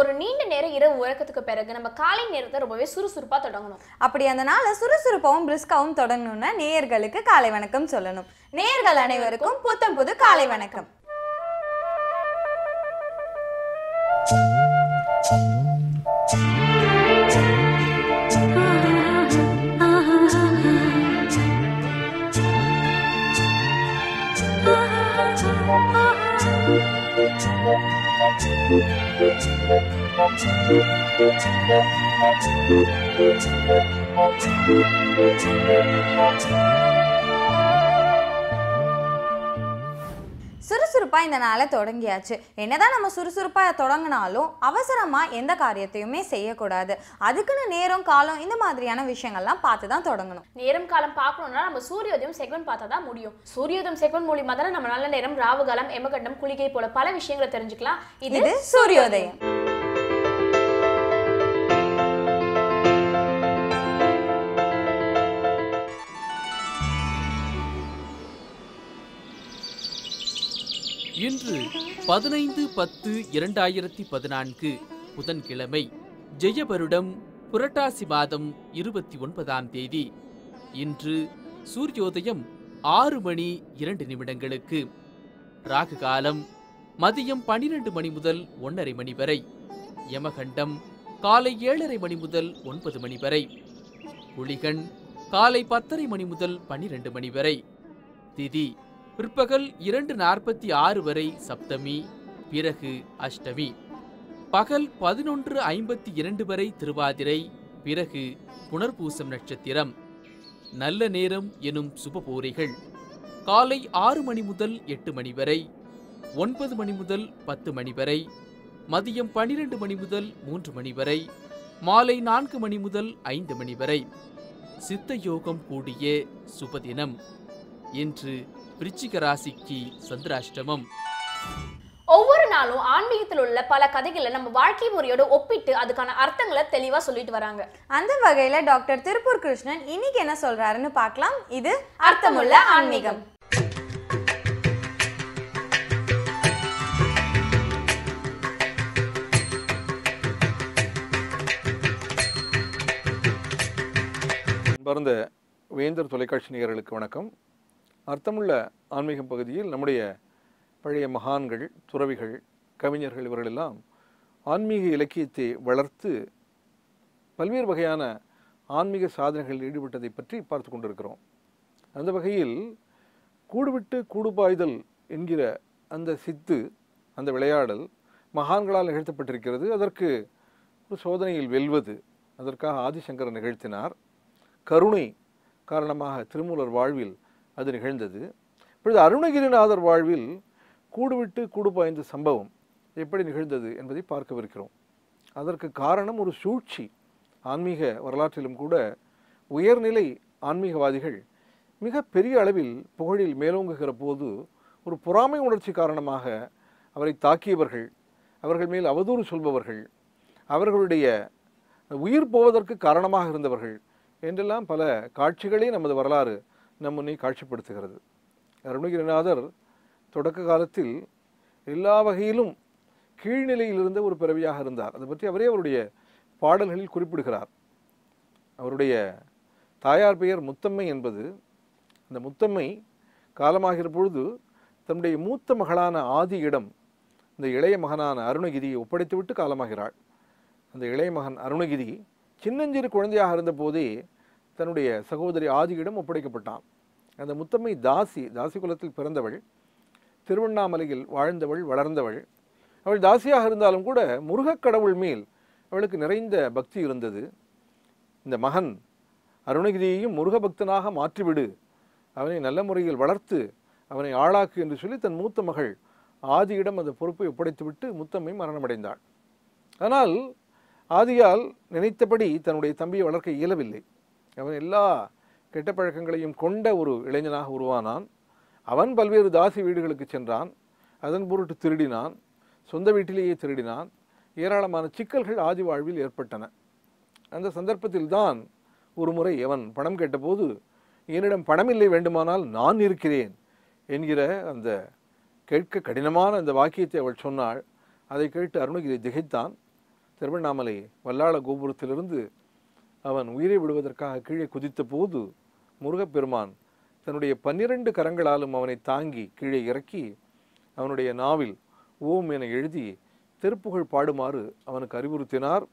ஒரு நீண்ட நேர இரவு உறக்கத்துக்கு பிறகு நம்ம காலை நேரத்தை ரொம்பவே சுறுசுறுப்பா தொடங்கணும் அப்படி அந்த நாளை சுறுசுறுப்பாகவும் பிரிஸ்காவும் தொடங்கணும்னா நேயர்களுக்கு காலை வணக்கம் சொல்லணும் நேயர்கள் அனைவருக்கும் புத்தம் புது காலை வணக்கம் சுறுசுறுப்பா இந்த நாளை தொடங்கியாச்சு என்னதான் நம்ம சுறுசுறுப்பா தொடங்கினாலும் அவசரமா எந்த காரியத்தையுமே செய்யக்கூடாது அதுக்குன்னு நேரம் காலம் இந்த மாதிரியான விஷயங்கள்லாம் பார்த்து தான் தொடங்கணும் நேரம் காலம் பார்க்கணும்னா நம்ம சூரியோதயம் செக்மெண்ட் பார்த்தா தான் முடியும் சூரியோதயம் செக்மெண்ட் மூலியமா தானே நம்ம நல்ல நேரம் ராவு காலம் எமகண்டம் குளிகை போல பல விஷயங்களை தெரிஞ்சுக்கலாம் இது இது சூரியோதயம் இன்று பதினைந்து பத்து இரண்டாயிரத்தி பதினான்கு புதன்கிழமை ஜெயபருடம் புரட்டாசி மாதம் இருபத்தி ஒன்பதாம் தேதி இன்று சூரியோதயம் ஆறு மணி இரண்டு நிமிடங்களுக்கு ராகு காலம் மதியம் பனிரெண்டு மணி முதல் ஒன்றரை மணி வரை யமகண்டம் காலை ஏழரை மணி முதல் ஒன்பது மணி வரை குளிகன் காலை பத்தரை மணி முதல் பன்னிரண்டு மணி வரை திதி பிற்பகல் இரண்டு நாற்பத்தி ஆறு வரை சப்தமி பிறகு அஷ்டமி பகல் பதினொன்று ஐம்பத்தி இரண்டு வரை திருவாதிரை பிறகு புனர்பூசம் நட்சத்திரம் நல்ல நேரம் எனும் சுபபூரிகள் காலை ஆறு மணி முதல் எட்டு மணி வரை ஒன்பது மணி முதல் பத்து மணி வரை மதியம் பனிரெண்டு மணி முதல் மூன்று மணி வரை மாலை நான்கு மணி முதல் ஐந்து மணி வரை சித்த யோகம் கூடிய சுபதினம் இன்று விருச்சிக ராசிக்கு சந்திராஷ்டமம் ஒவ்வொரு நாளும் ஆன்மீகத்தில் உள்ள பல கதைகளை நம்ம வாழ்க்கை முறையோட ஒப்பிட்டு அதுக்கான அர்த்தங்களை தெளிவா சொல்லிட்டு வராங்க அந்த வகையில டாக்டர் திருப்பூர் கிருஷ்ணன் இன்னைக்கு என்ன சொல்றாருன்னு பார்க்கலாம் இது அர்த்தமுள்ள ஆன்மீகம் அன்பார்ந்த வேந்தர் தொலைக்காட்சி நேயர்களுக்கு வணக்கம் அர்த்தமுள்ள ஆன்மீகம் பகுதியில் நம்முடைய பழைய மகான்கள் துறவிகள் கவிஞர்கள் இவர்களெல்லாம் ஆன்மீக இலக்கியத்தை வளர்த்து பல்வேறு வகையான ஆன்மீக சாதனைகளில் ஈடுபட்டதை பற்றி பார்த்து கொண்டிருக்கிறோம் அந்த வகையில் கூடுவிட்டு கூடுபாய்தல் என்கிற அந்த சித்து அந்த விளையாடல் மகான்களால் நிகழ்த்தப்பட்டிருக்கிறது அதற்கு ஒரு சோதனையில் வெல்வது அதற்காக ஆதிசங்கரர் நிகழ்த்தினார் கருணை காரணமாக திருமூலர் வாழ்வில் அது நிகழ்ந்தது இப்பொழுது அருணகிரிநாதர் வாழ்வில் கூடுவிட்டு கூடு பாய்ந்த சம்பவம் எப்படி நிகழ்ந்தது என்பதை பார்க்கவிருக்கிறோம் அதற்கு காரணம் ஒரு சூழ்ச்சி ஆன்மீக வரலாற்றிலும் கூட உயர்நிலை ஆன்மீகவாதிகள் மிக பெரிய அளவில் புகழில் மேலோங்குகிற போது ஒரு பொறாமை உணர்ச்சி காரணமாக அவரை தாக்கியவர்கள் அவர்கள் மேல் அவதூறு சொல்பவர்கள் அவர்களுடைய உயிர் போவதற்கு காரணமாக இருந்தவர்கள் என்றெல்லாம் பல காட்சிகளை நமது வரலாறு நம் முன்னே காட்சிப்படுத்துகிறது அருணகிரிநாதர் தொடக்க காலத்தில் எல்லா வகையிலும் கீழ்நிலையில் இருந்த ஒரு பிறவியாக இருந்தார் அதை பற்றி அவரே அவருடைய பாடல்களில் குறிப்பிடுகிறார் அவருடைய தாயார் பெயர் முத்தம்மை என்பது அந்த முத்தம்மை காலமாகிற பொழுது தன்னுடைய மூத்த மகளான ஆதியிடம் இந்த இளைய மகனான அருணகிரியை ஒப்படைத்துவிட்டு காலமாகிறாள் அந்த இளைய மகன் அருணகிரி சின்னஞ்சிறு குழந்தையாக இருந்தபோதே தன்னுடைய சகோதரி ஆதியிடம் ஒப்படைக்கப்பட்டான் அந்த முத்தம்மை தாசி தாசி குலத்தில் பிறந்தவள் திருவண்ணாமலையில் வாழ்ந்தவள் வளர்ந்தவள் அவள் தாசியாக இருந்தாலும் கூட முருகக் கடவுள் மேல் அவளுக்கு நிறைந்த பக்தி இருந்தது இந்த மகன் அருணகிரியையும் முருக பக்தனாக மாற்றிவிடு அவனை நல்ல முறையில் வளர்த்து அவனை ஆளாக்கு என்று சொல்லி தன் மூத்த மகள் ஆதியிடம் அந்த பொறுப்பை ஒப்படைத்துவிட்டு முத்தம்மை மரணமடைந்தாள் ஆனால் ஆதியால் நினைத்தபடி தன்னுடைய தம்பியை வளர்க்க இயலவில்லை அவன் எல்லா கெட்ட பழக்கங்களையும் கொண்ட ஒரு இளைஞனாக உருவானான் அவன் பல்வேறு தாசி வீடுகளுக்கு சென்றான் அதன் பொருட்டு திருடினான் சொந்த வீட்டிலேயே திருடினான் ஏராளமான சிக்கல்கள் ஆதி வாழ்வில் ஏற்பட்டன அந்த சந்தர்ப்பத்தில்தான் ஒரு முறை அவன் பணம் கேட்டபோது என்னிடம் பணமில்லை வேண்டுமானால் நான் இருக்கிறேன் என்கிற அந்த கேட்க கடினமான அந்த வாக்கியத்தை அவள் சொன்னாள் அதை கேட்டு அருணகிரி திகைத்தான் திருவண்ணாமலை வல்லாள கோபுரத்திலிருந்து அவன் உயிரை விடுவதற்காக கீழே குதித்த போது முருகப்பெருமான் தன்னுடைய பன்னிரண்டு கரங்களாலும் அவனை தாங்கி கீழே இறக்கி அவனுடைய நாவில் ஓம் என எழுதி திருப்புகழ் பாடுமாறு அவனுக்கு அறிவுறுத்தினார்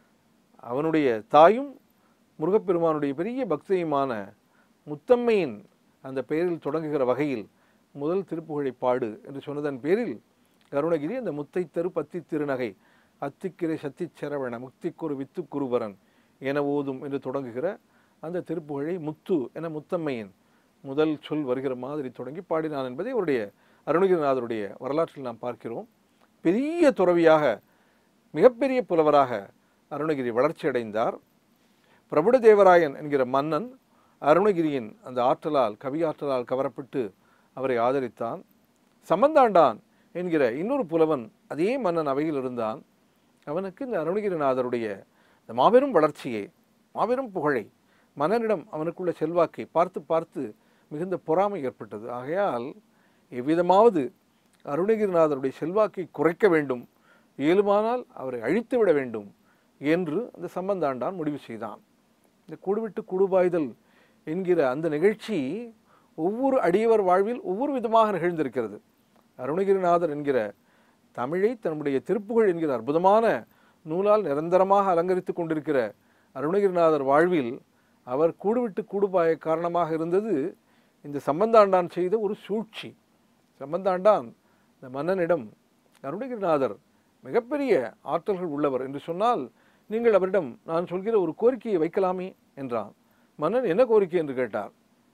அவனுடைய தாயும் முருகப்பெருமானுடைய பெரிய பக்தியுமான முத்தம்மையின் அந்த பெயரில் தொடங்குகிற வகையில் முதல் திருப்புகழை பாடு என்று சொன்னதன் பேரில் கருணகிரி அந்த முத்தை தெரு பத்தி திருநகை அத்திக்கிரை சத்திச் சரவண முக்திக்குரு வித்துக்குருவரன் என ஓதும் என்று தொடங்குகிற அந்த திருப்புகழை முத்து என முத்தம்மையின் முதல் சொல் வருகிற மாதிரி தொடங்கி பாடினான் என்பதை அவருடைய அருணகிரிநாதருடைய வரலாற்றில் நாம் பார்க்கிறோம் பெரிய துறவியாக மிகப்பெரிய புலவராக அருணகிரி வளர்ச்சி அடைந்தார் பிரபுடதேவராயன் என்கிற மன்னன் அருணகிரியின் அந்த ஆற்றலால் கவி ஆற்றலால் கவரப்பட்டு அவரை ஆதரித்தான் சம்பந்தாண்டான் என்கிற இன்னொரு புலவன் அதே மன்னன் அவையில் இருந்தான் அவனுக்கு இந்த அருணகிரிநாதருடைய இந்த மாபெரும் வளர்ச்சியை மாபெரும் புகழை மன்னனிடம் அவனுக்குள்ள செல்வாக்கை பார்த்து பார்த்து மிகுந்த பொறாமை ஏற்பட்டது ஆகையால் எவ்விதமாவது அருணகிரிநாதருடைய செல்வாக்கை குறைக்க வேண்டும் இயலுமானால் அவரை அழித்து விட வேண்டும் என்று அந்த சம்பந்தாண்டான் முடிவு செய்தான் இந்த கூடுவிட்டு கூடுபாய்தல் என்கிற அந்த நிகழ்ச்சி ஒவ்வொரு அடியவர் வாழ்வில் ஒவ்வொரு விதமாக நிகழ்ந்திருக்கிறது அருணகிரிநாதர் என்கிற தமிழை தன்னுடைய திருப்புகழ் என்கிற அற்புதமான நூலால் நிரந்தரமாக அலங்கரித்துக் கொண்டிருக்கிற அருணகிரிநாதர் வாழ்வில் அவர் கூடுவிட்டு கூடுபாய காரணமாக இருந்தது இந்த சம்பந்தாண்டான் செய்த ஒரு சூழ்ச்சி சம்பந்தாண்டான் இந்த மன்னனிடம் அருணகிரிநாதர் மிகப்பெரிய ஆற்றல்கள் உள்ளவர் என்று சொன்னால் நீங்கள் அவரிடம் நான் சொல்கிற ஒரு கோரிக்கையை வைக்கலாமே என்றான் மன்னன் என்ன கோரிக்கை என்று கேட்டார்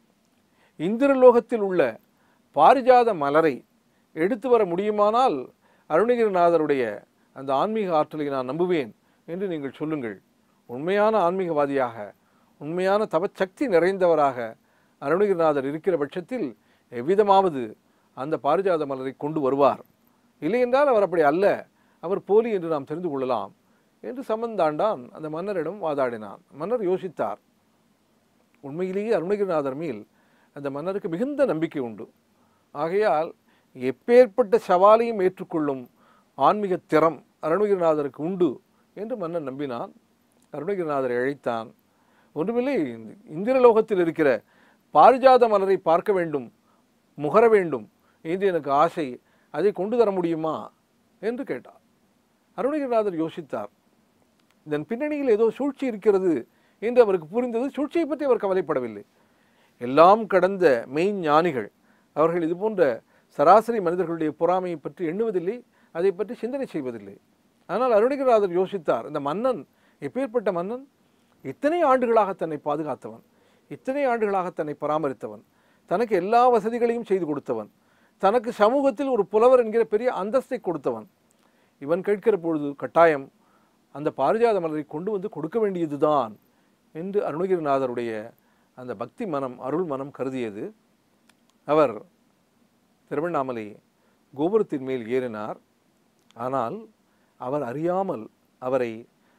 இந்திரலோகத்தில் உள்ள பாரிஜாத மலரை எடுத்து வர முடியுமானால் அருணகிரிநாதருடைய அந்த ஆன்மீக ஆற்றலை நான் நம்புவேன் என்று நீங்கள் சொல்லுங்கள் உண்மையான ஆன்மீகவாதியாக உண்மையான தவச்சக்தி நிறைந்தவராக அருணகிரிநாதர் இருக்கிற பட்சத்தில் எவ்விதமாவது அந்த பாரிஜாத மலரை கொண்டு வருவார் இல்லை என்றால் அவர் அப்படி அல்ல அவர் போலி என்று நாம் தெரிந்து கொள்ளலாம் என்று சம்பந்தாண்டான் அந்த மன்னரிடம் வாதாடினான் மன்னர் யோசித்தார் உண்மையிலேயே அருணகிரிநாதர் மேல் அந்த மன்னருக்கு மிகுந்த நம்பிக்கை உண்டு ஆகையால் எப்பேற்பட்ட சவாலையும் ஏற்றுக்கொள்ளும் ஆன்மீக திறம் அருணகிரிநாதருக்கு உண்டு என்று மன்னன் நம்பினான் அருணகிரிநாதரை அழைத்தான் ஒன்றுமில்லை இந்த இந்திரலோகத்தில் இருக்கிற பாரிஜாத மலரை பார்க்க வேண்டும் முகர வேண்டும் என்று எனக்கு ஆசை அதை கொண்டு தர முடியுமா என்று கேட்டார் அருணகிரிநாதர் யோசித்தார் இதன் பின்னணியில் ஏதோ சூழ்ச்சி இருக்கிறது என்று அவருக்கு புரிந்தது சூழ்ச்சியை பற்றி அவர் கவலைப்படவில்லை எல்லாம் கடந்த மெய் ஞானிகள் அவர்கள் இது போன்ற சராசரி மனிதர்களுடைய பொறாமையை பற்றி எண்ணுவதில்லை அதை பற்றி சிந்தனை செய்வதில்லை ஆனால் அருணகிரிநாதர் யோசித்தார் இந்த மன்னன் எப்பேற்பட்ட மன்னன் இத்தனை ஆண்டுகளாக தன்னை பாதுகாத்தவன் இத்தனை ஆண்டுகளாக தன்னை பராமரித்தவன் தனக்கு எல்லா வசதிகளையும் செய்து கொடுத்தவன் தனக்கு சமூகத்தில் ஒரு புலவர் என்கிற பெரிய அந்தஸ்தை கொடுத்தவன் இவன் கேட்கிற பொழுது கட்டாயம் அந்த பாரிஜாத மலரை கொண்டு வந்து கொடுக்க வேண்டியதுதான் என்று அருணகிரிநாதருடைய அந்த பக்தி மனம் அருள் மனம் கருதியது அவர் திருவண்ணாமலை கோபுரத்தின் மேல் ஏறினார் ஆனால் அவர் அறியாமல் அவரை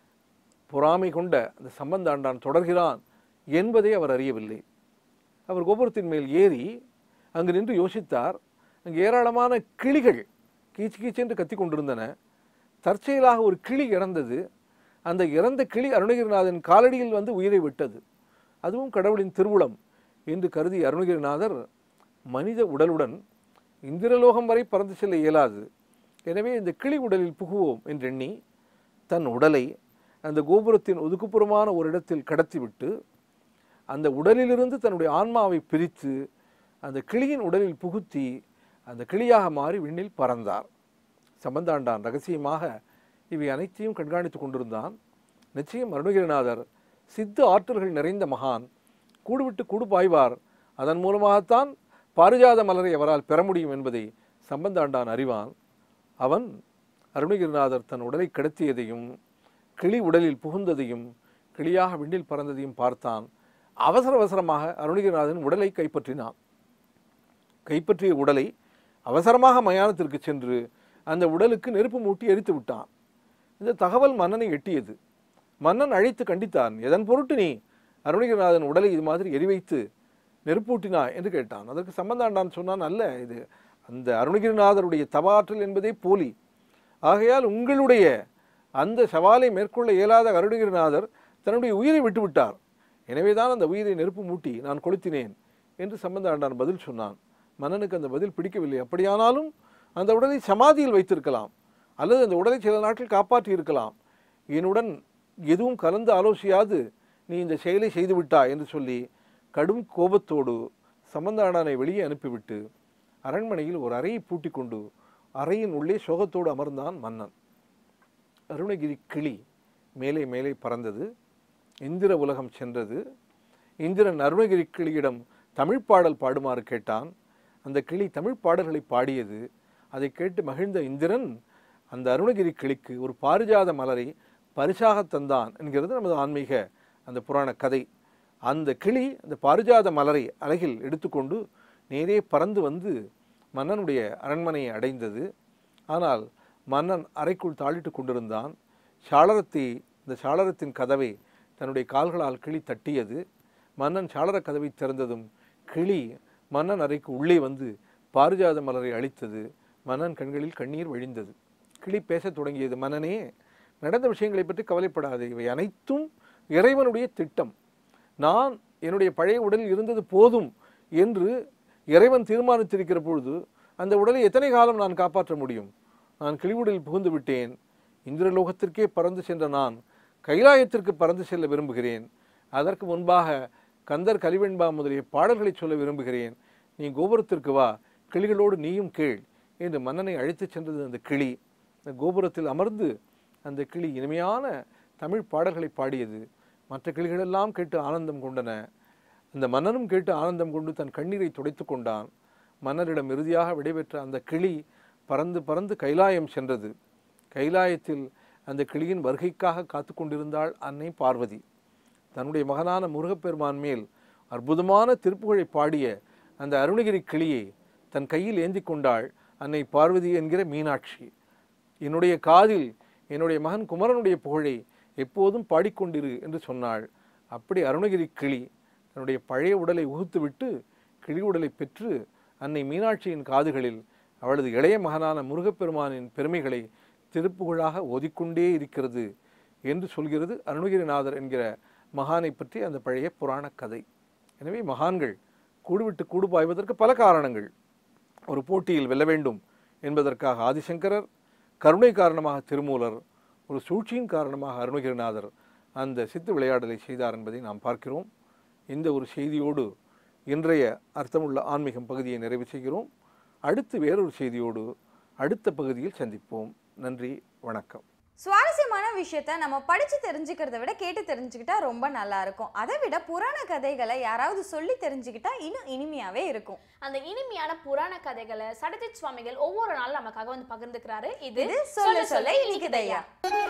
பொறாமை கொண்ட அந்த சம்பந்தாண்டான் தொடர்கிறான் என்பதை அவர் அறியவில்லை அவர் கோபுரத்தின் மேல் ஏறி அங்கு நின்று யோசித்தார் அங்கு ஏராளமான கிளிகள் கீச்சு கீச்சென்று கத்தி கொண்டிருந்தன தற்செயலாக ஒரு கிளி இறந்தது அந்த இறந்த கிளி அருணகிரிநாதன் காலடியில் வந்து உயிரை விட்டது அதுவும் கடவுளின் திருவுளம் என்று கருதி அருணகிரிநாதர் மனித உடலுடன் இந்திரலோகம் வரை பறந்து செல்ல இயலாது எனவே இந்த கிளி உடலில் புகுவோம் என்றெண்ணி தன் உடலை அந்த கோபுரத்தின் ஒதுக்குப்புறமான ஒரு இடத்தில் கடத்திவிட்டு அந்த உடலிலிருந்து தன்னுடைய ஆன்மாவை பிரித்து அந்த கிளியின் உடலில் புகுத்தி அந்த கிளியாக மாறி விண்ணில் பறந்தார் சம்பந்தாண்டான் ரகசியமாக இவை அனைத்தையும் கண்காணித்துக் கொண்டிருந்தான் நிச்சயம் அருணகிரிநாதர் சித்த ஆற்றல்கள் நிறைந்த மகான் கூடுவிட்டு கூடு பாய்வார் அதன் மூலமாகத்தான் பாரிஜாத மலரை அவரால் பெற முடியும் என்பதை சம்பந்தாண்டான் அறிவான் அவன் அருணகிரிநாதர் தன் உடலை கடத்தியதையும் கிளி உடலில் புகுந்ததையும் கிளியாக விண்ணில் பறந்ததையும் பார்த்தான் அவசர அவசரமாக அருணகிரிநாதன் உடலை கைப்பற்றினான் கைப்பற்றிய உடலை அவசரமாக மயானத்திற்கு சென்று அந்த உடலுக்கு நெருப்பு மூட்டி எரித்து விட்டான் இந்த தகவல் மன்னனை எட்டியது மன்னன் அழைத்து கண்டித்தான் எதன் பொருட்டு நீ அருணகிரிநாதன் உடலை இது மாதிரி எரிவைத்து நெருப்பூட்டினா என்று கேட்டான் அதற்கு சம்பந்தாண்டான் சொன்னான் அல்ல இது அந்த அருணகிரிநாதருடைய தவாற்றல் என்பதே போலி ஆகையால் உங்களுடைய அந்த சவாலை மேற்கொள்ள இயலாத அருணகிரிநாதர் தன்னுடைய உயிரை விட்டுவிட்டார் எனவேதான் அந்த உயிரை நெருப்பு மூட்டி நான் கொளுத்தினேன் என்று சம்பந்த ஆண்டான் பதில் சொன்னான் மன்னனுக்கு அந்த பதில் பிடிக்கவில்லை அப்படியானாலும் அந்த உடலை சமாதியில் வைத்திருக்கலாம் அல்லது அந்த உடலை சில நாட்கள் காப்பாற்றி இருக்கலாம் என்னுடன் எதுவும் கலந்து ஆலோசியாது நீ இந்த செயலை செய்துவிட்டாய் என்று சொல்லி கடும் கோபத்தோடு சம்பந்தாடானை வெளியே அனுப்பிவிட்டு அரண்மனையில் ஒரு அறையை பூட்டிக் கொண்டு அறையின் உள்ளே சோகத்தோடு அமர்ந்தான் மன்னன் அருணகிரி கிளி மேலே மேலே பறந்தது இந்திர உலகம் சென்றது இந்திரன் அருணகிரி கிளியிடம் தமிழ் பாடல் பாடுமாறு கேட்டான் அந்த கிளி தமிழ் பாடல்களை பாடியது அதை கேட்டு மகிழ்ந்த இந்திரன் அந்த அருணகிரி கிளிக்கு ஒரு பாரிஜாத மலரை பரிசாக தந்தான் என்கிறது நமது ஆன்மீக அந்த புராண கதை அந்த கிளி அந்த பாரிஜாத மலரை அலகில் எடுத்துக்கொண்டு நேரே பறந்து வந்து மன்னனுடைய அரண்மனையை அடைந்தது ஆனால் மன்னன் அறைக்குள் தாளிட்டு கொண்டிருந்தான் சாளரத்தை இந்த சாளரத்தின் கதவை தன்னுடைய கால்களால் கிளி தட்டியது மன்னன் சாளர கதவை திறந்ததும் கிளி மன்னன் அறைக்கு உள்ளே வந்து பாரிஜாத மலரை அழித்தது மன்னன் கண்களில் கண்ணீர் வழிந்தது கிளி பேசத் தொடங்கியது மன்னனே நடந்த விஷயங்களை பற்றி கவலைப்படாதே இவை அனைத்தும் இறைவனுடைய திட்டம் நான் என்னுடைய பழைய உடலில் இருந்தது போதும் என்று இறைவன் தீர்மானித்திருக்கிற பொழுது அந்த உடலை எத்தனை காலம் நான் காப்பாற்ற முடியும் நான் கிளிவுடலில் புகுந்து விட்டேன் இந்திரலோகத்திற்கே பறந்து சென்ற நான் கைலாயத்திற்கு பறந்து செல்ல விரும்புகிறேன் அதற்கு முன்பாக கந்தர் கலிவெண்பா முதலிய பாடல்களை சொல்ல விரும்புகிறேன் நீ கோபுரத்திற்கு வா கிளிகளோடு நீயும் கேள் என்று மன்னனை அழைத்துச் சென்றது அந்த கிளி அந்த கோபுரத்தில் அமர்ந்து அந்த கிளி இனிமையான தமிழ் பாடல்களை பாடியது மற்ற கிளிகளெல்லாம் கேட்டு ஆனந்தம் கொண்டன அந்த மன்னனும் கேட்டு ஆனந்தம் கொண்டு தன் கண்ணீரை துடைத்து கொண்டான் மன்னரிடம் இறுதியாக விடைபெற்ற அந்த கிளி பறந்து பறந்து கைலாயம் சென்றது கைலாயத்தில் அந்த கிளியின் வருகைக்காக காத்து கொண்டிருந்தாள் அன்னை பார்வதி தன்னுடைய மகனான முருகப்பெருமான் மேல் அற்புதமான திருப்புகழை பாடிய அந்த அருணகிரி கிளியை தன் கையில் ஏந்தி கொண்டாள் அன்னை பார்வதி என்கிற மீனாட்சி என்னுடைய காதில் என்னுடைய மகன் குமரனுடைய புகழை எப்போதும் பாடிக்கொண்டிரு என்று சொன்னாள் அப்படி அருணகிரி கிளி தன்னுடைய பழைய உடலை உகுத்துவிட்டு கிளி உடலை பெற்று அன்னை மீனாட்சியின் காதுகளில் அவளது இளைய மகனான முருகப்பெருமானின் பெருமைகளை திருப்புகழாக ஓதிக்கொண்டே இருக்கிறது என்று சொல்கிறது அருணகிரிநாதர் என்கிற மகானை பற்றி அந்த பழைய புராண கதை எனவே மகான்கள் கூடுவிட்டு கூடு பாய்வதற்கு பல காரணங்கள் ஒரு போட்டியில் வெல்ல வேண்டும் என்பதற்காக ஆதிசங்கரர் கருணை காரணமாக திருமூலர் ஒரு சூழ்ச்சியின் காரணமாக அருணகிரிநாதர் அந்த சித்து விளையாடலை செய்தார் என்பதை நாம் பார்க்கிறோம் இந்த ஒரு செய்தியோடு இன்றைய அர்த்தமுள்ள ஆன்மீகம் பகுதியை நிறைவு செய்கிறோம் அடுத்து வேறொரு செய்தியோடு அடுத்த பகுதியில் சந்திப்போம் நன்றி வணக்கம் சுவாரஸ்யமான விஷயத்த நம்ம படிச்சு தெரிஞ்சுக்கிறத விட கேட்டு தெரிஞ்சுக்கிட்டா ரொம்ப நல்லா இருக்கும் அதை விட புராண கதைகளை யாராவது சொல்லி தெரிஞ்சுக்கிட்டா இன்னும் இனிமையாவே இருக்கும் அந்த இனிமையான புராண கதைகளை சடஜித் சுவாமிகள் ஒவ்வொரு நாளும் நமக்காக வந்து பகிர்ந்துக்கிறாரு இது இது சொல்ல சொல்ல இனிக்குதையா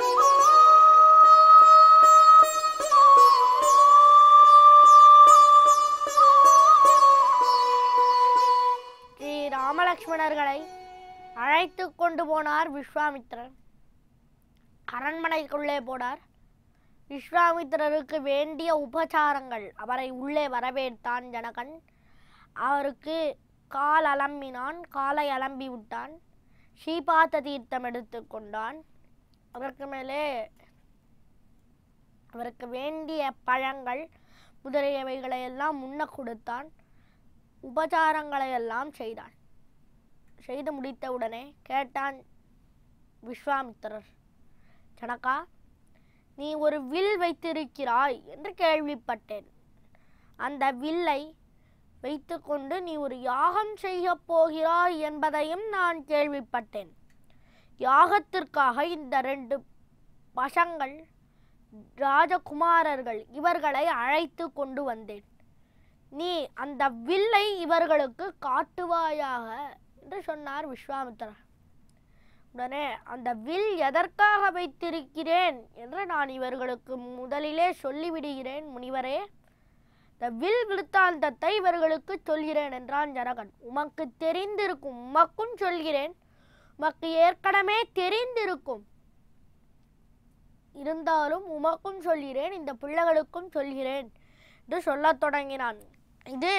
ஸ்ரீ ராமலக்ஷ்மணர்களை அழைத்து கொண்டு போனார் விஸ்வாமித்திரர் அரண்மனைக்குள்ளே போனார் விஸ்வாமித்திரருக்கு வேண்டிய உபசாரங்கள் அவரை உள்ளே வரவேற்றான் ஜனகன் அவருக்கு கால் அலம்பினான் காலை அலம்பி விட்டான் ஸ்ரீபாத தீர்த்தம் எடுத்துக்கொண்டான் அதற்கு மேலே அவருக்கு வேண்டிய பழங்கள் முதலியவைகளை எல்லாம் முன்ன கொடுத்தான் உபசாரங்களை எல்லாம் செய்தான் செய்து முடித்தவுடனே கேட்டான் விஸ்வாமித்திரர் ஜனகா நீ ஒரு வில் வைத்திருக்கிறாய் என்று கேள்விப்பட்டேன் அந்த வில்லை வைத்துக்கொண்டு நீ ஒரு யாகம் செய்ய போகிறாய் என்பதையும் நான் கேள்விப்பட்டேன் யாகத்திற்காக இந்த ரெண்டு பசங்கள் ராஜகுமாரர்கள் இவர்களை அழைத்து கொண்டு வந்தேன் நீ அந்த வில்லை இவர்களுக்கு காட்டுவாயாக என்று சொன்னார் விஸ்வாமித்திரர் உடனே அந்த வில் எதற்காக வைத்திருக்கிறேன் என்று நான் இவர்களுக்கு முதலிலே சொல்லிவிடுகிறேன் முனிவரே இந்த வில் விழுத்தாந்தத்தை இவர்களுக்கு சொல்கிறேன் என்றான் ஜனகன் உமக்கு தெரிந்திருக்கும் உமக்கும் சொல்கிறேன் உமக்கு ஏற்கனவே தெரிந்திருக்கும் இருந்தாலும் உமக்கும் சொல்கிறேன் இந்த பிள்ளைகளுக்கும் சொல்கிறேன் என்று சொல்லத் தொடங்கினான் இது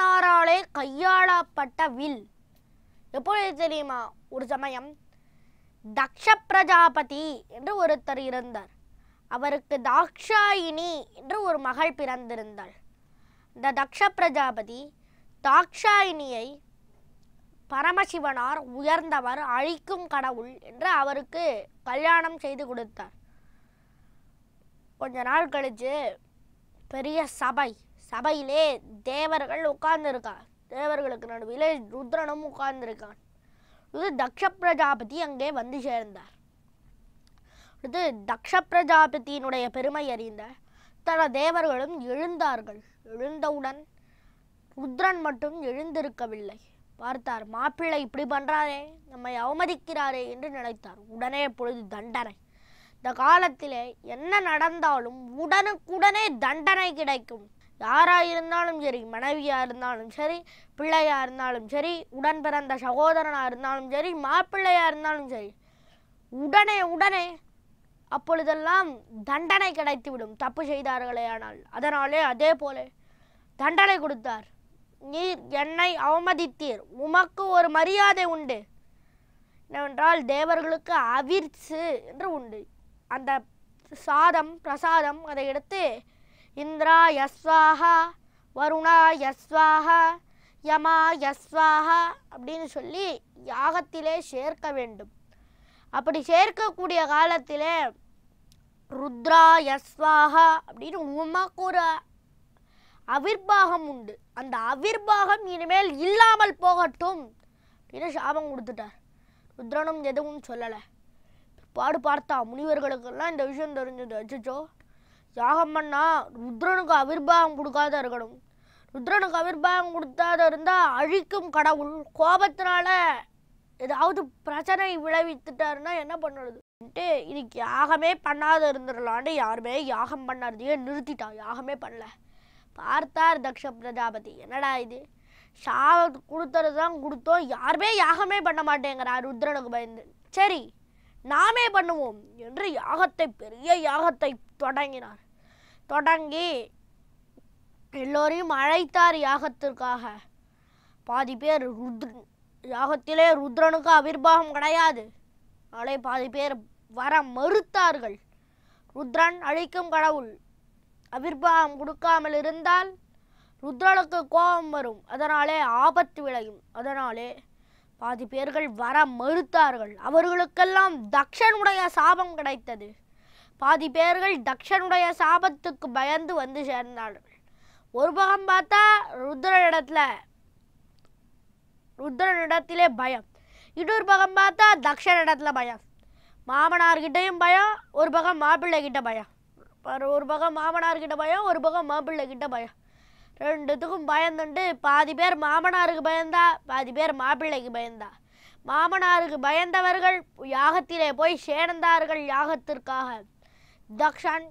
பரமசிவனாராலே கையாளப்பட்ட வில் எப்பொழுது தெரியுமா ஒரு சமயம் தக்ஷ பிரஜாபதி என்று ஒருத்தர் இருந்தார் அவருக்கு தாக்ஷாயினி என்று ஒரு மகள் பிறந்திருந்தாள் இந்த தக்ஷ பிரஜாபதி தாக்ஷாயினியை பரமசிவனார் உயர்ந்தவர் அழிக்கும் கடவுள் என்று அவருக்கு கல்யாணம் செய்து கொடுத்தார் கொஞ்ச நாள் கழிச்சு பெரிய சபை சபையிலே தேவர்கள் உட்கார்ந்துருக்கார் தேவர்களுக்கு நடுவிலே ருத்ரனும் உட்கார்ந்திருக்கான் இது தக்ஷ பிரஜாபதி அங்கே வந்து சேர்ந்தார் இது தக்ஷ பிரஜாபதியினுடைய பெருமை அறிந்த தன தேவர்களும் எழுந்தார்கள் எழுந்தவுடன் ருத்ரன் மட்டும் எழுந்திருக்கவில்லை பார்த்தார் மாப்பிள்ளை இப்படி பண்றாரே நம்மை அவமதிக்கிறாரே என்று நினைத்தார் உடனே பொழுது தண்டனை இந்த காலத்திலே என்ன நடந்தாலும் உடனுக்குடனே தண்டனை கிடைக்கும் யாரா இருந்தாலும் சரி மனைவியா இருந்தாலும் சரி பிள்ளையா இருந்தாலும் சரி உடன் பிறந்த சகோதரனா இருந்தாலும் சரி மாப்பிள்ளையா இருந்தாலும் சரி உடனே உடனே அப்பொழுதெல்லாம் தண்டனை கிடைத்துவிடும் தப்பு செய்தார்களே ஆனால் அதனாலே அதே போல தண்டனை கொடுத்தார் நீர் என்னை அவமதித்தீர் உமக்கு ஒரு மரியாதை உண்டு என்னவென்றால் தேவர்களுக்கு அவிர்சு என்று உண்டு அந்த சாதம் பிரசாதம் அதை எடுத்து இந்திரா யஸ்வாஹா வருணா யஸ்வாஹா யமா யஸ்வாஹா அப்படின்னு சொல்லி யாகத்திலே சேர்க்க வேண்டும் அப்படி சேர்க்கக்கூடிய காலத்திலே ருத்ரா யஸ்வாஹா அப்படின்னு உமக்கு ஒரு அவிர்வாகம் உண்டு அந்த அவிர்வாகம் இனிமேல் இல்லாமல் போகட்டும் அப்படின்னு சாபம் கொடுத்துட்டார் ருத்ரனும் எதுவும் சொல்லலை பாடு பார்த்தா முனிவர்களுக்கெல்லாம் இந்த விஷயம் தெரிஞ்சது அச்சோ யாகம் பண்ணா ருத்ரனுக்கு அவிர்வாகம் கொடுக்காத இருக்கணும் ருத்ரனுக்கு அவிர்வாகம் கொடுத்தாத இருந்தால் அழிக்கும் கடவுள் கோபத்தினால ஏதாவது பிரச்சனை விளைவித்துட்டாருன்னா என்ன பண்ணுறது இதுக்கு யாகமே பண்ணாத இருந்துடலான்னு யாருமே யாகம் பண்ணாததையே நிறுத்திட்டான் யாகமே பண்ணல பார்த்தார் தக்ஷ பிரஜாபதி என்னடா இது சாவ கொடுத்துறது தான் கொடுத்தோம் யாருமே யாகமே பண்ண மாட்டேங்கிறார் ருத்ரனுக்கு பயந்து சரி நாமே பண்ணுவோம் என்று யாகத்தை பெரிய யாகத்தை தொடங்கினார் தொடங்கி எல்லோரையும் அழைத்தார் யாகத்திற்காக பாதி பேர் ருத்ர யாகத்திலே ருத்ரனுக்கு அவிர்வாகம் கிடையாது நாளை பாதி பேர் வர மறுத்தார்கள் ருத்ரன் அழிக்கும் கடவுள் அவிர்வாகம் கொடுக்காமல் இருந்தால் ருத்ரனுக்கு கோபம் வரும் அதனாலே ஆபத்து விளையும் அதனாலே பாதி பேர்கள் வர மறுத்தார்கள் அவர்களுக்கெல்லாம் தக்ஷனுடைய சாபம் கிடைத்தது பாதி பேர்கள் தக்ஷனுடைய சாபத்துக்கு பயந்து வந்து சேர்ந்தார்கள் ஒரு பக்கம் பார்த்தா ருத்ரனிடத்துல ருத்ரனிடத்திலே பயம் இன்னொரு பக்கம் பார்த்தா தக்ஷனிடத்துல பயம் மாமனார்கிட்டையும் பயம் ஒரு பக்கம் மாப்பிள்ளை கிட்ட பயம் ஒரு- ஒரு பக்கம் மாமனார்கிட்ட பயம் ஒரு பக்கம் மாப்பிள்ளை கிட்ட பயம் ரெண்டுத்துக்கும் பயந்துண்டு பாதி பேர் மாமனாருக்கு பயந்தா பாதி பேர் மாப்பிள்ளைக்கு பயந்தா மாமனாருக்கு பயந்தவர்கள் யாகத்திலே போய் சேர்ந்தார்கள் யாகத்திற்காக தக்ஷன்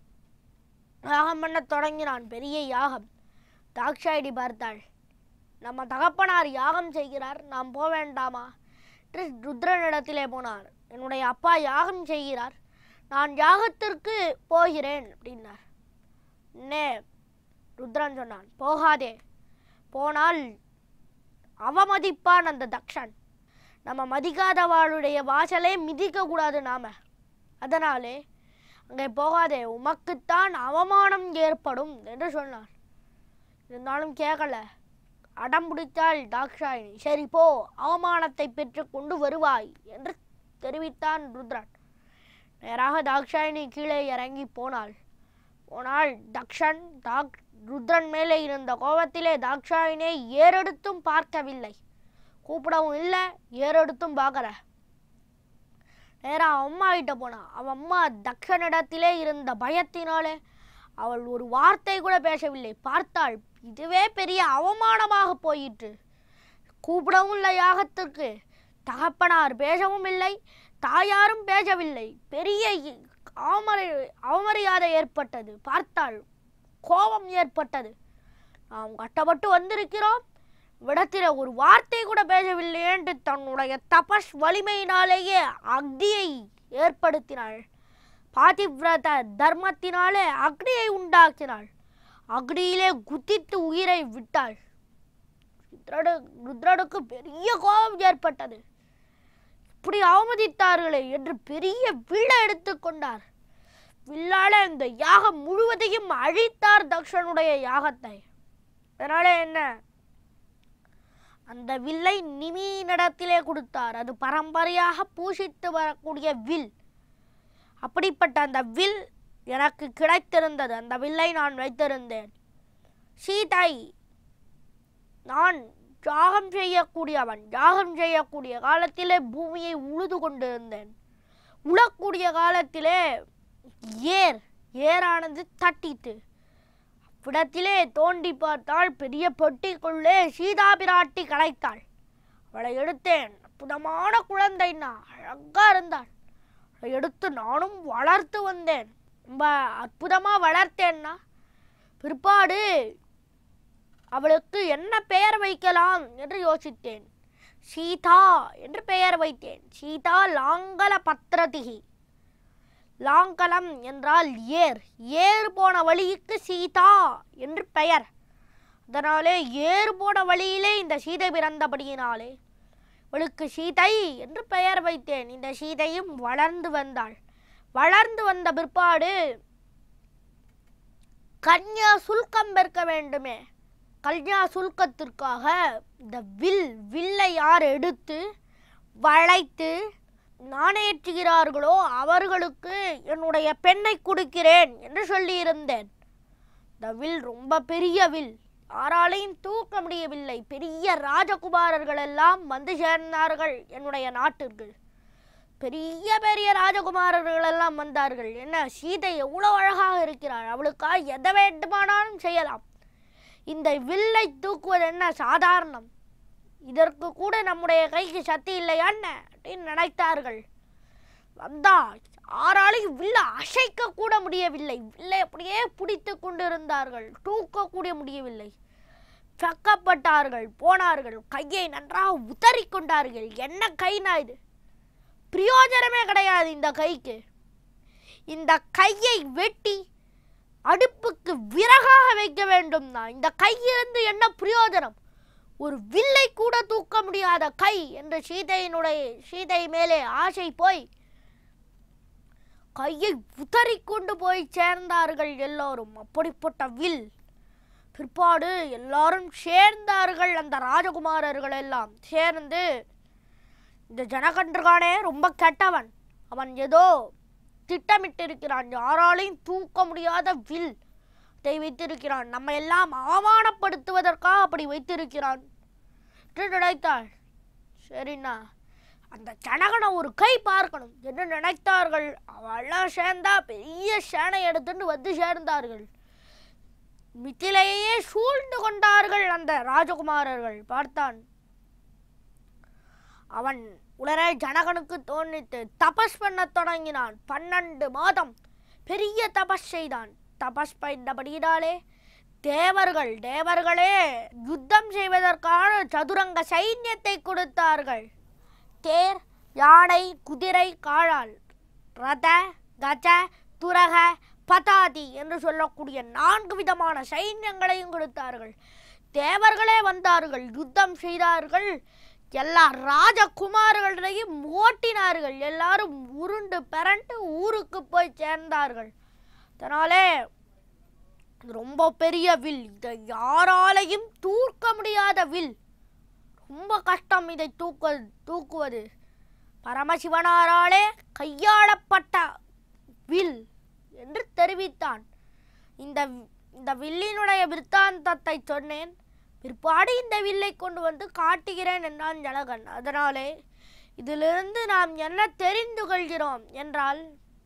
யாகம் பண்ண தொடங்கினான் பெரிய யாகம் தாக்ஷாயிடி பார்த்தாள் நம்ம தகப்பனார் யாகம் செய்கிறார் நாம் போக வேண்டாமா என்று ருத்ரனிடத்திலே போனார் என்னுடைய அப்பா யாகம் செய்கிறார் நான் யாகத்திற்கு போகிறேன் அப்படின்னார் நே ருத்ரன் சொன்னான் போகாதே போனால் அவமதிப்பான் அந்த தக்ஷன் நம்ம மதிக்காதவாளுடைய வாசலே மிதிக்க கூடாது நாம அதனாலே அங்கே போகாதே உமக்குத்தான் அவமானம் ஏற்படும் என்று சொன்னார் இருந்தாலும் கேட்கல அடம் பிடித்தாள் தாக்ஷாயினி சரி போ அவமானத்தை பெற்றுக்கொண்டு வருவாய் என்று தெரிவித்தான் ருத்ரன் நேராக தாக்ஷாயினி கீழே இறங்கி போனாள் போனால் தக்ஷன் தாக் ருத்ரன் மேலே இருந்த கோபத்திலே தாக்ஷாயினை ஏறெடுத்தும் பார்க்கவில்லை கூப்பிடவும் இல்லை ஏறெடுத்தும் பார்க்கற நேரா அவன் அம்மா கிட்ட போனா அவன் அம்மா தக்ஷனிடத்திலே இருந்த பயத்தினாலே அவள் ஒரு வார்த்தை கூட பேசவில்லை பார்த்தாள் இதுவே பெரிய அவமானமாக போயிற்று கூப்பிடவும் இல்லை யாகத்திற்கு தகப்பனார் பேசவும் இல்லை தாயாரும் பேசவில்லை பெரிய இ- அவமரி அவமரியாதை ஏற்பட்டது பார்த்தாள் கோபம் ஏற்பட்டது நாம் கட்டப்பட்டு வந்திருக்கிறோம் விடத்தில ஒரு வார்த்தை கூட பேசவில்லை என்று தன்னுடைய தபஸ் வலிமையினாலேயே அக்னியை ஏற்படுத்தினாள் பாதிவிரத தர்மத்தினாலே அக்னியை உண்டாக்கினாள் அக்னியிலே குதித்து உயிரை விட்டாள் ருத்ரடு ருத்ரனுக்கு பெரிய கோபம் ஏற்பட்டது இப்படி அவமதித்தார்களே என்று பெரிய வில்லை எடுத்துக்கொண்டார் வில்லால இந்த யாகம் முழுவதையும் அழித்தார் தக்ஷனுடைய யாகத்தை அதனால என்ன அந்த வில்லை நிமீனிடத்திலே கொடுத்தார் அது பரம்பரையாக பூஷித்து வரக்கூடிய வில் அப்படிப்பட்ட அந்த வில் எனக்கு கிடைத்திருந்தது அந்த வில்லை நான் வைத்திருந்தேன் சீதை நான் யாகம் செய்யக்கூடியவன் யாகம் செய்யக்கூடிய காலத்திலே பூமியை உழுது கொண்டிருந்தேன் உழக்கூடிய காலத்திலே ஏர் ஏரானது தட்டித்து விடத்திலே தோண்டி பார்த்தால் பெரிய பெட்டிக்குள்ளே சீதா பிராட்டி கலைத்தாள் அவளை எடுத்தேன் அற்புதமான குழந்தைன்னா அழகா இருந்தாள் அவளை எடுத்து நானும் வளர்த்து வந்தேன் ரொம்ப அற்புதமா வளர்த்தேன்னா பிற்பாடு அவளுக்கு என்ன பெயர் வைக்கலாம் என்று யோசித்தேன் சீதா என்று பெயர் வைத்தேன் சீதா லாங்கல பத்திரதிகி லாங்கலம் என்றால் ஏர் ஏர் போன வழிக்கு சீதா என்று பெயர் அதனாலே ஏர் போன வழியிலே இந்த சீதை பிறந்தபடியினாலே அவளுக்கு சீதை என்று பெயர் வைத்தேன் இந்த சீதையும் வளர்ந்து வந்தாள் வளர்ந்து வந்த பிற்பாடு கன்யா சுல்கம் பெருக்க வேண்டுமே கல்யா சுல்கத்திற்காக இந்த வில் வில்லை யார் எடுத்து வளைத்து நாணேற்றுகிறார்களோ அவர்களுக்கு என்னுடைய பெண்ணை கொடுக்கிறேன் என்று சொல்லியிருந்தேன் இந்த வில் ரொம்ப பெரிய வில் யாராலையும் தூக்க முடியவில்லை பெரிய ராஜகுமாரர்கள் எல்லாம் வந்து சேர்ந்தார்கள் என்னுடைய நாட்டிற்கு பெரிய பெரிய ராஜகுமாரர்கள் எல்லாம் வந்தார்கள் என்ன சீதை எவ்வளவு அழகாக இருக்கிறாள் அவளுக்காக எதை வேண்டுமானாலும் செய்யலாம் இந்த வில்லை தூக்குவது என்ன சாதாரணம் இதற்கு கூட நம்முடைய கைக்கு சக்தி இல்லையா என்ன அப்படின்னு நினைத்தார்கள் வந்தா ஆறாலையும் வில்ல அசைக்க கூட முடியவில்லை வில்லை அப்படியே பிடித்து கொண்டிருந்தார்கள் தூக்க கூட முடியவில்லை சக்கப்பட்டார்கள் போனார்கள் கையை நன்றாக உதறி கொண்டார்கள் என்ன கைனா இது பிரயோஜனமே கிடையாது இந்த கைக்கு இந்த கையை வெட்டி அடுப்புக்கு விறகாக வைக்க வேண்டும் தான் இந்த கையிலிருந்து என்ன பிரயோஜனம் ஒரு வில்லை கூட தூக்க முடியாத கை என்று சீதையினுடைய சீதை மேலே ஆசை போய் கையை உதறி கொண்டு போய் சேர்ந்தார்கள் எல்லோரும் அப்படிப்பட்ட வில் பிற்பாடு எல்லாரும் சேர்ந்தார்கள் அந்த ராஜகுமாரர்கள் எல்லாம் சேர்ந்து இந்த ஜனகன்றுகானே ரொம்ப கெட்டவன் அவன் ஏதோ திட்டமிட்டிருக்கிறான் யாராலையும் தூக்க முடியாத வில் அதை வைத்திருக்கிறான் நம்ம எல்லாம் அவமானப்படுத்துவதற்காக அப்படி வைத்திருக்கிறான் என்று நினைத்தாள் சரிண்ணா அந்த ஜனகனை ஒரு கை பார்க்கணும் என்று நினைத்தார்கள் அவெல்லாம் சேர்ந்தா பெரிய சேனை எடுத்துட்டு வந்து சேர்ந்தார்கள் மித்திலையே சூழ்ந்து கொண்டார்கள் அந்த ராஜகுமாரர்கள் பார்த்தான் அவன் உடனே ஜனகனுக்கு தோன்றித்து தபஸ் பண்ணத் தொடங்கினான் பன்னெண்டு மாதம் பெரிய தபஸ் செய்தான் தபஸ் பண்ணபடியினாலே தேவர்கள் தேவர்களே யுத்தம் செய்வதற்கான சதுரங்க சைன்யத்தை கொடுத்தார்கள் தேர் யானை குதிரை காளால் ரத கஜ துரக பதாதி என்று சொல்லக்கூடிய நான்கு விதமான சைன்யங்களையும் கொடுத்தார்கள் தேவர்களே வந்தார்கள் யுத்தம் செய்தார்கள் எல்லா ராஜகுமார்களையும் ஓட்டினார்கள் எல்லாரும் உருண்டு பிறண்டு ஊருக்கு போய் சேர்ந்தார்கள் அதனாலே இது ரொம்ப பெரிய வில் இதை யாராலையும் தூக்க முடியாத வில் ரொம்ப கஷ்டம் இதை தூக்க தூக்குவது பரமசிவனாராலே கையாளப்பட்ட வில் என்று தெரிவித்தான் இந்த இந்த வில்லினுடைய விற்த்தாந்தத்தை சொன்னேன் பிற்பாடு இந்த வில்லை கொண்டு வந்து காட்டுகிறேன் என்றான் ஜனகன் அதனாலே இதிலிருந்து நாம் என்ன தெரிந்து கொள்கிறோம் என்றால்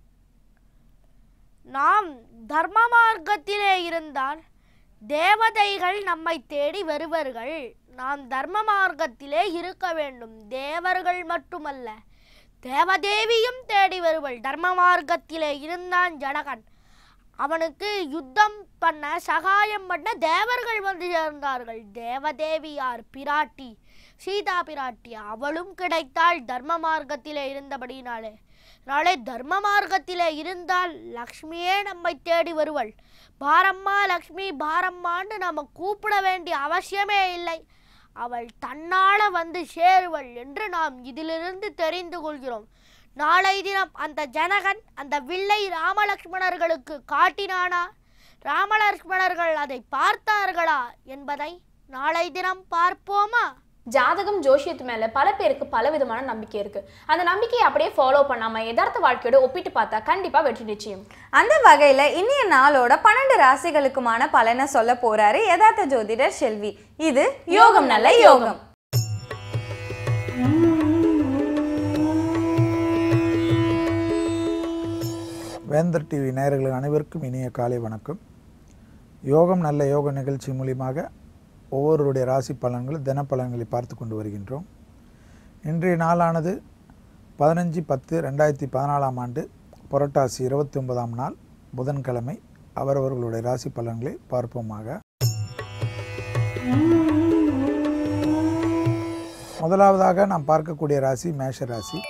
நாம் தர்ம மார்க்கத்திலே இருந்தால் தேவதைகள் நம்மை தேடி வருவார்கள் நாம் தர்ம மார்க்கத்திலே இருக்க வேண்டும் தேவர்கள் மட்டுமல்ல தேவதேவியும் தேடி வருவள் தர்ம மார்க்கத்திலே இருந்தான் ஜனகன் அவனுக்கு யுத்தம் பண்ண சகாயம் பண்ண தேவர்கள் வந்து சேர்ந்தார்கள் தேவதேவியார் பிராட்டி சீதா பிராட்டி அவளும் கிடைத்தாள் தர்ம மார்க்கத்திலே இருந்தபடினாலே நாளை தர்ம மார்க்கத்திலே இருந்தால் லக்ஷ்மியே நம்மை தேடி வருவள் பாரம்மா லக்ஷ்மி பாரம்மான்னு நம்ம கூப்பிட வேண்டிய அவசியமே இல்லை அவள் தன்னால வந்து சேருவள் என்று நாம் இதிலிருந்து தெரிந்து கொள்கிறோம் நாளை தினம் அந்த ஜனகன் அந்த வில்லை ராமலக்ஷ்மணர்களுக்கு காட்டினானா ராமலக்ஷ்மணர்கள் அதை பார்த்தார்களா என்பதை நாளை தினம் பார்ப்போமா ஜாதகம் ஜோஷியத்து மேல பல பேருக்கு பல விதமான நம்பிக்கை இருக்கு அந்த நம்பிக்கையை அப்படியே ஃபாலோ பண்ணாம யதார்த்த வாழ்க்கையோட ஒப்பிட்டு பார்த்தா கண்டிப்பா வெற்றி நிச்சயம் அந்த வகையில இன்னைய நாளோட பன்னெண்டு ராசிகளுக்குமான பலனை சொல்ல போறாரு யதார்த்த ஜோதிடர் செல்வி இது யோகம் நல்ல யோகம் வேந்தர் டிவி நேயர்கள் அனைவருக்கும் இனிய காலை வணக்கம் யோகம் நல்ல யோக நிகழ்ச்சி மூலியமாக ஒவ்வொருவருடைய ராசி பலன்கள் தினப்பலன்களை பார்த்து கொண்டு வருகின்றோம் இன்றைய நாளானது பதினஞ்சு பத்து ரெண்டாயிரத்தி பதினாலாம் ஆண்டு புரட்டாசி இருபத்தி ஒன்பதாம் நாள் புதன்கிழமை அவரவர்களுடைய ராசி பலன்களை பார்ப்போமாக முதலாவதாக நாம் பார்க்கக்கூடிய ராசி மேஷ ராசி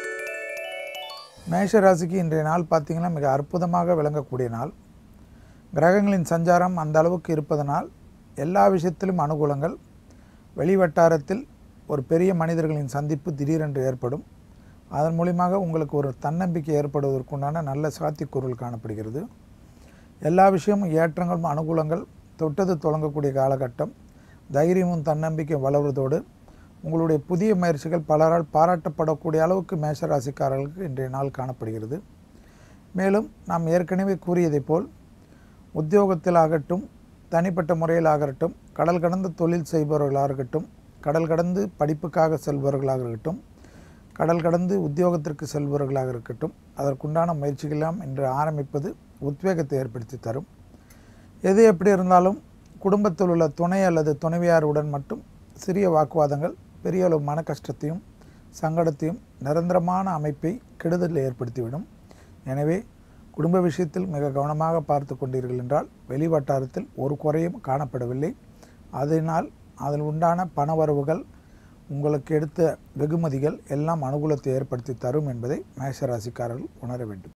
மேஷ ராசிக்கு இன்றைய நாள் பார்த்தீங்கன்னா மிக அற்புதமாக விளங்கக்கூடிய நாள் கிரகங்களின் சஞ்சாரம் அந்த அளவுக்கு இருப்பதனால் எல்லா விஷயத்திலும் அனுகூலங்கள் வெளிவட்டாரத்தில் ஒரு பெரிய மனிதர்களின் சந்திப்பு திடீரென்று ஏற்படும் அதன் மூலியமாக உங்களுக்கு ஒரு தன்னம்பிக்கை ஏற்படுவதற்குண்டான நல்ல சாத்தியக்கூறுகள் காணப்படுகிறது எல்லா விஷயமும் ஏற்றங்களும் அனுகூலங்கள் தொட்டது தொடங்கக்கூடிய காலகட்டம் தைரியமும் தன்னம்பிக்கையும் வளர்வதோடு உங்களுடைய புதிய முயற்சிகள் பலரால் பாராட்டப்படக்கூடிய அளவுக்கு மேஷராசிக்காரர்களுக்கு இன்றைய நாள் காணப்படுகிறது மேலும் நாம் ஏற்கனவே கூறியதைப் போல் உத்தியோகத்தில் ஆகட்டும் தனிப்பட்ட முறையில் ஆகட்டும் கடல் கடந்து தொழில் செய்பவர்களாக இருக்கட்டும் கடல் கடந்து படிப்புக்காக செல்பவர்களாக இருக்கட்டும் கடல் கடந்து உத்தியோகத்திற்கு செல்பவர்களாக இருக்கட்டும் அதற்குண்டான முயற்சிகளெல்லாம் இன்று ஆரம்பிப்பது உத்வேகத்தை ஏற்படுத்தி தரும் எது எப்படி இருந்தாலும் குடும்பத்தில் உள்ள துணை அல்லது துணைவியாருடன் மட்டும் சிறிய வாக்குவாதங்கள் பெரிய அளவு மன கஷ்டத்தையும் சங்கடத்தையும் நிரந்தரமான அமைப்பை கெடுதல் ஏற்படுத்திவிடும் எனவே குடும்ப விஷயத்தில் மிக கவனமாக பார்த்து கொண்டீர்கள் என்றால் வெளி வட்டாரத்தில் ஒரு குறையும் காணப்படவில்லை அதனால் அதில் உண்டான பணவரவுகள் உங்களுக்கு எடுத்த வெகுமதிகள் எல்லாம் அனுகூலத்தை ஏற்படுத்தி தரும் என்பதை மேஷராசிக்காரர்கள் உணர வேண்டும்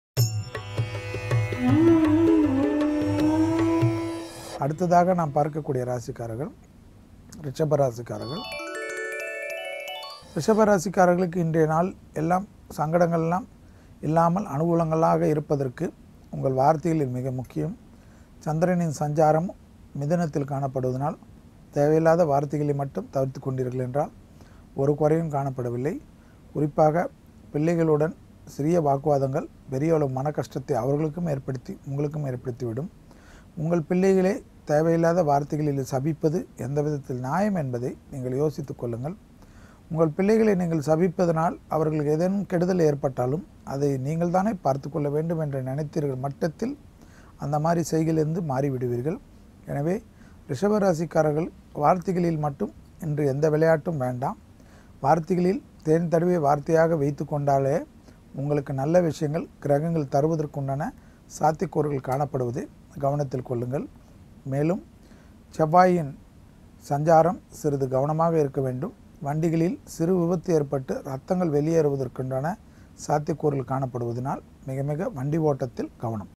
அடுத்ததாக நாம் பார்க்கக்கூடிய ராசிக்காரர்கள் ரிஷப ராசிக்காரர்கள் ரிஷப ராசிக்காரர்களுக்கு இன்றைய நாள் எல்லாம் சங்கடங்கள் எல்லாம் இல்லாமல் அனுகூலங்களாக இருப்பதற்கு உங்கள் வார்த்தைகளில் மிக முக்கியம் சந்திரனின் சஞ்சாரம் மிதனத்தில் காணப்படுவதனால் தேவையில்லாத வார்த்தைகளை மட்டும் தவிர்த்து கொண்டீர்கள் என்றால் ஒரு குறையும் காணப்படவில்லை குறிப்பாக பிள்ளைகளுடன் சிறிய வாக்குவாதங்கள் பெரிய அளவு மன கஷ்டத்தை அவர்களுக்கும் ஏற்படுத்தி உங்களுக்கும் ஏற்படுத்திவிடும் உங்கள் பிள்ளைகளே தேவையில்லாத வார்த்தைகளில் சபிப்பது எந்த விதத்தில் நியாயம் என்பதை நீங்கள் யோசித்துக் கொள்ளுங்கள் உங்கள் பிள்ளைகளை நீங்கள் சபிப்பதனால் அவர்களுக்கு ஏதேனும் கெடுதல் ஏற்பட்டாலும் அதை நீங்கள் தானே பார்த்து கொள்ள வேண்டும் என்று நினைத்தீர்கள் மட்டத்தில் அந்த மாதிரி செய்கையிலிருந்து மாறிவிடுவீர்கள் எனவே ரிஷபராசிக்காரர்கள் வார்த்தைகளில் மட்டும் இன்று எந்த விளையாட்டும் வேண்டாம் வார்த்தைகளில் தேன் தடவிய வார்த்தையாக வைத்து கொண்டாலே உங்களுக்கு நல்ல விஷயங்கள் கிரகங்கள் தருவதற்குண்டான சாத்தியக்கூறுகள் காணப்படுவதை கவனத்தில் கொள்ளுங்கள் மேலும் செவ்வாயின் சஞ்சாரம் சிறிது கவனமாக இருக்க வேண்டும் வண்டிகளில் சிறு விபத்து ஏற்பட்டு ரத்தங்கள் வெளியேறுவதற்குண்டான சாத்தியக்கூறுகள் காணப்படுவதனால் மிக மிக வண்டி ஓட்டத்தில் கவனம்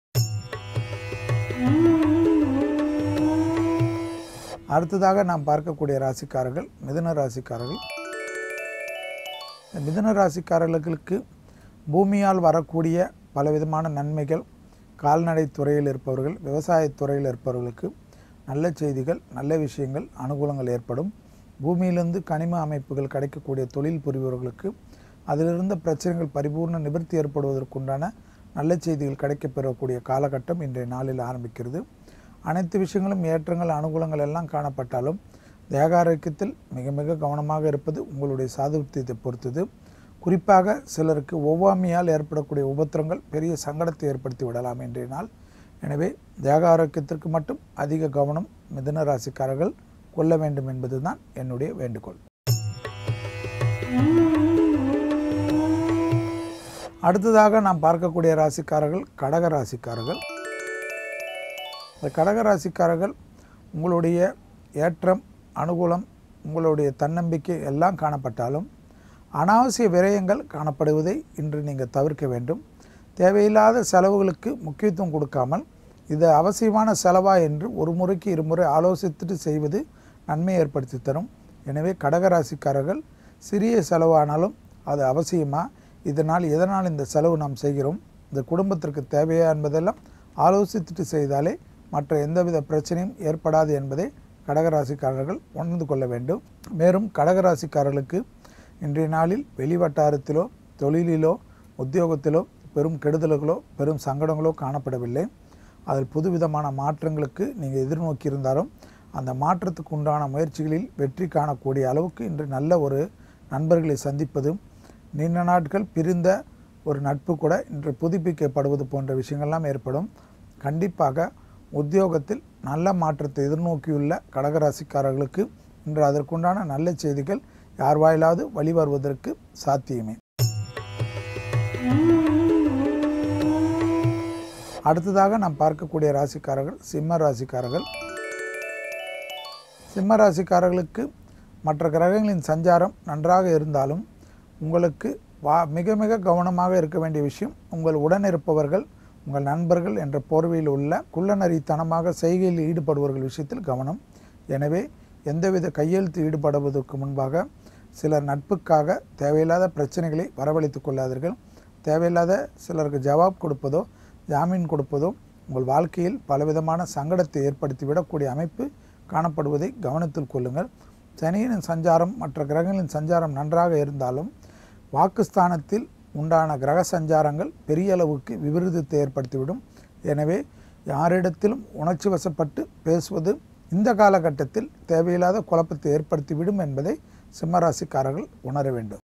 அடுத்ததாக நாம் பார்க்கக்கூடிய ராசிக்காரர்கள் மிதுன ராசிக்காரர்கள் இந்த மிதுன ராசிக்காரர்களுக்கு பூமியால் வரக்கூடிய பலவிதமான நன்மைகள் கால்நடை துறையில் இருப்பவர்கள் விவசாயத் துறையில் இருப்பவர்களுக்கு நல்ல செய்திகள் நல்ல விஷயங்கள் அனுகூலங்கள் ஏற்படும் பூமியிலிருந்து கனிம அமைப்புகள் கிடைக்கக்கூடிய தொழில் புரிபவர்களுக்கு அதிலிருந்த பிரச்சனைகள் பரிபூர்ண நிவர்த்தி ஏற்படுவதற்குண்டான நல்ல செய்திகள் கிடைக்கப்பெறக்கூடிய காலகட்டம் இன்றைய நாளில் ஆரம்பிக்கிறது அனைத்து விஷயங்களும் ஏற்றங்கள் அனுகூலங்கள் எல்லாம் காணப்பட்டாலும் தேக ஆரோக்கியத்தில் மிக மிக கவனமாக இருப்பது உங்களுடைய சாதுர்த்தியத்தை பொறுத்தது குறிப்பாக சிலருக்கு ஒவ்வாமையால் ஏற்படக்கூடிய உபத்திரங்கள் பெரிய சங்கடத்தை ஏற்படுத்தி விடலாம் இன்றைய நாள் எனவே தேக ஆரோக்கியத்திற்கு மட்டும் அதிக கவனம் மிதுன ராசிக்காரர்கள் கொள்ள வேண்டும் என்பதுதான் என்னுடைய வேண்டுகோள் அடுத்ததாக நாம் பார்க்கக்கூடிய ராசிக்காரர்கள் கடக ராசிக்காரர்கள் இந்த கடக ராசிக்காரர்கள் உங்களுடைய ஏற்றம் அனுகூலம் உங்களுடைய தன்னம்பிக்கை எல்லாம் காணப்பட்டாலும் அனாவசிய விரயங்கள் காணப்படுவதை இன்று நீங்கள் தவிர்க்க வேண்டும் தேவையில்லாத செலவுகளுக்கு முக்கியத்துவம் கொடுக்காமல் இது அவசியமான செலவா என்று ஒரு முறைக்கு இருமுறை ஆலோசித்துட்டு செய்வது நன்மை ஏற்படுத்தி தரும் எனவே கடகராசிக்காரர்கள் சிறிய செலவானாலும் அது அவசியமா இதனால் எதனால் இந்த செலவு நாம் செய்கிறோம் இந்த குடும்பத்திற்கு தேவையா என்பதெல்லாம் ஆலோசித்துட்டு செய்தாலே மற்ற எந்தவித பிரச்சனையும் ஏற்படாது என்பதை கடகராசிக்காரர்கள் உணர்ந்து கொள்ள வேண்டும் மேலும் கடகராசிக்காரர்களுக்கு இன்றைய நாளில் வெளிவட்டாரத்திலோ தொழிலிலோ உத்தியோகத்திலோ பெரும் கெடுதல்களோ பெரும் சங்கடங்களோ காணப்படவில்லை அதில் புதுவிதமான மாற்றங்களுக்கு நீங்கள் எதிர்நோக்கியிருந்தாலும் அந்த மாற்றத்துக்கு உண்டான முயற்சிகளில் வெற்றி காணக்கூடிய அளவுக்கு இன்று நல்ல ஒரு நண்பர்களை சந்திப்பதும் நீண்ட நாட்கள் பிரிந்த ஒரு நட்பு கூட இன்று புதுப்பிக்கப்படுவது போன்ற விஷயங்கள்லாம் ஏற்படும் கண்டிப்பாக உத்தியோகத்தில் நல்ல மாற்றத்தை எதிர்நோக்கியுள்ள கடகராசிக்காரர்களுக்கு இன்று அதற்குண்டான நல்ல செய்திகள் யார் வாயிலாவது வழிவருவதற்கு சாத்தியமே அடுத்ததாக நாம் பார்க்கக்கூடிய ராசிக்காரர்கள் சிம்ம ராசிக்காரர்கள் சிம்ம ராசிக்காரர்களுக்கு மற்ற கிரகங்களின் சஞ்சாரம் நன்றாக இருந்தாலும் உங்களுக்கு வா மிக மிக கவனமாக இருக்க வேண்டிய விஷயம் உங்கள் உடன் இருப்பவர்கள் உங்கள் நண்பர்கள் என்ற போர்வையில் உள்ள குள்ளநரித்தனமாக செய்கையில் ஈடுபடுபவர்கள் விஷயத்தில் கவனம் எனவே எந்தவித கையெழுத்து ஈடுபடுவதற்கு முன்பாக சிலர் நட்புக்காக தேவையில்லாத பிரச்சனைகளை வரவழைத்துக் கொள்ளாதீர்கள் தேவையில்லாத சிலருக்கு ஜவாப் கொடுப்பதோ ஜாமீன் கொடுப்பதோ உங்கள் வாழ்க்கையில் பலவிதமான சங்கடத்தை ஏற்படுத்திவிடக்கூடிய அமைப்பு காணப்படுவதை கவனத்தில் கொள்ளுங்கள் சனியின் சஞ்சாரம் மற்ற கிரகங்களின் சஞ்சாரம் நன்றாக இருந்தாலும் வாக்குஸ்தானத்தில் உண்டான கிரக சஞ்சாரங்கள் பெரிய அளவுக்கு விபரீதத்தை ஏற்படுத்திவிடும் எனவே யாரிடத்திலும் உணர்ச்சி வசப்பட்டு பேசுவது இந்த காலகட்டத்தில் தேவையில்லாத குழப்பத்தை ஏற்படுத்திவிடும் என்பதை சிம்மராசிக்காரர்கள் உணர வேண்டும்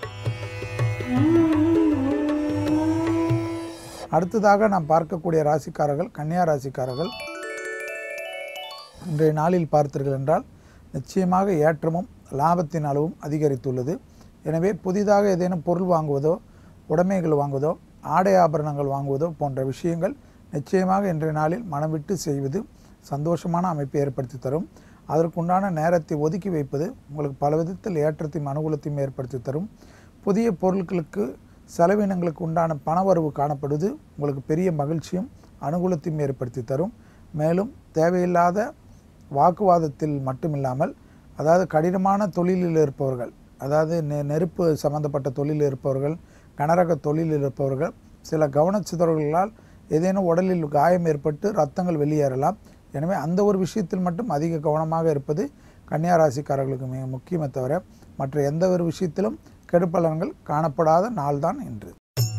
அடுத்ததாக நாம் பார்க்கக்கூடிய ராசிக்காரர்கள் கன்னியா ராசிக்காரர்கள் இன்றைய நாளில் பார்த்தீர்கள் என்றால் நிச்சயமாக ஏற்றமும் லாபத்தின் அளவும் அதிகரித்துள்ளது எனவே புதிதாக ஏதேனும் பொருள் வாங்குவதோ உடைமைகள் வாங்குவதோ ஆடை ஆபரணங்கள் வாங்குவதோ போன்ற விஷயங்கள் நிச்சயமாக இன்றைய நாளில் மனம் விட்டு செய்வது சந்தோஷமான அமைப்பை ஏற்படுத்தி தரும் அதற்குண்டான நேரத்தை ஒதுக்கி வைப்பது உங்களுக்கு பல விதத்தில் ஏற்றத்தையும் அனுகூலத்தையும் ஏற்படுத்தி தரும் புதிய பொருட்களுக்கு செலவினங்களுக்கு உண்டான பணவரவு காணப்படுவது உங்களுக்கு பெரிய மகிழ்ச்சியும் அனுகூலத்தையும் ஏற்படுத்தி தரும் மேலும் தேவையில்லாத வாக்குவாதத்தில் மட்டுமில்லாமல் அதாவது கடினமான தொழிலில் இருப்பவர்கள் அதாவது நெ நெருப்பு சம்பந்தப்பட்ட தொழிலில் இருப்பவர்கள் கனரக தொழிலில் இருப்பவர்கள் சில கவனச்சிதறல்களால் ஏதேனும் உடலில் காயம் ஏற்பட்டு ரத்தங்கள் வெளியேறலாம் எனவே அந்த ஒரு விஷயத்தில் மட்டும் அதிக கவனமாக இருப்பது கன்னியா ராசிக்காரர்களுக்கு மிக முக்கியமே தவிர மற்ற எந்த ஒரு விஷயத்திலும் கெடுபலன்கள் காணப்படாத நாள்தான் இன்று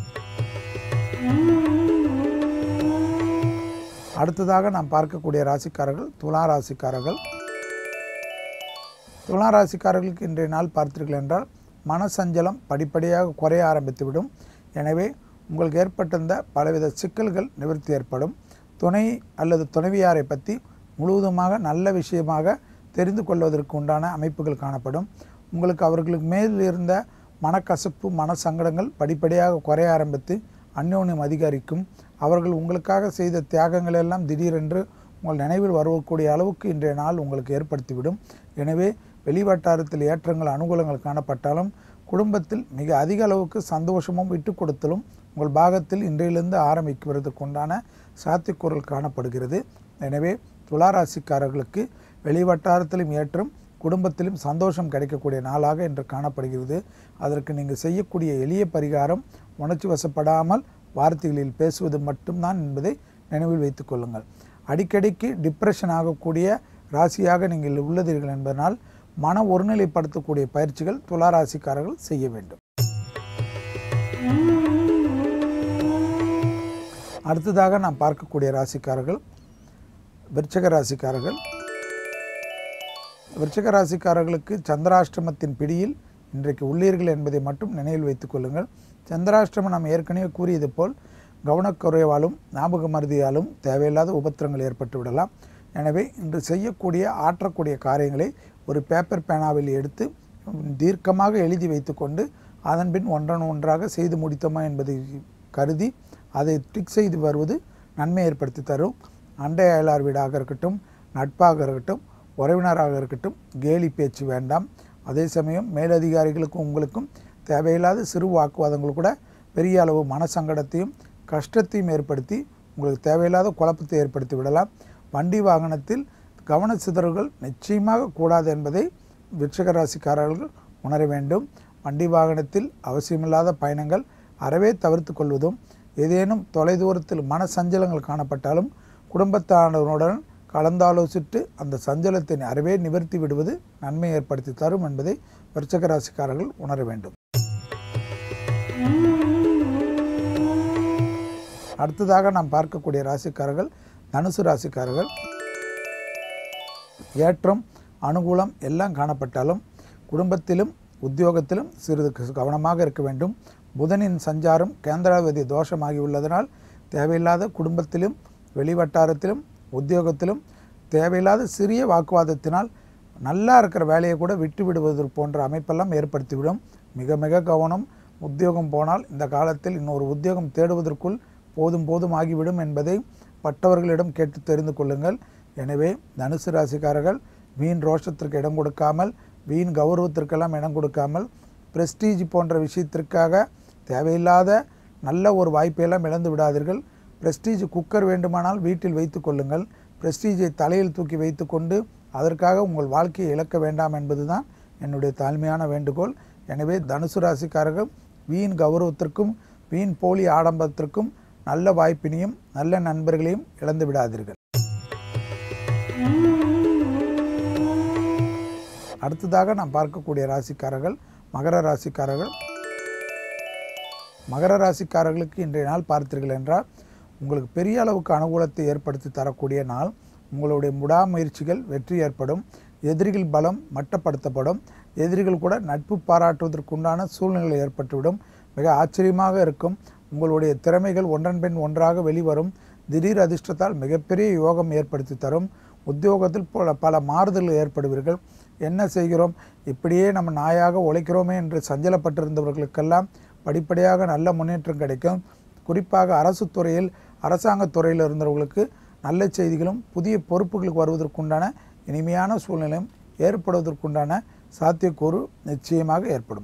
அடுத்ததாக நாம் பார்க்கக்கூடிய ராசிக்காரர்கள் துலா ராசிக்காரர்கள் துலா ராசிக்காரர்களுக்கு இன்றைய நாள் பார்த்தீர்கள் என்றால் மனசஞ்சலம் படிப்படியாக குறைய ஆரம்பித்துவிடும் எனவே உங்களுக்கு ஏற்பட்டிருந்த பலவித சிக்கல்கள் நிவர்த்தி ஏற்படும் துணை அல்லது துணைவியாரை பற்றி முழுவதுமாக நல்ல விஷயமாக தெரிந்து கொள்வதற்கு உண்டான அமைப்புகள் காணப்படும் உங்களுக்கு அவர்களுக்கு மேல் இருந்த மனக்கசப்பு மன சங்கடங்கள் படிப்படியாக குறைய ஆரம்பித்து அந்யோன்யம் அதிகரிக்கும் அவர்கள் உங்களுக்காக செய்த தியாகங்கள் எல்லாம் திடீரென்று உங்கள் நினைவில் வரக்கூடிய அளவுக்கு இன்றைய நாள் உங்களுக்கு ஏற்படுத்திவிடும் எனவே வெளிவட்டாரத்தில் ஏற்றங்கள் அனுகூலங்கள் காணப்பட்டாலும் குடும்பத்தில் மிக அதிக அளவுக்கு சந்தோஷமும் விட்டு கொடுத்தலும் உங்கள் பாகத்தில் இன்றையிலிருந்து ஆரம்பிக்கிறதுக்கு உண்டான சாத்தியக்கூறல் காணப்படுகிறது எனவே துளாராசிக்காரர்களுக்கு வெளிவட்டாரத்திலும் ஏற்றம் குடும்பத்திலும் சந்தோஷம் கிடைக்கக்கூடிய நாளாக இன்று காணப்படுகிறது அதற்கு நீங்கள் செய்யக்கூடிய எளிய பரிகாரம் உணர்ச்சி வசப்படாமல் வார்த்தைகளில் பேசுவது மட்டும்தான் என்பதை நினைவில் வைத்துக் கொள்ளுங்கள் அடிக்கடிக்கு டிப்ரெஷன் ஆகக்கூடிய ராசியாக நீங்கள் உள்ளதீர்கள் என்பதனால் மன ஒருநிலைப்படுத்தக்கூடிய பயிற்சிகள் துலா ராசிக்காரர்கள் செய்ய வேண்டும் அடுத்ததாக நாம் பார்க்கக்கூடிய ராசிக்காரர்கள் விருச்சக ராசிக்காரர்கள் விருச்சக ராசிக்காரர்களுக்கு சந்திராஷ்டமத்தின் பிடியில் இன்றைக்கு உள்ளீர்கள் என்பதை மட்டும் நினைவில் வைத்துக் கொள்ளுங்கள் சந்திராஷ்டமம் நாம் ஏற்கனவே கூறியது போல் கவனக்குறைவாலும் ஞாபக மருதியாலும் தேவையில்லாத உபத்திரங்கள் ஏற்பட்டு விடலாம் எனவே இன்று செய்யக்கூடிய ஆற்றக்கூடிய காரியங்களை ஒரு பேப்பர் பேனாவில் எடுத்து தீர்க்கமாக எழுதி வைத்துக்கொண்டு அதன் பின் ஒன்றன் ஒன்றாக செய்து முடித்தோமா என்பதை கருதி அதை டிக் செய்து வருவது நன்மை ஏற்படுத்தி தரும் அண்டை அயலார் வீடாக இருக்கட்டும் நட்பாக இருக்கட்டும் உறவினராக இருக்கட்டும் கேலி பேச்சு வேண்டாம் அதே சமயம் மேலதிகாரிகளுக்கும் உங்களுக்கும் தேவையில்லாத சிறு வாக்குவாதங்கள் கூட பெரிய அளவு மனசங்கடத்தையும் கஷ்டத்தையும் ஏற்படுத்தி உங்களுக்கு தேவையில்லாத குழப்பத்தை ஏற்படுத்தி விடலாம் வண்டி வாகனத்தில் கவன சிதறல்கள் நிச்சயமாக கூடாது என்பதை விருச்சிக ராசிக்காரர்கள் உணர வேண்டும் வண்டி வாகனத்தில் அவசியமில்லாத பயணங்கள் அறவே தவிர்த்து கொள்வதும் ஏதேனும் தொலைதூரத்தில் மன சஞ்சலங்கள் காணப்பட்டாலும் குடும்பத்தானவருடன் கலந்தாலோசித்து அந்த சஞ்சலத்தை அறவே நிவர்த்தி விடுவது நன்மை ஏற்படுத்தி தரும் என்பதை விருச்சக ராசிக்காரர்கள் உணர வேண்டும் அடுத்ததாக நாம் பார்க்கக்கூடிய ராசிக்காரர்கள் தனுசு ராசிக்காரர்கள் ஏற்றம் அனுகூலம் எல்லாம் காணப்பட்டாலும் குடும்பத்திலும் உத்தியோகத்திலும் சிறிது க- கவனமாக இருக்க வேண்டும் புதனின் சஞ்சாரம் கேந்திராவதி தோஷமாகி உள்ளதனால் தேவையில்லாத குடும்பத்திலும் வெளிவட்டாரத்திலும் உத்தியோகத்திலும் தேவையில்லாத சிறிய வாக்குவாதத்தினால் நல்லா இருக்கிற வேலையை கூட விட்டு விடுவது போன்ற அமைப்பெல்லாம் ஏற்படுத்திவிடும் மிக மிக கவனம் உத்தியோகம் போனால் இந்த காலத்தில் இன்னொரு உத்தியோகம் தேடுவதற்குள் போதும் போதும் ஆகிவிடும் என்பதை பட்டவர்களிடம் கேட்டு தெரிந்து கொள்ளுங்கள் எனவே தனுசு ராசிக்காரர்கள் வீண் ரோஷத்திற்கு இடம் கொடுக்காமல் வீண் கௌரவத்திற்கெல்லாம் இடம் கொடுக்காமல் பிரஸ்டீஜ் போன்ற விஷயத்திற்காக தேவையில்லாத நல்ல ஒரு வாய்ப்பையெல்லாம் இழந்து விடாதீர்கள் பிரஸ்டீஜ் குக்கர் வேண்டுமானால் வீட்டில் வைத்து கொள்ளுங்கள் பிரஸ்டீஜை தலையில் தூக்கி வைத்துக்கொண்டு அதற்காக உங்கள் வாழ்க்கையை இழக்க வேண்டாம் என்பதுதான் என்னுடைய தாழ்மையான வேண்டுகோள் எனவே தனுசு ராசிக்காரர்கள் வீண் கௌரவத்திற்கும் வீண் போலி ஆடம்பரத்திற்கும் நல்ல வாய்ப்பினையும் நல்ல நண்பர்களையும் இழந்து விடாதீர்கள் அடுத்ததாக நாம் பார்க்கக்கூடிய ராசிக்காரர்கள் மகர ராசிக்காரர்கள் மகர ராசிக்காரர்களுக்கு இன்றைய நாள் பார்த்தீர்கள் என்றால் உங்களுக்கு பெரிய அளவுக்கு அனுகூலத்தை ஏற்படுத்தி தரக்கூடிய நாள் உங்களுடைய முடாமுயற்சிகள் வெற்றி ஏற்படும் எதிரிகள் பலம் மட்டப்படுத்தப்படும் எதிரிகள் கூட நட்பு பாராட்டுவதற்குண்டான சூழ்நிலை ஏற்பட்டுவிடும் மிக ஆச்சரியமாக இருக்கும் உங்களுடைய திறமைகள் ஒன்றன் பின் ஒன்றாக வெளிவரும் திடீர் அதிர்ஷ்டத்தால் மிகப்பெரிய யோகம் ஏற்படுத்தி தரும் உத்தியோகத்தில் பல பல மாறுதல்கள் ஏற்படுவீர்கள் என்ன செய்கிறோம் இப்படியே நம்ம நாயாக உழைக்கிறோமே என்று சஞ்சலப்பட்டிருந்தவர்களுக்கெல்லாம் படிப்படியாக நல்ல முன்னேற்றம் கிடைக்கும் குறிப்பாக அரசு துறையில் அரசாங்கத் துறையில் இருந்தவர்களுக்கு நல்ல செய்திகளும் புதிய பொறுப்புகளுக்கு வருவதற்குண்டான இனிமையான சூழ்நிலையும் ஏற்படுவதற்குண்டான சாத்தியக்கூறு நிச்சயமாக ஏற்படும்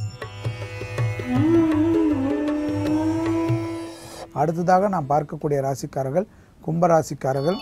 அடுத்ததாக நாம் பார்க்கக்கூடிய ராசிக்காரர்கள் கும்பராசிக்காரர்கள்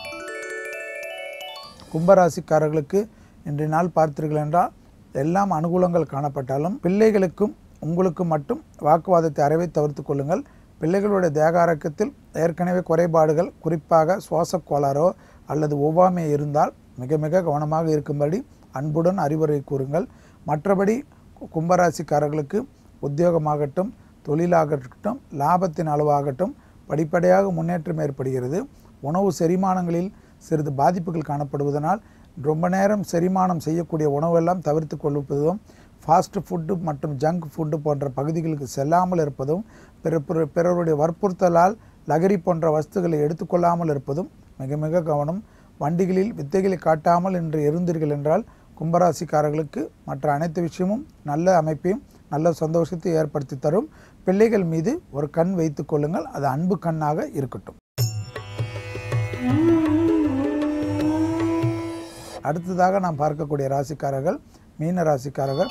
கும்பராசிக்காரர்களுக்கு இன்றைய நாள் பார்த்தீர்கள் என்றால் எல்லாம் அனுகூலங்கள் காணப்பட்டாலும் பிள்ளைகளுக்கும் உங்களுக்கு மட்டும் வாக்குவாதத்தை அறவே தவிர்த்து கொள்ளுங்கள் பிள்ளைகளுடைய தேக ஆரோக்கியத்தில் ஏற்கனவே குறைபாடுகள் குறிப்பாக சுவாசக் கோளாறோ அல்லது ஒவ்வாமை இருந்தால் மிக மிக கவனமாக இருக்கும்படி அன்புடன் அறிவுரை கூறுங்கள் மற்றபடி கு- கும்பராசிக்காரர்களுக்கு உத்தியோகமாகட்டும் தொழிலாகட்டும் லாபத்தின் அளவாகட்டும் படிப்படியாக முன்னேற்றம் ஏற்படுகிறது உணவு செரிமானங்களில் சிறிது பாதிப்புகள் காணப்படுவதனால் ரொம்ப நேரம் செரிமானம் செய்யக்கூடிய உணவெல்லாம் தவிர்த்து கொள்வதும் ஃபாஸ்ட் ஃபுட்டு மற்றும் ஜங்க் ஃபுட்டு போன்ற பகுதிகளுக்கு செல்லாமல் இருப்பதும் பிற பிற- பிறருடைய வற்புறுத்தலால் லகரி போன்ற வஸ்துக்களை எடுத்துக்கொள்ளாமல் இருப்பதும் மிக மிக கவனம் வண்டிகளில் வித்தைகளை காட்டாமல் என்று இருந்தீர்கள் என்றால் கும்பராசிக்காரர்களுக்கு மற்ற அனைத்து விஷயமும் நல்ல அமைப்பையும் நல்ல சந்தோஷத்தை ஏற்படுத்தி தரும் பிள்ளைகள் மீது ஒரு கண் வைத்துக் கொள்ளுங்கள் அது அன்பு கண்ணாக இருக்கட்டும் அடுத்ததாக நாம் பார்க்கக்கூடிய ராசிக்காரர்கள் மீன ராசிக்காரர்கள்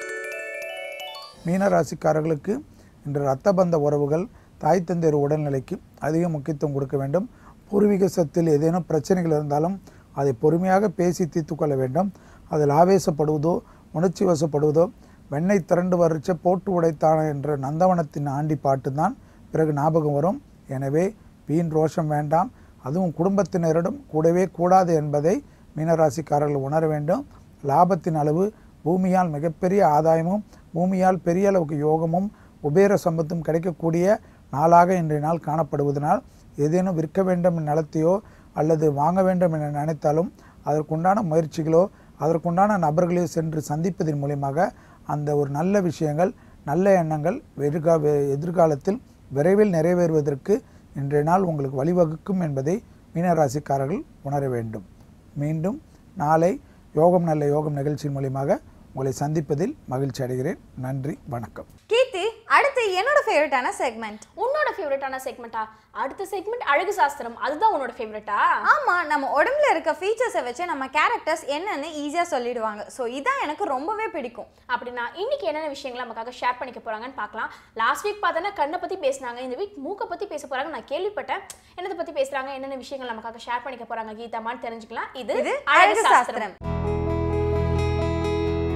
மீன ராசிக்காரர்களுக்கு இன்று இரத்த பந்த உறவுகள் தாய் தந்தையர் உடல்நிலைக்கு அதிக முக்கியத்துவம் கொடுக்க வேண்டும் பூர்வீக சொத்தில் ஏதேனும் பிரச்சனைகள் இருந்தாலும் அதை பொறுமையாக பேசி தீர்த்து கொள்ள வேண்டும் அதில் ஆவேசப்படுவதோ உணர்ச்சி வசப்படுவதோ வெண்ணெய் திரண்டு வரிச்ச போட்டு உடைத்தான என்ற நந்தவனத்தின் ஆண்டி பாட்டு தான் பிறகு ஞாபகம் வரும் எனவே வீண் ரோஷம் வேண்டாம் அதுவும் குடும்பத்தினரிடம் கூடவே கூடாது என்பதை மீனராசிக்காரர்கள் உணர வேண்டும் லாபத்தின் அளவு பூமியால் மிகப்பெரிய ஆதாயமும் பூமியால் பெரிய அளவுக்கு யோகமும் குபேர சம்பத்தும் கிடைக்கக்கூடிய நாளாக இன்றைய நாள் காணப்படுவதனால் ஏதேனும் விற்க வேண்டும் என்ற நிலத்தையோ அல்லது வாங்க வேண்டும் என நினைத்தாலும் அதற்குண்டான முயற்சிகளோ அதற்குண்டான நபர்களையோ சென்று சந்திப்பதன் மூலியமாக அந்த ஒரு நல்ல விஷயங்கள் நல்ல எண்ணங்கள் எதிர்கா எதிர்காலத்தில் விரைவில் நிறைவேறுவதற்கு இன்றைய நாள் உங்களுக்கு வழிவகுக்கும் என்பதை மீனராசிக்காரர்கள் உணர வேண்டும் மீண்டும் நாளை யோகம் நல்ல யோகம் நிகழ்ச்சியின் மூலியமாக உங்களை சந்திப்பதில் மகிழ்ச்சி அடைகிறேன் நன்றி வணக்கம் கீர்த்தி அடுத்து என்னோட ஃபேவரட்டான செக்மெண்ட் உன்னோட ஃபேவரட்டான செக்மெண்ட்டா அடுத்த செக்மெண்ட் அழகு சாஸ்திரம் அதுதான் உன்னோட ஃபேவரட்டா ஆமா நம்ம உடம்புல இருக்க ஃபீச்சர்ஸை வச்சு நம்ம கேரக்டர்ஸ் என்னன்னு ஈஸியா சொல்லிடுவாங்க ஸோ இதான் எனக்கு ரொம்பவே பிடிக்கும் அப்படின்னா இன்னைக்கு என்னென்ன விஷயங்களை நமக்காக ஷேர் பண்ணிக்க போறாங்கன்னு பார்க்கலாம் லாஸ்ட் வீக் பார்த்தோன்னா கண்ணை பத்தி பேசினாங்க இந்த வீக் மூக்கை பத்தி பேச போறாங்க நான் கேள்விப்பட்டேன் என்னதை பத்தி பேசுறாங்க என்னென்ன விஷயங்கள் நமக்காக ஷேர் பண்ணிக்க போறாங்க கீதாமான்னு தெரிஞ்சுக்கலாம் இது இது அழகு சாஸ்திரம்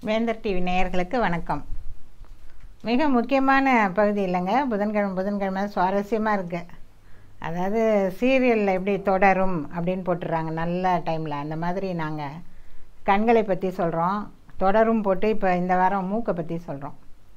வேந்தர் டிவி நேயர்களுக்கு வணக்கம் மிக முக்கியமான பகுதி இல்லைங்க புதன்கிழமை புதன்கிழமை சுவாரஸ்யமாக இருக்குது அதாவது சீரியலில் எப்படி தொடரும் அப்படின்னு போட்டுடுறாங்க நல்ல டைமில் அந்த மாதிரி நாங்கள் கண்களை பற்றி சொல்கிறோம் தொடரும் போட்டு இப்போ இந்த வாரம் மூக்கை பற்றி சொல்கிறோம்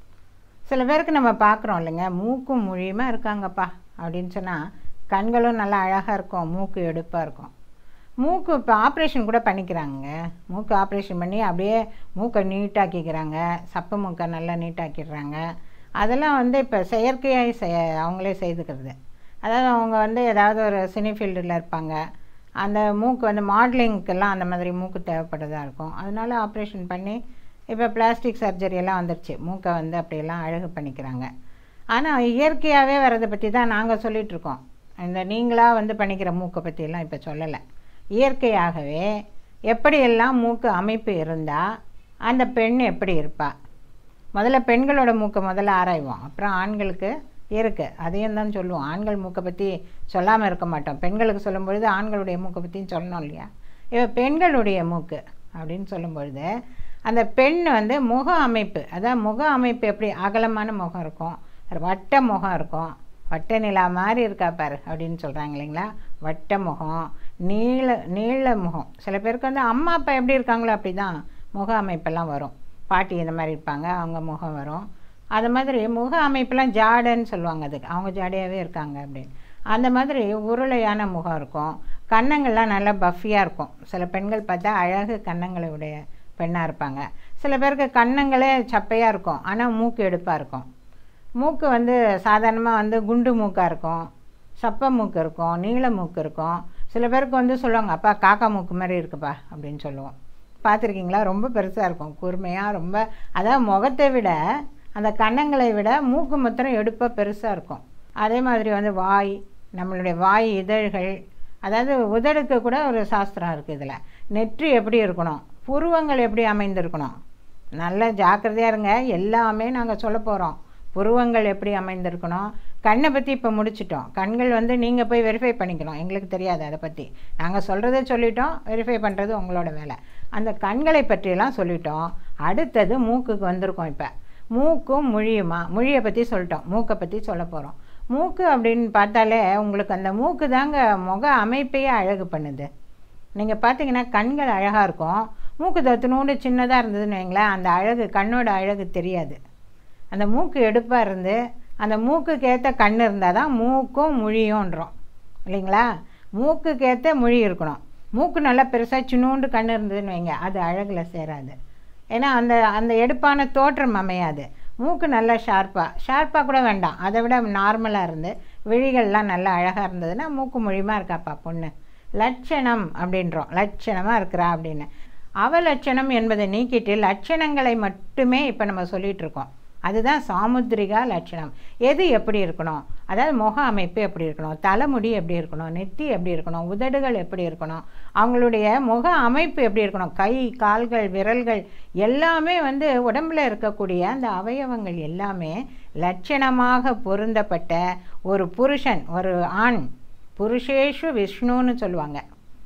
சில பேருக்கு நம்ம பார்க்குறோம் இல்லைங்க மூக்கும் மொழியுமா இருக்காங்கப்பா அப்படின்னு சொன்னால் கண்களும் நல்லா அழகாக இருக்கும் மூக்கு எடுப்பாக இருக்கும் மூக்கு இப்போ ஆப்ரேஷன் கூட பண்ணிக்கிறாங்க மூக்கு ஆப்ரேஷன் பண்ணி அப்படியே மூக்கை நீட்டாக்கிக்கிறாங்க சப்ப மூக்கை நல்லா நீட்டாக்கிடுறாங்க அதெல்லாம் வந்து இப்போ செயற்கையாக செய அவங்களே செய்துக்கிறது அதாவது அவங்க வந்து ஏதாவது ஒரு சினி ஃபீல்டில் இருப்பாங்க அந்த மூக்கு வந்து மாடலிங்க்கெல்லாம் அந்த மாதிரி மூக்கு தேவைப்படுறதா இருக்கும் அதனால ஆப்ரேஷன் பண்ணி இப்போ பிளாஸ்டிக் சர்ஜரி எல்லாம் வந்துருச்சு மூக்கை வந்து அப்படியெல்லாம் அழகு பண்ணிக்கிறாங்க ஆனால் இயற்கையாகவே வரதை பற்றி தான் நாங்கள் சொல்லிகிட்ருக்கோம் இந்த நீங்களாக வந்து பண்ணிக்கிற மூக்கை பற்றியெல்லாம் இப்போ சொல்லலை இயற்கையாகவே எப்படியெல்லாம் மூக்கு அமைப்பு இருந்தால் அந்த பெண் எப்படி இருப்பா முதல்ல பெண்களோட மூக்கை முதல்ல ஆராய்வோம் அப்புறம் ஆண்களுக்கு இருக்குது அதையும் தான் சொல்லுவோம் ஆண்கள் மூக்கை பற்றி சொல்லாமல் இருக்க மாட்டோம் பெண்களுக்கு சொல்லும் பொழுது ஆண்களுடைய மூக்கை பற்றியும் சொல்லணும் இல்லையா இப்போ பெண்களுடைய மூக்கு அப்படின்னு சொல்லும் பொழுது அந்த பெண் வந்து முக அமைப்பு அதான் முக அமைப்பு எப்படி அகலமான முகம் இருக்கும் வட்ட முகம் இருக்கும் வட்ட நிலா மாதிரி இருக்கா பாரு அப்படின்னு சொல்கிறாங்க இல்லைங்களா வட்ட முகம் நீள நீள முகம் சில பேருக்கு வந்து அம்மா அப்பா எப்படி இருக்காங்களோ அப்படி தான் முக அமைப்பெல்லாம் வரும் பாட்டி இந்த மாதிரி இருப்பாங்க அவங்க முகம் வரும் அது மாதிரி முக அமைப்பெல்லாம் ஜாடைன்னு சொல்லுவாங்க அதுக்கு அவங்க ஜாடையாகவே இருக்காங்க அப்படின்னு அந்த மாதிரி உருளையான முகம் இருக்கும் கன்னங்கள்லாம் நல்லா பஃபியாக இருக்கும் சில பெண்கள் பார்த்தா அழகு கன்னங்களை உடைய பெண்ணாக இருப்பாங்க சில பேருக்கு கன்னங்களே சப்பையாக இருக்கும் ஆனால் மூக்கு எடுப்பாக இருக்கும் மூக்கு வந்து சாதாரணமாக வந்து குண்டு மூக்காக இருக்கும் சப்பை மூக்கு இருக்கும் நீள மூக்கு இருக்கும் சில பேருக்கு வந்து சொல்லுவாங்க அப்பா காக்கா மூக்கு மாதிரி இருக்குப்பா அப்படின்னு சொல்லுவோம் பார்த்துருக்கீங்களா ரொம்ப பெருசாக இருக்கும் கூர்மையாக ரொம்ப அதாவது முகத்தை விட அந்த கன்னங்களை விட மூக்கு மாத்திரம் எடுப்பாக பெருசாக இருக்கும் அதே மாதிரி வந்து வாய் நம்மளுடைய வாய் இதழ்கள் அதாவது உதடுக்கு கூட ஒரு சாஸ்திரம் இருக்குது இதில் நெற்றி எப்படி இருக்கணும் புருவங்கள் எப்படி அமைந்திருக்கணும் நல்ல ஜாக்கிரதையாக இருங்க எல்லாமே நாங்கள் சொல்ல போகிறோம் புருவங்கள் எப்படி அமைந்திருக்கணும் கண்ணை பற்றி இப்போ முடிச்சிட்டோம் கண்கள் வந்து நீங்கள் போய் வெரிஃபை பண்ணிக்கணும் எங்களுக்கு தெரியாது அதை பற்றி நாங்கள் சொல்கிறத சொல்லிட்டோம் வெரிஃபை பண்ணுறது உங்களோட வேலை அந்த கண்களை பற்றியெல்லாம் சொல்லிட்டோம் அடுத்தது மூக்குக்கு வந்திருக்கோம் இப்போ மூக்கும் மொழியுமா மொழியை பற்றி சொல்லிட்டோம் மூக்கை பற்றி சொல்ல போகிறோம் மூக்கு அப்படின்னு பார்த்தாலே உங்களுக்கு அந்த மூக்கு தாங்க முக அமைப்பையே அழகு பண்ணுது நீங்கள் பார்த்தீங்கன்னா கண்கள் அழகாக இருக்கும் மூக்கு தத்துனோண்டு சின்னதாக இருந்ததுன்னு வைங்களேன் அந்த அழகு கண்ணோட அழகு தெரியாது அந்த மூக்கு எடுப்பாக இருந்து அந்த மூக்குக்கு ஏற்ற கண் இருந்தால் தான் மூக்கும் மொழியும்ன்றோம் இல்லைங்களா மூக்குக்கு ஏற்ற மொழி இருக்கணும் மூக்கு நல்லா பெருசாக சின்னோண்டு கண் இருந்ததுன்னு வைங்க அது அழகில் சேராது ஏன்னா அந்த அந்த எடுப்பான தோற்றம் அமையாது மூக்கு நல்லா ஷார்ப்பாக ஷார்ப்பாக கூட வேண்டாம் அதை விட நார்மலாக இருந்து விழிகள்லாம் நல்லா அழகாக இருந்ததுன்னா மூக்கு மொழியமாக இருக்காப்பா பொண்ணு லட்சணம் அப்படின்றோம் லட்சணமாக இருக்கிறா அப்படின்னு அவலட்சணம் என்பதை நீக்கிட்டு லட்சணங்களை மட்டுமே இப்போ நம்ம சொல்லிகிட்டு இருக்கோம் அதுதான் சாமுத்திரிகா லட்சணம் எது எப்படி இருக்கணும் அதாவது முக அமைப்பு எப்படி இருக்கணும் தலைமுடி எப்படி இருக்கணும் நெத்தி எப்படி இருக்கணும் உதடுகள் எப்படி இருக்கணும் அவங்களுடைய முக அமைப்பு எப்படி இருக்கணும் கை கால்கள் விரல்கள் எல்லாமே வந்து உடம்புல இருக்கக்கூடிய அந்த அவயவங்கள் எல்லாமே லட்சணமாக பொருந்தப்பட்ட ஒரு புருஷன் ஒரு ஆண் புருஷேஷு விஷ்ணுன்னு சொல்லுவாங்க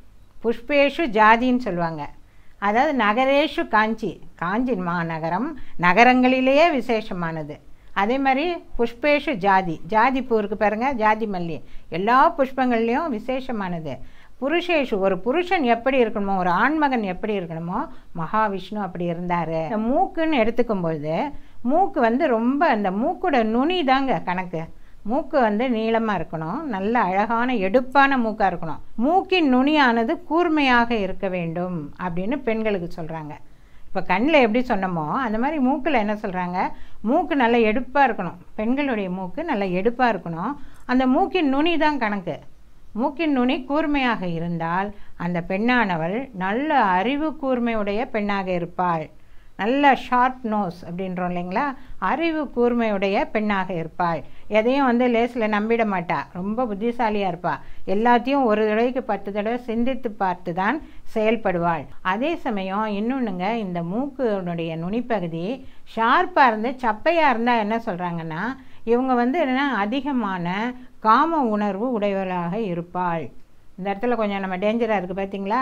புஷ்பேஷு ஜாதின்னு சொல்லுவாங்க அதாவது நகரேஷு காஞ்சி காஞ்சி மாநகரம் நகரங்களிலேயே விசேஷமானது அதே மாதிரி புஷ்பேஷு ஜாதி ஜாதி பூ இருக்கு பாருங்க ஜாதி மல்லி எல்லா புஷ்பங்கள்லேயும் விசேஷமானது புருஷேஷு ஒரு புருஷன் எப்படி இருக்கணுமோ ஒரு ஆண்மகன் எப்படி இருக்கணுமோ மகாவிஷ்ணு அப்படி இருந்தார் இந்த மூக்குன்னு எடுத்துக்கும் பொழுது மூக்கு வந்து ரொம்ப அந்த மூக்கோட நுனி தாங்க கணக்கு மூக்கு வந்து நீளமாக இருக்கணும் நல்ல அழகான எடுப்பான மூக்காக இருக்கணும் மூக்கின் நுனியானது கூர்மையாக இருக்க வேண்டும் அப்படின்னு பெண்களுக்கு சொல்கிறாங்க இப்போ கண்ணில் எப்படி சொன்னோமோ அந்த மாதிரி மூக்கில் என்ன சொல்கிறாங்க மூக்கு நல்ல எடுப்பாக இருக்கணும் பெண்களுடைய மூக்கு நல்ல எடுப்பாக இருக்கணும் அந்த மூக்கின் நுனி தான் கணக்கு மூக்கின் நுனி கூர்மையாக இருந்தால் அந்த பெண்ணானவள் நல்ல அறிவு கூர்மையுடைய பெண்ணாக இருப்பாள் நல்ல ஷார்ப் நோஸ் அப்படின்றோம் இல்லைங்களா அறிவு கூர்மையுடைய பெண்ணாக இருப்பாள் எதையும் வந்து லேசில் நம்பிட மாட்டா ரொம்ப புத்திசாலியாக இருப்பா எல்லாத்தையும் ஒரு தடவைக்கு பத்து தடவை சிந்தித்து பார்த்து தான் செயல்படுவாள் அதே சமயம் இன்னொன்றுங்க இந்த மூக்குனுடைய நுனிப்பகுதி ஷார்ப்பாக இருந்து சப்பையாக இருந்தால் என்ன சொல்கிறாங்கன்னா இவங்க வந்து என்ன அதிகமான காம உணர்வு உடையவளாக இருப்பாள் இந்த இடத்துல கொஞ்சம் நம்ம டேஞ்சராக இருக்குது பார்த்தீங்களா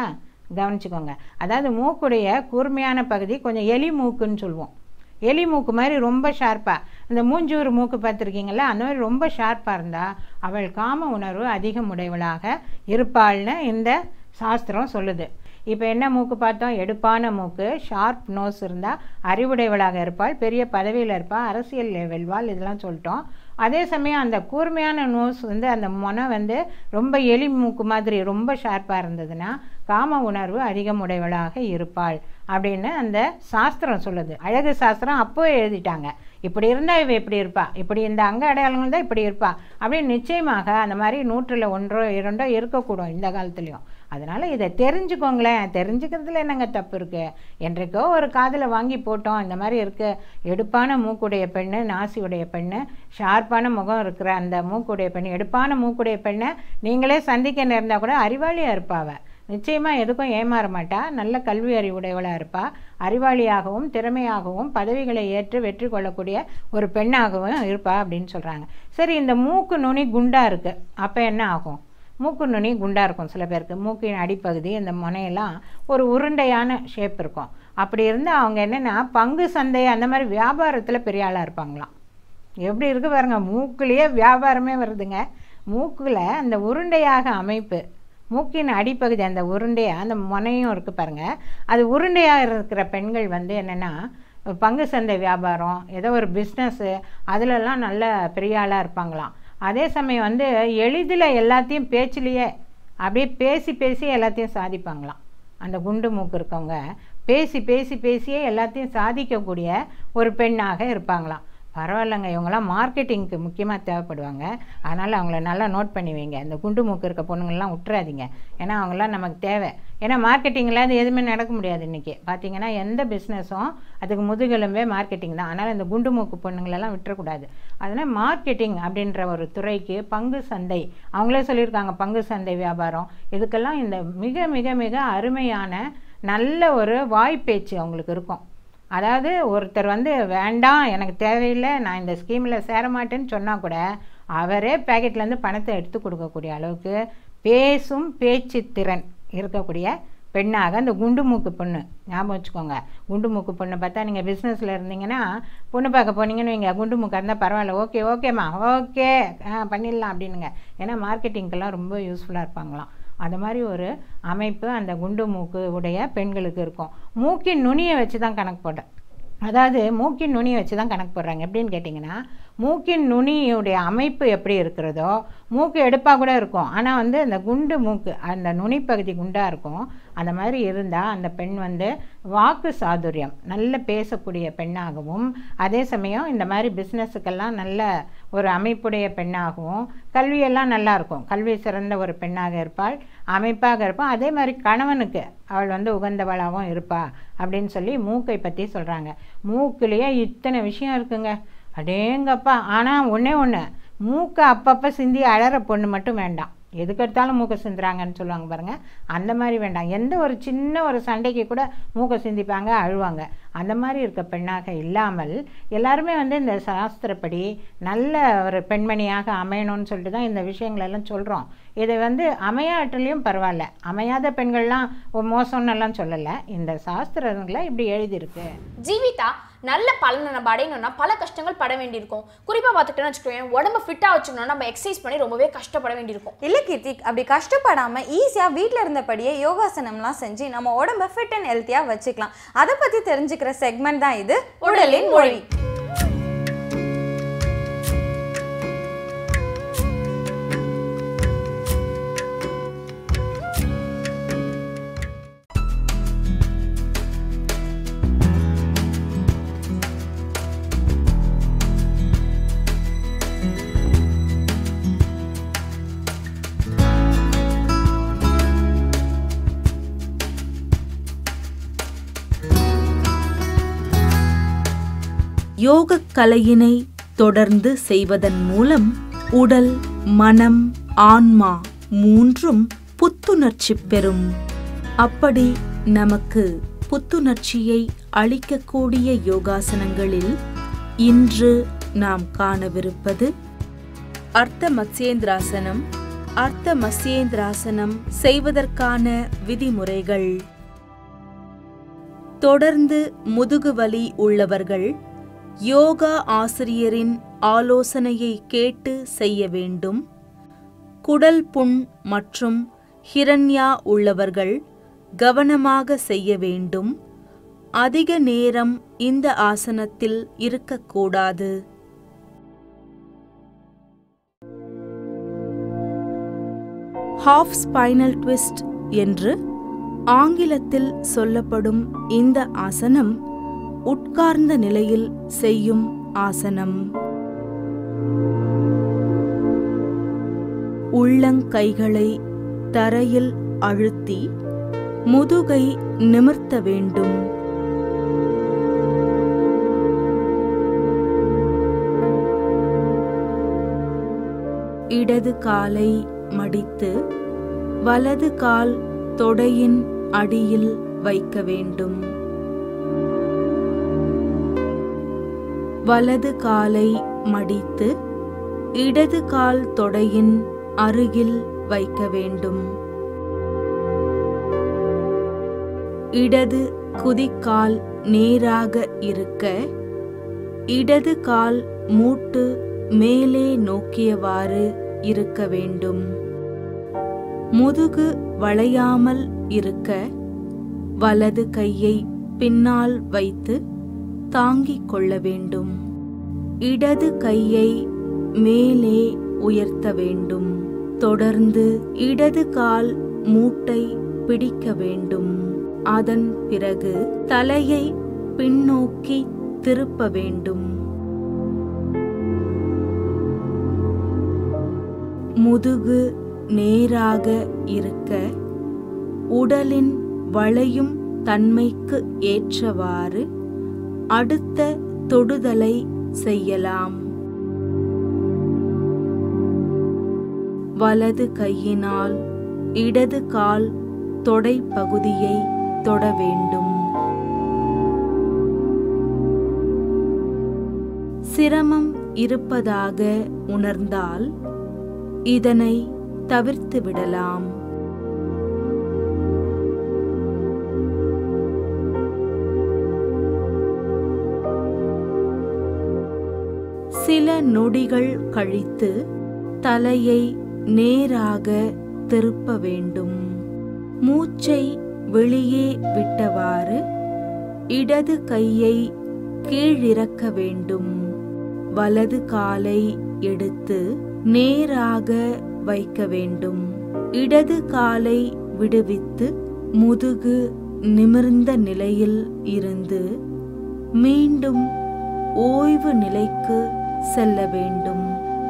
கவனிச்சுக்கோங்க அதாவது மூக்குடைய கூர்மையான பகுதி கொஞ்சம் எலி மூக்குன்னு சொல்லுவோம் எலி மூக்கு மாதிரி ரொம்ப ஷார்ப்பாக இந்த மூஞ்சூர் மூக்கு பார்த்துருக்கீங்களா அந்த மாதிரி ரொம்ப ஷார்ப்பாக இருந்தால் அவள் காம உணர்வு அதிகம் உடையவளாக இருப்பாள்னு இந்த சாஸ்திரம் சொல்லுது இப்போ என்ன மூக்கு பார்த்தோம் எடுப்பான மூக்கு ஷார்ப் நோஸ் இருந்தால் அறிவுடையவளாக இருப்பாள் பெரிய பதவியில் இருப்பாள் அரசியல் வெல்வாள் இதெல்லாம் சொல்லிட்டோம் அதே சமயம் அந்த கூர்மையான நோஸ் வந்து அந்த மொனை வந்து ரொம்ப எலி மூக்கு மாதிரி ரொம்ப ஷார்ப்பாக இருந்ததுன்னா காம உணர்வு அதிகம் உடையவளாக இருப்பாள் அப்படின்னு அந்த சாஸ்திரம் சொல்லுது அழகு சாஸ்திரம் அப்போ எழுதிட்டாங்க இப்படி இருந்தால் இவ இப்படி இருப்பா இப்படி இந்த அங்க அடையாளங்கள் தான் இப்படி இருப்பா அப்படின்னு நிச்சயமாக அந்த மாதிரி நூற்றில் ஒன்றோ இரண்டோ இருக்கக்கூடும் இந்த காலத்துலேயும் அதனால் இதை தெரிஞ்சுக்கோங்களேன் தெரிஞ்சுக்கிறதுல என்னங்க தப்பு இருக்குது என்றைக்கோ ஒரு காதில் வாங்கி போட்டோம் இந்த மாதிரி இருக்குது எடுப்பான மூக்குடைய பெண்ணு நாசியுடைய பெண்ணு ஷார்ப்பான முகம் இருக்கிற அந்த மூக்குடைய பெண் எடுப்பான மூக்குடைய பெண்ணை நீங்களே சந்திக்க நேர்ந்தால் கூட அறிவாளியாக இருப்பாவ நிச்சயமாக எதுக்கும் ஏமாற மாட்டா நல்ல கல்வி அறிவுடையவளாக இருப்பா அறிவாளியாகவும் திறமையாகவும் பதவிகளை ஏற்று வெற்றி கொள்ளக்கூடிய ஒரு பெண்ணாகவும் இருப்பா அப்படின்னு சொல்கிறாங்க சரி இந்த மூக்கு நுனி குண்டாக இருக்குது அப்போ என்ன ஆகும் மூக்கு நுனி குண்டாக இருக்கும் சில பேருக்கு மூக்கின் அடிப்பகுதி இந்த முனையெல்லாம் ஒரு உருண்டையான ஷேப் இருக்கும் அப்படி இருந்தால் அவங்க என்னென்னா பங்கு சந்தை அந்த மாதிரி வியாபாரத்தில் பெரிய ஆளாக இருப்பாங்களாம் எப்படி இருக்கு பாருங்க மூக்குலேயே வியாபாரமே வருதுங்க மூக்கில் அந்த உருண்டையாக அமைப்பு மூக்கின் அடிப்பகுதி அந்த உருண்டையாக அந்த முனையும் இருக்குது பாருங்க அது உருண்டையாக இருக்கிற பெண்கள் வந்து என்னென்னா பங்கு சந்தை வியாபாரம் ஏதோ ஒரு பிஸ்னஸ்ஸு அதிலெல்லாம் நல்ல பெரிய ஆளாக இருப்பாங்களாம் அதே சமயம் வந்து எளிதில் எல்லாத்தையும் பேச்சிலேயே அப்படியே பேசி பேசி எல்லாத்தையும் சாதிப்பாங்களாம் அந்த குண்டு மூக்கு இருக்கவங்க பேசி பேசி பேசியே எல்லாத்தையும் சாதிக்கக்கூடிய ஒரு பெண்ணாக இருப்பாங்களாம் பரவாயில்லைங்க இவங்கெல்லாம் மார்க்கெட்டிங்க்கு முக்கியமாக தேவைப்படுவாங்க அதனால் அவங்கள நல்லா நோட் பண்ணி வைங்க இந்த குண்டு மூக்கு இருக்க பொண்ணுங்கள்லாம் விட்டுறாதீங்க ஏன்னா அவங்களாம் நமக்கு தேவை ஏன்னா மார்க்கெட்டிங்கில் அது எதுவுமே நடக்க முடியாது இன்றைக்கி பார்த்தீங்கன்னா எந்த பிஸ்னஸும் அதுக்கு முதுகெலும்பே மார்க்கெட்டிங் தான் அதனால் இந்த குண்டு மூக்கு பொண்ணுங்களெல்லாம் விட்டுறக்கூடாது அதனால் மார்க்கெட்டிங் அப்படின்ற ஒரு துறைக்கு பங்கு சந்தை அவங்களே சொல்லியிருக்காங்க பங்கு சந்தை வியாபாரம் இதுக்கெல்லாம் இந்த மிக மிக மிக அருமையான நல்ல ஒரு வாய்ப்பேச்சு அவங்களுக்கு இருக்கும் அதாவது ஒருத்தர் வந்து வேண்டாம் எனக்கு தேவையில்லை நான் இந்த ஸ்கீமில் சேர மாட்டேன்னு சொன்னால் கூட அவரே பேக்கெட்லேருந்து பணத்தை எடுத்து கொடுக்கக்கூடிய அளவுக்கு பேசும் பேச்சு திறன் இருக்கக்கூடிய பெண்ணாக அந்த குண்டு மூக்கு பொண்ணு ஞாபகம் வச்சுக்கோங்க குண்டு மூக்கு பொண்ணு பார்த்தா நீங்கள் பிஸ்னஸில் இருந்தீங்கன்னா பொண்ணு பார்க்க போனீங்கன்னு வைங்க குண்டு மூக்காக இருந்தால் பரவாயில்ல ஓகே ஓகேம்மா ஓகே ஆ பண்ணிடலாம் அப்படின்னுங்க ஏன்னா மார்க்கெட்டிங்க்கெல்லாம் ரொம்ப யூஸ்ஃபுல்லாக இருப்பாங்களாம் அந்த மாதிரி ஒரு அமைப்பு அந்த குண்டு மூக்கு உடைய பெண்களுக்கு இருக்கும் மூக்கின் நுனியை வச்சு தான் கணக்கு போட்டேன் அதாவது மூக்கின் நுனியை வச்சு தான் கணக்கு போடுறாங்க எப்படின்னு கேட்டிங்கன்னா மூக்கின் நுனியுடைய அமைப்பு எப்படி இருக்கிறதோ மூக்கு எடுப்பாக கூட இருக்கும் ஆனால் வந்து அந்த குண்டு மூக்கு அந்த நுனிப்பகுதி குண்டாக இருக்கும் அந்த மாதிரி இருந்தால் அந்த பெண் வந்து வாக்கு சாதுரியம் நல்ல பேசக்கூடிய பெண்ணாகவும் அதே சமயம் இந்த மாதிரி பிஸ்னஸுக்கெல்லாம் நல்ல ஒரு அமைப்புடைய பெண்ணாகவும் கல்வியெல்லாம் நல்லா இருக்கும் கல்வி சிறந்த ஒரு பெண்ணாக இருப்பாள் அமைப்பாக இருப்பாள் அதே மாதிரி கணவனுக்கு அவள் வந்து உகந்தவளாகவும் இருப்பா அப்படின்னு சொல்லி மூக்கை பற்றி சொல்கிறாங்க மூக்குலேயே இத்தனை விஷயம் இருக்குங்க அடேங்கப்பா ஆனால் ஒன்றே ஒன்று மூக்கை அப்பப்போ சிந்தி அழற பொண்ணு மட்டும் வேண்டாம் எதுக்கெடுத்தாலும் மூக்கை சிந்துறாங்கன்னு சொல்லுவாங்க பாருங்கள் அந்த மாதிரி வேண்டாம் எந்த ஒரு சின்ன ஒரு சண்டைக்கு கூட மூக்கை சிந்திப்பாங்க அழுவாங்க அந்த மாதிரி இருக்க பெண்ணாக இல்லாமல் எல்லாருமே வந்து இந்த சாஸ்திரப்படி நல்ல ஒரு பெண்மணியாக அமையணும்னு சொல்லிட்டு தான் இந்த விஷயங்களெல்லாம் சொல்கிறோம் இதை வந்து அமையாட்டிலையும் பரவாயில்ல அமையாத பெண்கள்லாம் மோசம்னு எல்லாம் சொல்லலை இந்த சாஸ்திரங்களை இப்படி எழுதியிருக்கு ஜீவிதா நல்ல பலனை நம்ம அடையணும்னா பல கஷ்டங்கள் பட வேண்டியிருக்கும் குறிப்பாக பார்த்துக்கிட்டோம்னு வச்சுக்கோங்க உடம்ப ஃபிட்டாக வச்சுக்கணும்னா நம்ம எக்ஸசைஸ் பண்ணி ரொம்பவே கஷ்டப்பட வேண்டியிருக்கும் இல்லை கீர்த்திக் அப்படி கஷ்டப்படாமல் ஈஸியாக வீட்டில் இருந்தபடியே யோகாசனம்லாம் செஞ்சு நம்ம உடம்ப ஃபிட் அண்ட் ஹெல்த்தியாக வச்சுக்கலாம் அதை பற்றி தெரிஞ்சுக்கிற செக்மெண்ட் தான் இது உடலின் மொழி யோகக் கலையினை தொடர்ந்து செய்வதன் மூலம் உடல் மனம் ஆன்மா மூன்றும் புத்துணர்ச்சி பெறும் அப்படி நமக்கு புத்துணர்ச்சியை அளிக்கக்கூடிய யோகாசனங்களில் இன்று நாம் காணவிருப்பது அர்த்த மத்சேந்திராசனம் அர்த்த மத்யேந்திராசனம் செய்வதற்கான விதிமுறைகள் தொடர்ந்து முதுகுவலி உள்ளவர்கள் யோகா ஆசிரியரின் ஆலோசனையை கேட்டு செய்ய வேண்டும் குடல் புண் மற்றும் ஹிரண்யா உள்ளவர்கள் கவனமாக செய்ய வேண்டும் அதிக நேரம் இந்த ஆசனத்தில் இருக்கக்கூடாது ஹாஃப் ஸ்பைனல் ட்விஸ்ட் என்று ஆங்கிலத்தில் சொல்லப்படும் இந்த ஆசனம் உட்கார்ந்த நிலையில் செய்யும் ஆசனம் உள்ளங்கைகளை தரையில் அழுத்தி முதுகை நிமிர்த்த வேண்டும் இடது காலை மடித்து வலது கால் தொடையின் அடியில் வைக்க வேண்டும் வலது காலை மடித்து இடது கால் தொடையின் அருகில் வைக்க வேண்டும் இடது குதிக்கால் நேராக இருக்க இடது கால் மூட்டு மேலே நோக்கியவாறு இருக்க வேண்டும் முதுகு வளையாமல் இருக்க வலது கையை பின்னால் வைத்து தாங்கிக் கொள்ள வேண்டும் இடது கையை மேலே உயர்த்த வேண்டும் தொடர்ந்து இடது கால் மூட்டை பிடிக்க வேண்டும் அதன் பிறகு தலையை பின்னோக்கி திருப்ப வேண்டும் முதுகு நேராக இருக்க உடலின் வளையும் தன்மைக்கு ஏற்றவாறு அடுத்த தொடுதலை செய்யலாம் வலது கையினால் இடது கால் தொடை பகுதியை தொட வேண்டும் சிரமம் இருப்பதாக உணர்ந்தால் இதனை தவிர்த்து விடலாம் சில நொடிகள் கழித்து தலையை நேராக திருப்ப வேண்டும் மூச்சை வெளியே விட்டவாறு இடது கையை கீழிறக்க வேண்டும் வலது காலை எடுத்து நேராக வைக்க வேண்டும் இடது காலை விடுவித்து முதுகு நிமிர்ந்த நிலையில் இருந்து மீண்டும் ஓய்வு நிலைக்கு செல்ல வேண்டும்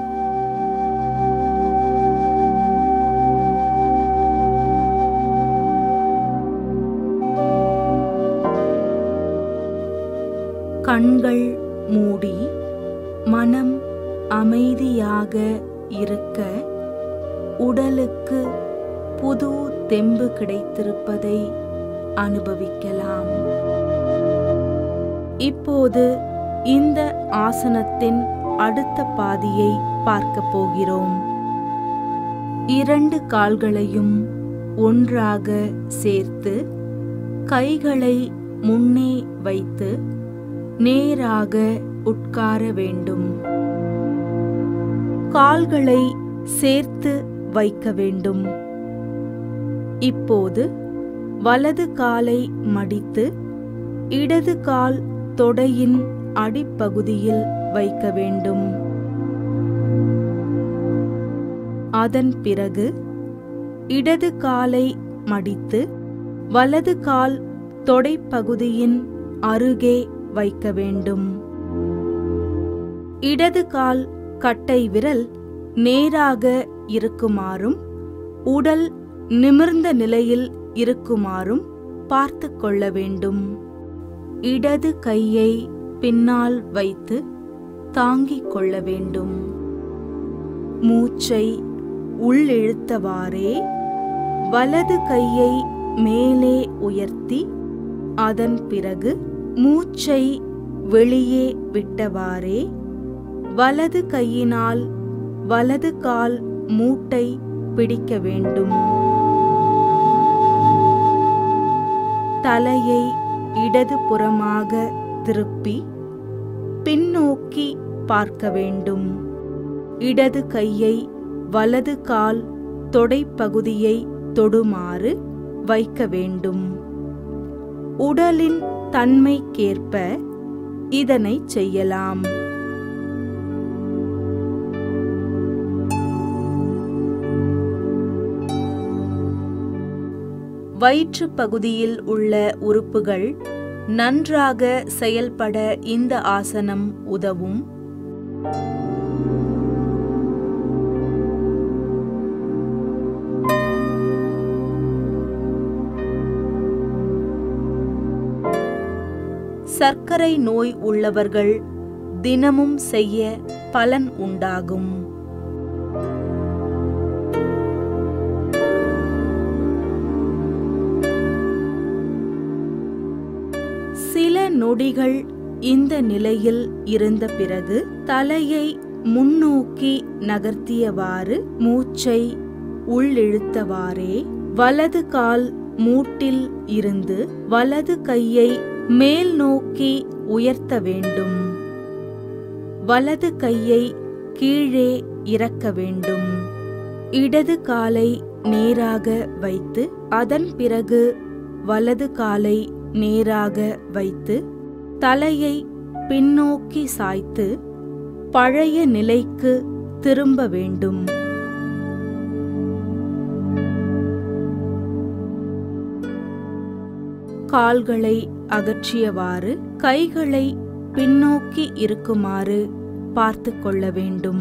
கண்கள் மூடி மனம் அமைதியாக இருக்க உடலுக்கு புது தெம்பு கிடைத்திருப்பதை அனுபவிக்கலாம் இப்போது இந்த ஆசனத்தின் அடுத்த பாதியை பார்க்க போகிறோம் இரண்டு கால்களையும் ஒன்றாக சேர்த்து கைகளை முன்னே வைத்து நேராக உட்கார வேண்டும் கால்களை சேர்த்து வைக்க வேண்டும் இப்போது வலது காலை மடித்து இடது கால் தொடையின் அடிப்பகுதியில் வைக்க வேண்டும் அதன் பிறகு இடது காலை மடித்து வலது கால் தொடைப்பகுதியின் அருகே வைக்க வேண்டும் இடது கால் கட்டை விரல் நேராக இருக்குமாறும் உடல் நிமிர்ந்த நிலையில் இருக்குமாறும் பார்த்து கொள்ள வேண்டும் இடது கையை பின்னால் வைத்து தாங்கிக் கொள்ள வேண்டும் மூச்சை உள்ளிழுத்தவாறே வலது கையை மேலே உயர்த்தி அதன் பிறகு மூச்சை வெளியே விட்டவாறே வலது கையினால் வலது கால் மூட்டை பிடிக்க வேண்டும் தலையை இடது புறமாக திருப்பி பின்னோக்கி பார்க்க வேண்டும் இடது கையை வலது கால் தொடைப்பகுதியை தொடுமாறு வைக்க வேண்டும் உடலின் தன்மைக்கேற்ப இதனை செய்யலாம் வயிற்று பகுதியில் உள்ள உறுப்புகள் நன்றாக செயல்பட இந்த ஆசனம் உதவும் சர்க்கரை நோய் உள்ளவர்கள் தினமும் செய்ய பலன் உண்டாகும் சில நொடிகள் இந்த நிலையில் இருந்த பிறகு தலையை முன்னோக்கி நகர்த்தியவாறு மூச்சை உள்ளிழுத்தவாறே வலது கால் மூட்டில் இருந்து வலது கையை மேல் நோக்கி உயர்த்த வேண்டும் வலது கையை கீழே இறக்க வேண்டும் இடது காலை நேராக வைத்து அதன் பிறகு வலது காலை நேராக வைத்து தலையை பின்னோக்கி சாய்த்து பழைய நிலைக்கு திரும்ப வேண்டும் கால்களை அகற்றியவாறு கைகளை பின்னோக்கி இருக்குமாறு பார்த்து கொள்ள வேண்டும்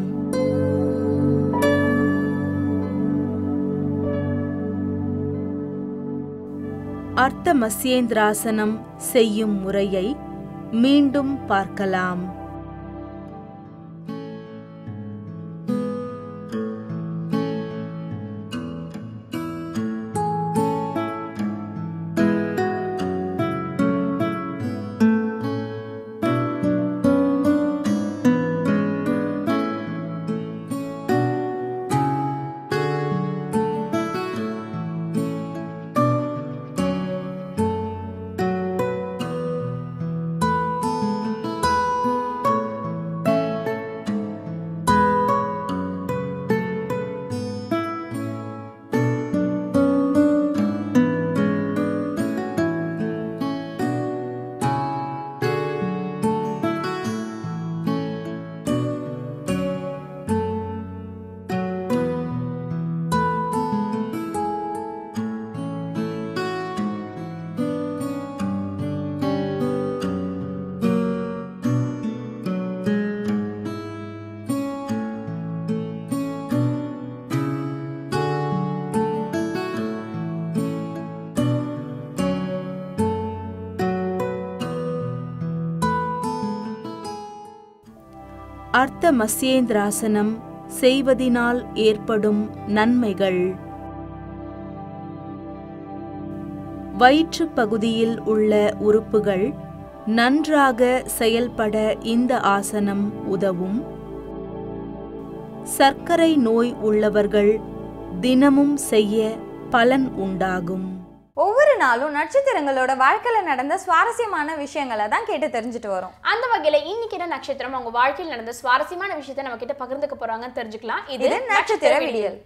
அர்த்த மசியேந்திராசனம் செய்யும் முறையை மீண்டும் பார்க்கலாம் அர்த்த மசியேந்திராசனம் செய்வதினால் ஏற்படும் நன்மைகள் வயிற்று பகுதியில் உள்ள உறுப்புகள் நன்றாக செயல்பட இந்த ஆசனம் உதவும் சர்க்கரை நோய் உள்ளவர்கள் தினமும் செய்ய பலன் உண்டாகும் ஒவ்வொரு நாளும் நட்சத்திரங்களோட வாழ்க்கையில நடந்த சுவாரஸ்யமான விஷயங்களை தான் கேட்டு தெரிஞ்சுட்டு வரோம் அந்த வகையில இன்னைக்கு என்ன நட்சத்திரம் அவங்க வாழ்க்கையில் நடந்த சுவாரஸ்யமான விஷயத்தை நம்ம கிட்ட பகிர்ந்துக்க போறாங்கன்னு தெரிஞ்சுக்கலாம் இது நட்சத்திர விடியல்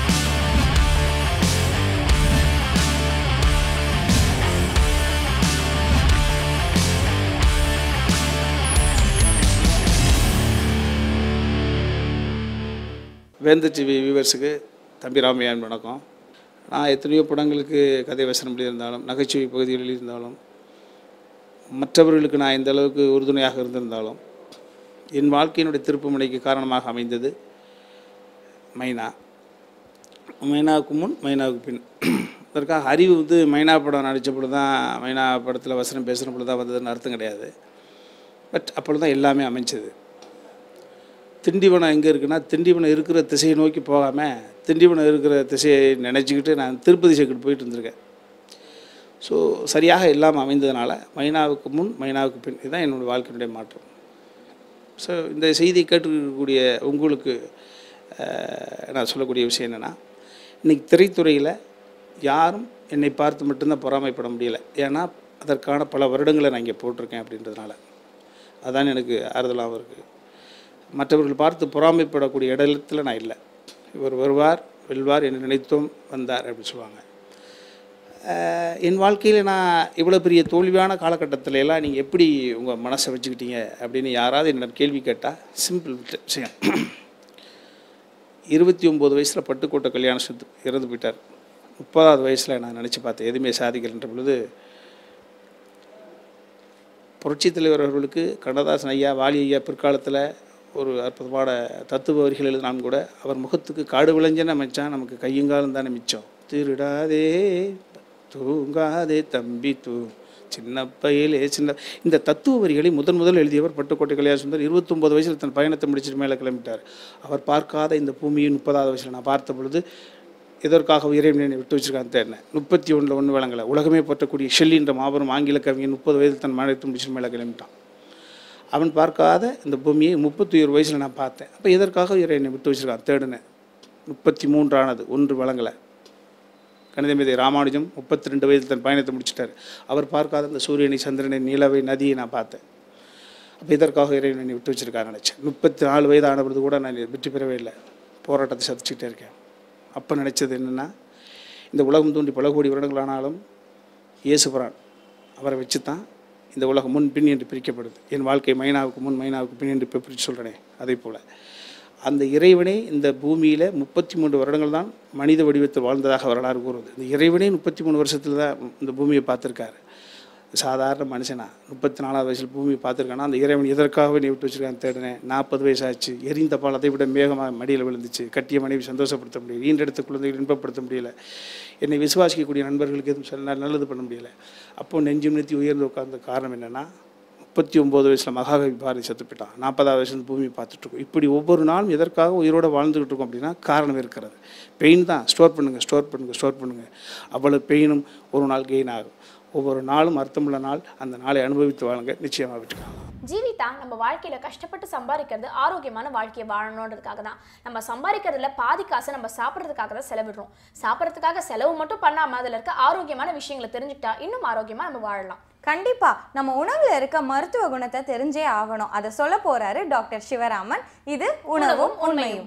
வேந்த டிவி வியூவர்ஸுக்கு தம்பி ராமையான் வணக்கம் நான் எத்தனையோ படங்களுக்கு கதை வசனம் எழுதியிருந்தாலும் நகைச்சுவை பகுதிகளில் இருந்தாலும் மற்றவர்களுக்கு நான் எந்த அளவுக்கு உறுதுணையாக இருந்திருந்தாலும் என் வாழ்க்கையினுடைய திருப்புமுனைக்கு காரணமாக அமைந்தது மைனா மைனாவுக்கு முன் மைனாவுக்கு பின் அதற்காக அறிவு வந்து மைனா படம் நடித்தப்பொழுது தான் மைனா படத்தில் வசனம் பேசுகிற பொழுது தான் வந்ததுன்னு அர்த்தம் கிடையாது பட் அப்பொழுது தான் எல்லாமே அமைஞ்சது திண்டிவனம் எங்கே இருக்குன்னா திண்டிவனம் இருக்கிற திசையை நோக்கி போகாமல் திண்டிவனம் இருக்கிற திசையை நினச்சிக்கிட்டு நான் திருப்பதி சைக்கிட்டு போயிட்டு இருந்திருக்கேன் ஸோ சரியாக எல்லாம் அமைந்ததுனால மைனாவுக்கு முன் மைனாவுக்கு பின் இதுதான் என்னுடைய வாழ்க்கையினுடைய மாற்றம் ஸோ இந்த செய்தியை கேட்டுக்கக்கூடிய உங்களுக்கு அஹ், நான் சொல்லக்கூடிய விஷயம் என்னென்னா இன்னைக்கு திரைத்துறையில் யாரும் என்னை பார்த்து மட்டும்தான் பொறாமைப்பட முடியல ஏன்னா அதற்கான பல வருடங்களை நான் இங்கே போட்டிருக்கேன் அப்படின்றதுனால அதான் எனக்கு ஆறுதலாகவும் இருக்குது மற்றவர்கள் பார்த்து பொறாமைப்படக்கூடிய இடத்துல நான் இல்லை இவர் வருவார் வெல்வார் என்று நினைத்தோம் வந்தார் அப்படின்னு சொல்லுவாங்க அஹ் என் வாழ்க்கையில் நான் இவ்வளோ பெரிய தோல்வியான காலகட்டத்துல எல்லாம் நீங்கள் எப்படி உங்கள் மனசை வச்சுக்கிட்டீங்க அப்படின்னு யாராவது என்ன கேள்வி கேட்டால் சிம்பிள் விஷயம் இருபத்தி ஒம்பது வயசில் பட்டுக்கோட்டை கல்யாண சுத்து இறந்து போயிட்டார் முப்பதாவது வயசில் நான் நினச்சி பார்த்தேன் எதுவுமே சாதிக்கலைன்ற பொழுது புரட்சித் தலைவர் அவர்களுக்கு கண்ணதாசன் ஐயா வாலி ஐயா பிற்காலத்தில் ஒரு அற்புதமான தத்துவ வரிகள் எழுதினாலும் கூட அவர் முகத்துக்கு காடு விளைஞ்சன மிச்சம் நமக்கு கையுங்காலம் தானே மிச்சம் திருடாதே தூங்காதே தம்பி தூ சின்ன பையிலே சின்ன இந்த தத்துவ வரிகளை முதன் முதல் எழுதியவர் பட்டுக்கோட்டை கல்யாண சுந்தர் இருபத்தொம்பது வயசில் தன் பயணத்தை முடிச்சிட்டு மேலே கிளம்பிட்டார் அவர் பார்க்காத இந்த பூமியை முப்பதாவது வயசில் நான் பார்த்த பொழுது எதற்காக இறைவனை விட்டு வச்சிருக்கான்னு தெரியல முப்பத்தி ஒன்றில் ஒன்று விளங்கலை உலகமே பற்றக்கூடிய ஷெல்லின்ற மாபெரும் ஆங்கில கவிஞன் முப்பது வயதில் தன் மனத்தை முடிச்சு மேலே கிளம்பிட்டான் அவன் பார்க்காத இந்த பூமியை முப்பத்தி ஒரு வயசில் நான் பார்த்தேன் அப்போ எதற்காக இறைவனை விட்டு வச்சிருக்கான் தேடினேன் முப்பத்தி மூன்றானது ஒன்று வழங்கலை கணிதமேதை ராமானுஜம் முப்பத்தி ரெண்டு வயதில் தன் பயணத்தை முடிச்சிட்டார் அவர் பார்க்காத இந்த சூரியனை சந்திரனை நிலவை நதியை நான் பார்த்தேன் அப்போ இதற்காக இறைவனை விட்டு வச்சிருக்கான்னு நினச்சேன் முப்பத்தி நாலு வயது ஆன பொழுது கூட நான் வெற்றி பெறவே இல்லை போராட்டத்தை சதிச்சுக்கிட்டே இருக்கேன் அப்போ நினச்சது என்னென்னா இந்த உலகம் தோன்றி பல கோடி வருடங்கள் ஆனாலும் இயேசுபுரான் அவரை வச்சு தான் இந்த உலகம் முன் பின் என்று பிரிக்கப்படுது என் வாழ்க்கை மைனாவுக்கு முன் மைனாவுக்கு பின் என்று இப்போ பிரித்து சொல்கிறேனே அதே போல் அந்த இறைவனே இந்த பூமியில் முப்பத்தி மூன்று வருடங்கள் தான் மனித வடிவத்தில் வாழ்ந்ததாக வரலாறு கூறுது இந்த இறைவனே முப்பத்தி மூணு வருஷத்தில் தான் இந்த பூமியை பார்த்துருக்காரு சாதாரண மனுஷனா முப்பத்தி நாலாவது வயசில் பூமியை பார்த்துருக்கானா அந்த இறைவன் எதற்காகவே நீ விட்டு வச்சிருக்கான்னு தேடினேன் நாற்பது வயசாச்சு எரிந்த பால் அதை விட மேகமாக மடியில் விழுந்துச்சு கட்டிய மனைவி சந்தோஷப்படுத்த முடியல ஈன்றெடுத்த குழந்தைகள் இன்பப்படுத்த முடியல என்னை விசுவாசிக்கக்கூடிய நண்பர்களுக்கு எதுவும் சொல்ல நல்லது பண்ண முடியல அப்போ நெஞ்சு நிறுத்தி உயர்ந்து உட்கார்ந்த காரணம் என்னென்னா முப்பத்தி ஒம்பது வயசில் மகாகவி பாரதி செத்து போயிட்டான் நாற்பதாவது வயசுல பூமி பார்த்துட்ருக்கோம் இப்படி ஒவ்வொரு நாளும் எதற்காக உயிரோட வாழ்ந்துக்கிட்டு இருக்கோம் அப்படின்னா காரணம் இருக்கிறது பெயின் தான் ஸ்டோர் பண்ணுங்கள் ஸ்டோர் பண்ணுங்கள் ஸ்டோர் பண்ணுங்கள் அவ்வளோ பெயினும் ஒரு நாள் கெயின் ஆகும் ஒவ்வொரு நாளும் அர்த்தமுள்ள நாள் அந்த நாளை அனுபவித்து வாழுங்க நிச்சயமாக விட்டுக்கலாம் ஜீவிதா நம்ம வாழ்க்கையில கஷ்டப்பட்டு சம்பாதிக்கிறது ஆரோக்கியமான வாழ்க்கையை வாழணுன்றதுக்காக தான் நம்ம சம்பாதிக்கிறதுல பாதி காசை நம்ம சாப்பிட்றதுக்காக தான் செலவிடுறோம் சாப்பிட்றதுக்காக செலவு மட்டும் பண்ணாம அதுல இருக்க ஆரோக்கியமான விஷயங்களை தெரிஞ்சுக்கிட்டா இன்னும் ஆரோக்கியமா நம்ம வாழலாம் கண்டிப்பா நம்ம உணவுல இருக்க மருத்துவ குணத்தை தெரிஞ்சே ஆகணும் அதை சொல்ல போறாரு டாக்டர் சிவராமன் இது உணவும் உண்மையும்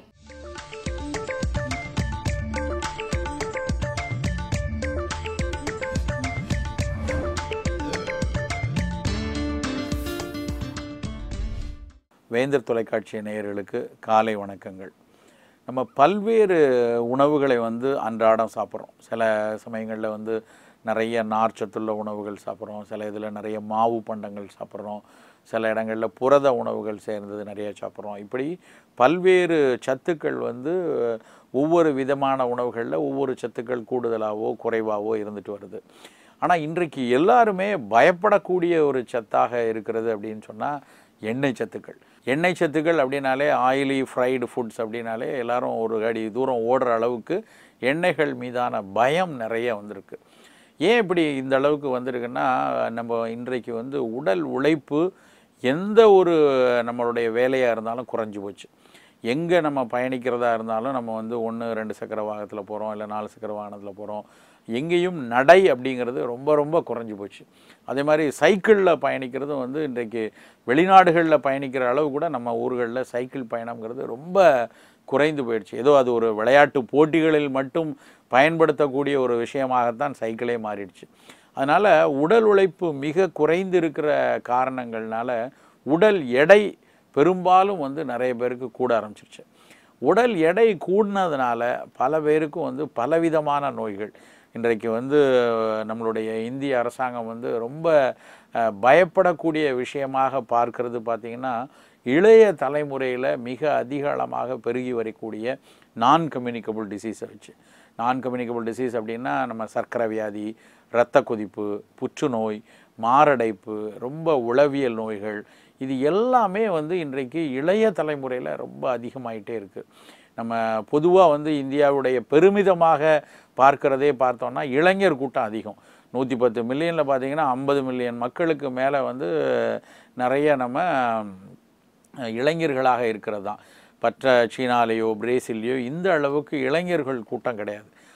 வேந்தர் தொலைக்காட்சி நேயர்களுக்கு காலை வணக்கங்கள் நம்ம பல்வேறு உணவுகளை வந்து அன்றாடம் சாப்பிட்றோம் சில சமயங்களில் வந்து நிறைய நார்ச்சத்துள்ள உணவுகள் சாப்பிட்றோம் சில இதில் நிறைய மாவு பண்டங்கள் சாப்பிட்றோம் சில இடங்களில் புரத உணவுகள் சேர்ந்தது நிறைய சாப்பிட்றோம் இப்படி பல்வேறு சத்துக்கள் வந்து ஒவ்வொரு விதமான உணவுகளில் ஒவ்வொரு சத்துக்கள் கூடுதலாகவோ குறைவாகவோ இருந்துட்டு வருது ஆனால் இன்றைக்கு எல்லாருமே பயப்படக்கூடிய ஒரு சத்தாக இருக்கிறது அப்படின்னு சொன்னால் எண்ணெய் சத்துக்கள் எண்ணெய் சத்துக்கள் அப்படின்னாலே ஆயிலி ஃப்ரைடு ஃபுட்ஸ் அப்படின்னாலே எல்லாரும் ஒரு அடி தூரம் ஓடுற அளவுக்கு எண்ணெய்கள் மீதான பயம் நிறைய வந்திருக்கு ஏன் இப்படி இந்த அளவுக்கு வந்திருக்குன்னா நம்ம இன்றைக்கு வந்து உடல் உழைப்பு எந்த ஒரு நம்மளுடைய வேலையாக இருந்தாலும் குறைஞ்சி போச்சு எங்கே நம்ம பயணிக்கிறதா இருந்தாலும் நம்ம வந்து ஒன்று ரெண்டு சக்கர வாகனத்தில் போகிறோம் இல்லை நாலு சக்கர வாகனத்தில் போகிறோம் எங்கேயும் நடை அப்படிங்கிறது ரொம்ப ரொம்ப குறைஞ்சி போச்சு அதே மாதிரி சைக்கிளில் பயணிக்கிறதும் வந்து இன்றைக்கு வெளிநாடுகளில் பயணிக்கிற அளவு கூட நம்ம ஊர்களில் சைக்கிள் பயணம்ங்கிறது ரொம்ப குறைந்து போயிடுச்சு ஏதோ அது ஒரு விளையாட்டு போட்டிகளில் மட்டும் பயன்படுத்தக்கூடிய ஒரு விஷயமாகத்தான் சைக்கிளே மாறிடுச்சு அதனால் உடல் உழைப்பு மிக குறைந்து இருக்கிற காரணங்கள்னால உடல் எடை பெரும்பாலும் வந்து நிறைய பேருக்கு கூட ஆரம்பிச்சிருச்சு உடல் எடை கூடினதுனால பல பேருக்கும் வந்து பலவிதமான நோய்கள் இன்றைக்கு வந்து நம்மளுடைய இந்திய அரசாங்கம் வந்து ரொம்ப அஹ், பயப்படக்கூடிய விஷயமாக பார்க்கிறது பார்த்திங்கன்னா இளைய தலைமுறையில் மிக அதிகளமாக பெருகி வரக்கூடிய நான் கம்யூனிகபிள் டிசீஸை வச்சு நான் கம்யூனிகபிள் டிசீஸ் அப்படின்னா நம்ம சர்க்கரை வியாதி இரத்த கொதிப்பு புற்றுநோய் மாரடைப்பு ரொம்ப உளவியல் நோய்கள் இது எல்லாமே வந்து இன்றைக்கு இளைய தலைமுறையில் ரொம்ப அதிகமாயிட்டே இருக்குது நம்ம பொதுவாக வந்து இந்தியாவுடைய பெருமிதமாக பார்க்கிறதே பார்த்தோம்னா இளைஞர் கூட்டம் அதிகம் நூற்றி பத்து மில்லியனில் பார்த்தீங்கன்னா ஐம்பது மில்லியன் மக்களுக்கு மேலே வந்து நிறைய நம்ம அஹ், இளைஞர்களாக இருக்கிறது தான் மற்ற சீனாலேயோ பிரேசில்லையோ இந்த அளவுக்கு இளைஞர்கள் கூட்டம் கிடையாது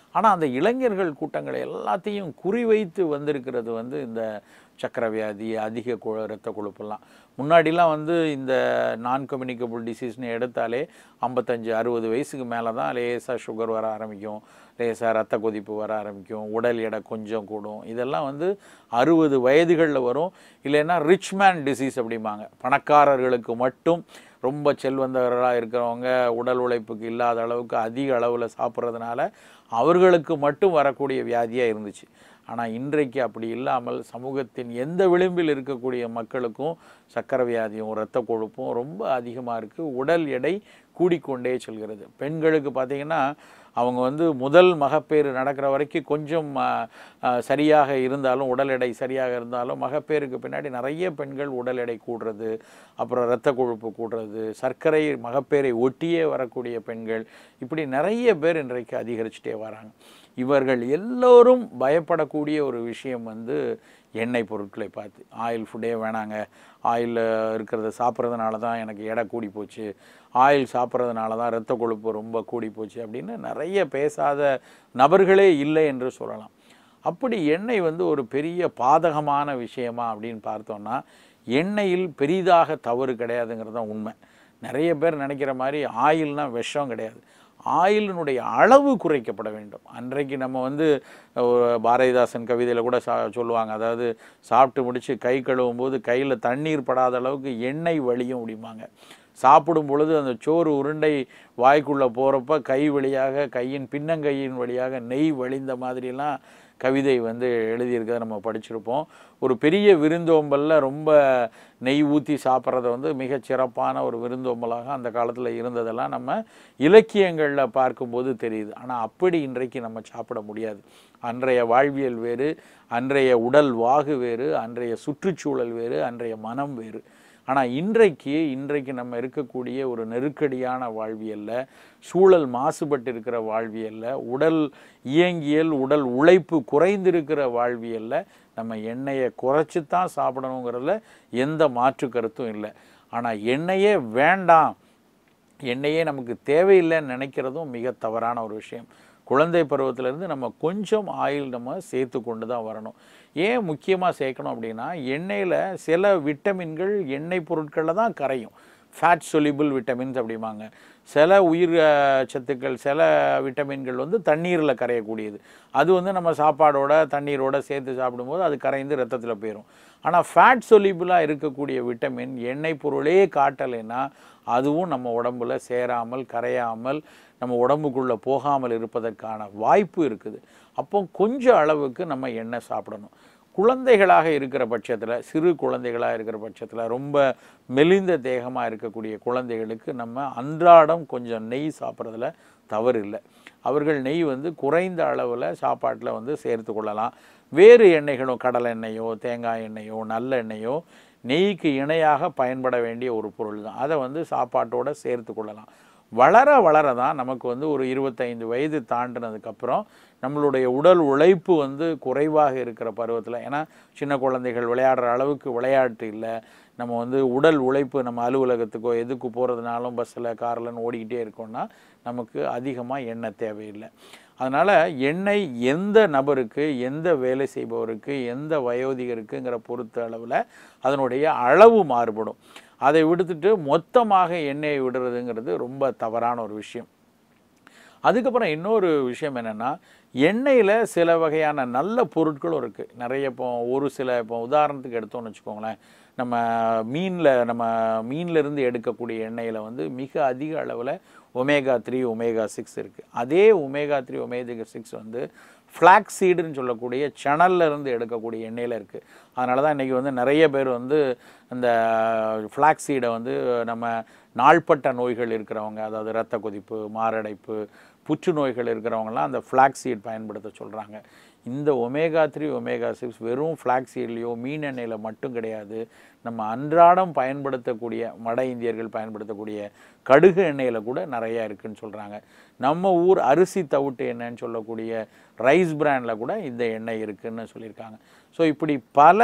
ஆனால் அந்த இளைஞர்கள் கூட்டங்களை எல்லாத்தையும் குறிவைத்து வந்திருக்கிறது வந்து இந்த சக்கரை வியாதி அதிக கொ இரத்த கொழுப்பெல்லாம் முன்னாடிலாம் வந்து இந்த நான் கம்யூனிகபிள் டிசீஸ்னு எடுத்தாலே ஐம்பத்தஞ்சு அறுபது வயசுக்கு மேலே தான் லேசாக சுகர் வர ஆரம்பிக்கும் லேசாக ரத்த கொதிப்பு வர ஆரம்பிக்கும் உடல் எடை கொஞ்சம் கூடும் இதெல்லாம் வந்து அறுபது வயதுகளில் வரும் இல்லைன்னா ரிச் மேன் டிசீஸ் அப்படிம்பாங்க பணக்காரர்களுக்கு மட்டும் ரொம்ப செல்வந்தர்களாக இருக்கிறவங்க உடல் உழைப்புக்கு இல்லாத அளவுக்கு அதிக அளவில் சாப்பிட்றதுனால அவர்களுக்கு மட்டும் வரக்கூடிய வியாதியாக இருந்துச்சு ஆனால் இன்றைக்கு அப்படி இல்லாமல் சமூகத்தின் எந்த விளிம்பில் இருக்கக்கூடிய மக்களுக்கும் சக்கரை வியாதியும் இரத்த கொழுப்பும் ரொம்ப அதிகமாக இருக்குது உடல் எடை கூடிக்கொண்டே செல்கிறது பெண்களுக்கு பார்த்திங்கன்னா அவங்க வந்து முதல் மகப்பேறு நடக்கிற வரைக்கும் கொஞ்சம் ஆ, ஆ, சரியாக இருந்தாலும் உடல் எடை சரியாக இருந்தாலும் மகப்பேறுக்கு பின்னாடி நிறைய பெண்கள் உடல் எடை கூடுறது அப்புறம் இரத்த கொழுப்பு கூடுறது சர்க்கரை மகப்பேறை ஒட்டியே வரக்கூடிய பெண்கள் இப்படி நிறைய பேர் இன்றைக்கு அதிகரிச்சுட்டே வராங்க இவர்கள் எல்லோரும் பயப்படக்கூடிய ஒரு விஷயம் வந்து எண்ணெய் பொருட்களை பார்த்து ஆயில் ஃபுட்டே வேணாங்க ஆயில் இருக்கிறத சாப்பிட்றதுனால தான் எனக்கு எடை கூடி போச்சு ஆயில் சாப்பிட்றதுனால தான் இரத்த கொழுப்பு ரொம்ப கூடி போச்சு அப்படின்னு நிறைய பேசாத நபர்களே இல்லை என்று சொல்லலாம் அப்படி எண்ணெய் வந்து ஒரு பெரிய பாதகமான விஷயமா அப்படின்னு பார்த்தோம்னா எண்ணெயில் பெரிதாக தவறு கிடையாதுங்கிறது தான் உண்மை நிறைய பேர் நினைக்கிற மாதிரி ஆயில்னா விஷம் கிடையாது ஆயிலினுடைய அளவு குறைக்கப்பட வேண்டும் அன்றைக்கு நம்ம வந்து ஒரு பாரதிதாசன் கவிதையில் கூட சா சொல்லுவாங்க அதாவது சாப்பிட்டு முடித்து கை கழுவும் போது கையில் தண்ணீர் படாத அளவுக்கு எண்ணெய் வழியும் முடியுமாங்க சாப்பிடும் பொழுது அந்த சோறு உருண்டை வாய்க்குள்ளே போகிறப்ப கை வழியாக கையின் பின்னங்கையின் வழியாக நெய் வழிந்த மாதிரிலாம் கவிதை வந்து எழுதியிருக்கிறத நம்ம படிச்சிருப்போம் ஒரு பெரிய விருந்தோம்பலில் ரொம்ப நெய் ஊற்றி சாப்பிட்றத வந்து மிகச் சிறப்பான ஒரு விருந்தோம்பலாக அந்த காலத்தில் இருந்ததெல்லாம் நம்ம இலக்கியங்களில் பார்க்கும்போது தெரியுது ஆனால் அப்படி இன்றைக்கு நம்ம சாப்பிட முடியாது அன்றைய வாழ்வியல் வேறு அன்றைய உடல் வாகு வேறு அன்றைய சுற்றுச்சூழல் வேறு அன்றைய மனம் வேறு ஆனால் இன்றைக்கு இன்றைக்கு நம்ம இருக்கக்கூடிய ஒரு நெருக்கடியான வாழ்வியலில் சூழல் மாசுபட்டு இருக்கிற வாழ்வியலில் உடல் இயங்கியல் உடல் உழைப்பு குறைந்திருக்கிற வாழ்வியலில் நம்ம எண்ணெயை குறைச்சி தான் சாப்பிடணுங்கிறதுல எந்த மாற்று கருத்தும் இல்லை ஆனால் எண்ணெயே வேண்டாம் எண்ணெயே நமக்கு தேவையில்லைன்னு நினைக்கிறதும் மிக தவறான ஒரு விஷயம் குழந்தை பருவத்திலேருந்து நம்ம கொஞ்சம் ஆயில் நம்ம சேர்த்து கொண்டு தான் வரணும் ஏன் முக்கியமாக சேர்க்கணும் அப்படின்னா எண்ணெயில் சில விட்டமின்கள் எண்ணெய் பொருட்களில் தான் கரையும் ஃபேட் சொலிபிள் விட்டமின்ஸ் அப்படிம்பாங்க சில உயிர் அஹ், சத்துக்கள் சில விட்டமின்கள் வந்து தண்ணீரில் கரையக்கூடியது அது வந்து நம்ம சாப்பாடோட தண்ணீரோட சேர்த்து சாப்பிடும்போது அது கரைந்து ரத்தத்தில் போயிடும் ஆனால் ஃபேட் சொலிபிளாக இருக்கக்கூடிய விட்டமின் எண்ணெய் பொருளே காட்டலைன்னா அதுவும் நம்ம உடம்புல சேராமல் கரையாமல் நம்ம உடம்புக்குள்ளே போகாமல் இருப்பதற்கான வாய்ப்பு இருக்குது அப்போ கொஞ்சம் அளவுக்கு நம்ம எண்ணெய் சாப்பிடணும் குழந்தைகளாக இருக்கிற பட்சத்தில் சிறு குழந்தைகளாக இருக்கிற பட்சத்தில் ரொம்ப மெலிந்த தேகமாக இருக்கக்கூடிய குழந்தைகளுக்கு நம்ம அன்றாடம் கொஞ்சம் நெய் சாப்பிட்றதுல தவறு இல்லை அவர்கள் நெய் வந்து குறைந்த அளவில் சாப்பாட்டில் வந்து சேர்த்து கொள்ளலாம் வேறு எண்ணெய்களும் கடலை எண்ணெயோ தேங்காய் எண்ணெயோ நல்லெண்ணெயோ நெய்க்கு இணையாக பயன்பட வேண்டிய ஒரு பொருள் தான் அதை வந்து சாப்பாட்டோட சேர்த்து கொள்ளலாம் வளர வளர தான் நமக்கு வந்து ஒரு இருபத்தைந்து வயது தாண்டினதுக்கப்புறம் நம்மளுடைய உடல் உழைப்பு வந்து குறைவாக இருக்கிற பருவத்தில் ஏன்னா சின்ன குழந்தைகள் விளையாடுற அளவுக்கு விளையாட்டு இல்லை நம்ம வந்து உடல் உழைப்பு நம்ம அலுவலகத்துக்கோ எதுக்கு போகிறதுனாலும் பஸ்ஸில் கார்லன்னு ஓடிக்கிட்டே இருக்கோம்னா நமக்கு அதிகமாக எண்ணெய் தேவையில்லை அதனால் எண்ணெய் எந்த நபருக்கு எந்த வேலை செய்பவருக்கு எந்த வயோதிகருக்குங்கிற பொறுத்த அளவில் அதனுடைய அளவு மாறுபடும் அதை விடுத்துட்டு மொத்தமாக எண்ணெயை விடுறதுங்கிறது ரொம்ப தவறான ஒரு விஷயம் அதுக்கப்புறம் இன்னொரு விஷயம் என்னென்னா எண்ணெயில் சில வகையான நல்ல பொருட்களும் இருக்குது நிறைய இப்போ ஒரு சில இப்போ உதாரணத்துக்கு எடுத்தோம்னு வச்சுக்கோங்களேன் நம்ம மீனில் நம்ம மீன்ல இருந்து எடுக்கக்கூடிய எண்ணெயில் வந்து மிக அதிக அளவில் ஒமேகா த்ரீ ஒமேகா சிக்ஸ் இருக்குது அதே ஒமேகா த்ரீ ஒமேகா சிக்ஸ் வந்து ஃப்ளாக் சீடுன்னு சொல்லக்கூடிய சணல்ல இருந்து எடுக்கக்கூடிய எண்ணெயில் இருக்குது அதனால தான் இன்றைக்கி வந்து நிறைய பேர் வந்து இந்த ஃப்ளாக் சீடை வந்து நம்ம நாள்பட்ட நோய்கள் இருக்கிறவங்க அதாவது இரத்த கொதிப்பு மாரடைப்பு புற்றுநோய்கள் இருக்கிறவங்கலாம் அந்த ஃப்ளாக் சீட் பயன்படுத்த சொல்கிறாங்க இந்த ஒமேகா த்ரீ ஒமேகா சிக்ஸ் வெறும் ஃப்ளாக் சீட்லேயோ மீன் எண்ணெயில் மட்டும் கிடையாது நம்ம அன்றாடம் பயன்படுத்தக்கூடிய வட இந்தியர்கள் பயன்படுத்தக்கூடிய கடுகு எண்ணெயில் கூட நிறையா இருக்குன்னு சொல்கிறாங்க நம்ம ஊர் அரிசி தவிட்டு எண்ணெய்ன்னு சொல்லக்கூடிய ரைஸ் பிராண்டில் கூட இந்த எண்ணெய் இருக்குன்னு சொல்லியிருக்காங்க ஸோ இப்படி பல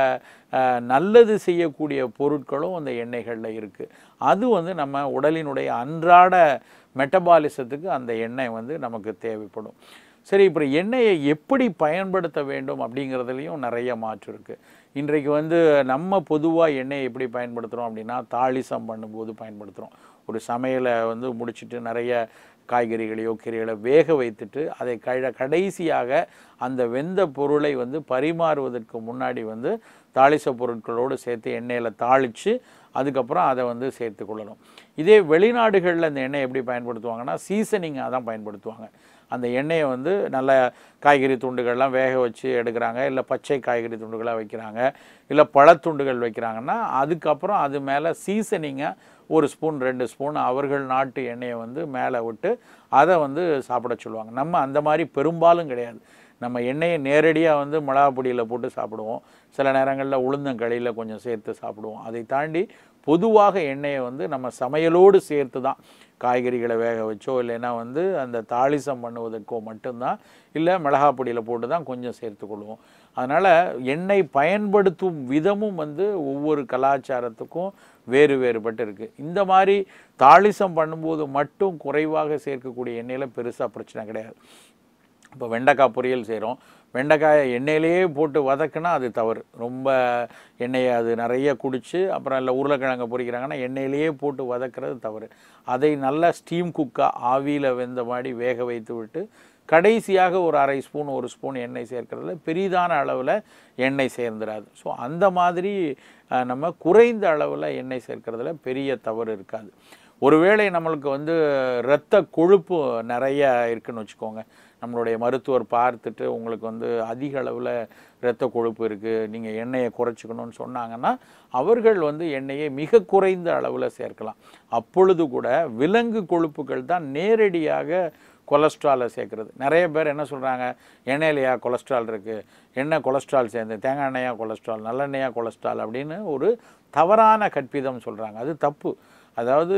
அஹ், நல்லது செய்யக்கூடிய பொருட்களும் அந்த எண்ணெய்களில் இருக்குது அது வந்து நம்ம உடலினுடைய அன்றாட மெட்டபாலிசத்துக்கு அந்த எண்ணெய் வந்து நமக்கு தேவைப்படும் சரி இப்போ எண்ணெயை எப்படி பயன்படுத்த வேண்டும் அப்படிங்கிறதுலையும் நிறைய மாற்றம் இருக்குது இன்றைக்கு வந்து நம்ம பொதுவாக எண்ணெயை எப்படி பயன்படுத்துகிறோம் அப்படின்னா தாளிசம் பண்ணும்போது பயன்படுத்துகிறோம் ஒரு சமையலை வந்து முடிச்சிட்டு நிறைய காய்கறிகளையோ கீரைகளை வேக வைத்துட்டு அதை கழ கடைசியாக அந்த வெந்த பொருளை வந்து பரிமாறுவதற்கு முன்னாடி வந்து தாளிச பொருட்களோடு சேர்த்து எண்ணெயில் தாளித்து அதுக்கப்புறம் அதை வந்து சேர்த்து கொள்ளணும் இதே வெளிநாடுகளில் இந்த எண்ணெய் எப்படி பயன்படுத்துவாங்கன்னா சீசனிங்காக தான் பயன்படுத்துவாங்க அந்த எண்ணெயை வந்து நல்ல காய்கறி துண்டுகள்லாம் வேக வச்சு எடுக்கிறாங்க இல்லை பச்சை காய்கறி துண்டுகளாக வைக்கிறாங்க இல்லை பழத்துண்டுகள் வைக்கிறாங்கன்னா அதுக்கப்புறம் அது மேலே சீசனிங்காக ஒரு ஸ்பூன் ரெண்டு ஸ்பூன் அவர்கள் நாட்டு எண்ணெயை வந்து மேலே விட்டு அதை வந்து சாப்பிட சொல்லுவாங்க நம்ம அந்த மாதிரி பெரும்பாலும் கிடையாது நம்ம எண்ணெயை நேரடியாக வந்து மிளகா பொடியில் போட்டு சாப்பிடுவோம் சில நேரங்களில் உளுந்தங்களியில் கொஞ்சம் சேர்த்து சாப்பிடுவோம் அதை தாண்டி பொதுவாக எண்ணெயை வந்து நம்ம சமையலோடு சேர்த்து தான் காய்கறிகளை வேக வச்சோ இல்லைன்னா வந்து அந்த தாளிசம் பண்ணுவதற்கோ மட்டும்தான் இல்லை மிளகா பொடியில் போட்டு தான் கொஞ்சம் சேர்த்துக்கொள்வோம் அதனால் எண்ணெய் பயன்படுத்தும் விதமும் வந்து ஒவ்வொரு கலாச்சாரத்துக்கும் வேறு வேறுபட்டு இருக்குது இந்த மாதிரி தாளிசம் பண்ணும்போது மட்டும் குறைவாக சேர்க்கக்கூடிய எண்ணெயில் பெருசாக பிரச்சனை கிடையாது இப்போ வெண்டைக்காய் பொரியல் செய்கிறோம் வெண்டைக்காயை எண்ணெயிலேயே போட்டு வதக்குனா அது தவறு ரொம்ப எண்ணெயை அது நிறைய குடித்து அப்புறம் இல்லை உருளைக்கிழங்க பொரிக்கிறாங்கன்னா எண்ணெயிலேயே போட்டு வதக்குறது தவறு அதை நல்லா ஸ்டீம் குக்காக ஆவியில் வெந்த மாதிரி வேக வைத்து விட்டு கடைசியாக ஒரு அரை ஸ்பூன் ஒரு ஸ்பூன் எண்ணெய் சேர்க்கறதுல பெரிதான அளவில் எண்ணெய் சேர்ந்துடாது ஸோ அந்த மாதிரி அஹ், நம்ம குறைந்த அளவில் எண்ணெய் சேர்க்கறதுல பெரிய தவறு இருக்காது ஒருவேளை நம்மளுக்கு வந்து இரத்த கொழுப்பு நிறைய இருக்குன்னு வச்சுக்கோங்க நம்மளுடைய மருத்துவர் பார்த்துட்டு உங்களுக்கு வந்து அதிக அளவில் இரத்த கொழுப்பு இருக்குது நீங்கள் எண்ணெயை குறைச்சிக்கணும்னு சொன்னாங்கன்னா அவர்கள் வந்து எண்ணெயை மிக குறைந்த அளவில் சேர்க்கலாம் அப்பொழுது கூட விலங்கு கொழுப்புகள் தான் நேரடியாக கொலஸ்ட்ராலை சேர்க்குறது நிறைய பேர் என்ன சொல்கிறாங்க எண்ணெயிலையா கொலஸ்ட்ரால் இருக்குது எண்ணெய் கொலஸ்ட்ரால் சேர்ந்து தேங்காய் எண்ணெயா கொலஸ்ட்ரால் நல்லெண்ணெயா கொலஸ்ட்ரால் அப்படின்னு ஒரு தவறான கற்பிதம் சொல்கிறாங்க அது தப்பு அதாவது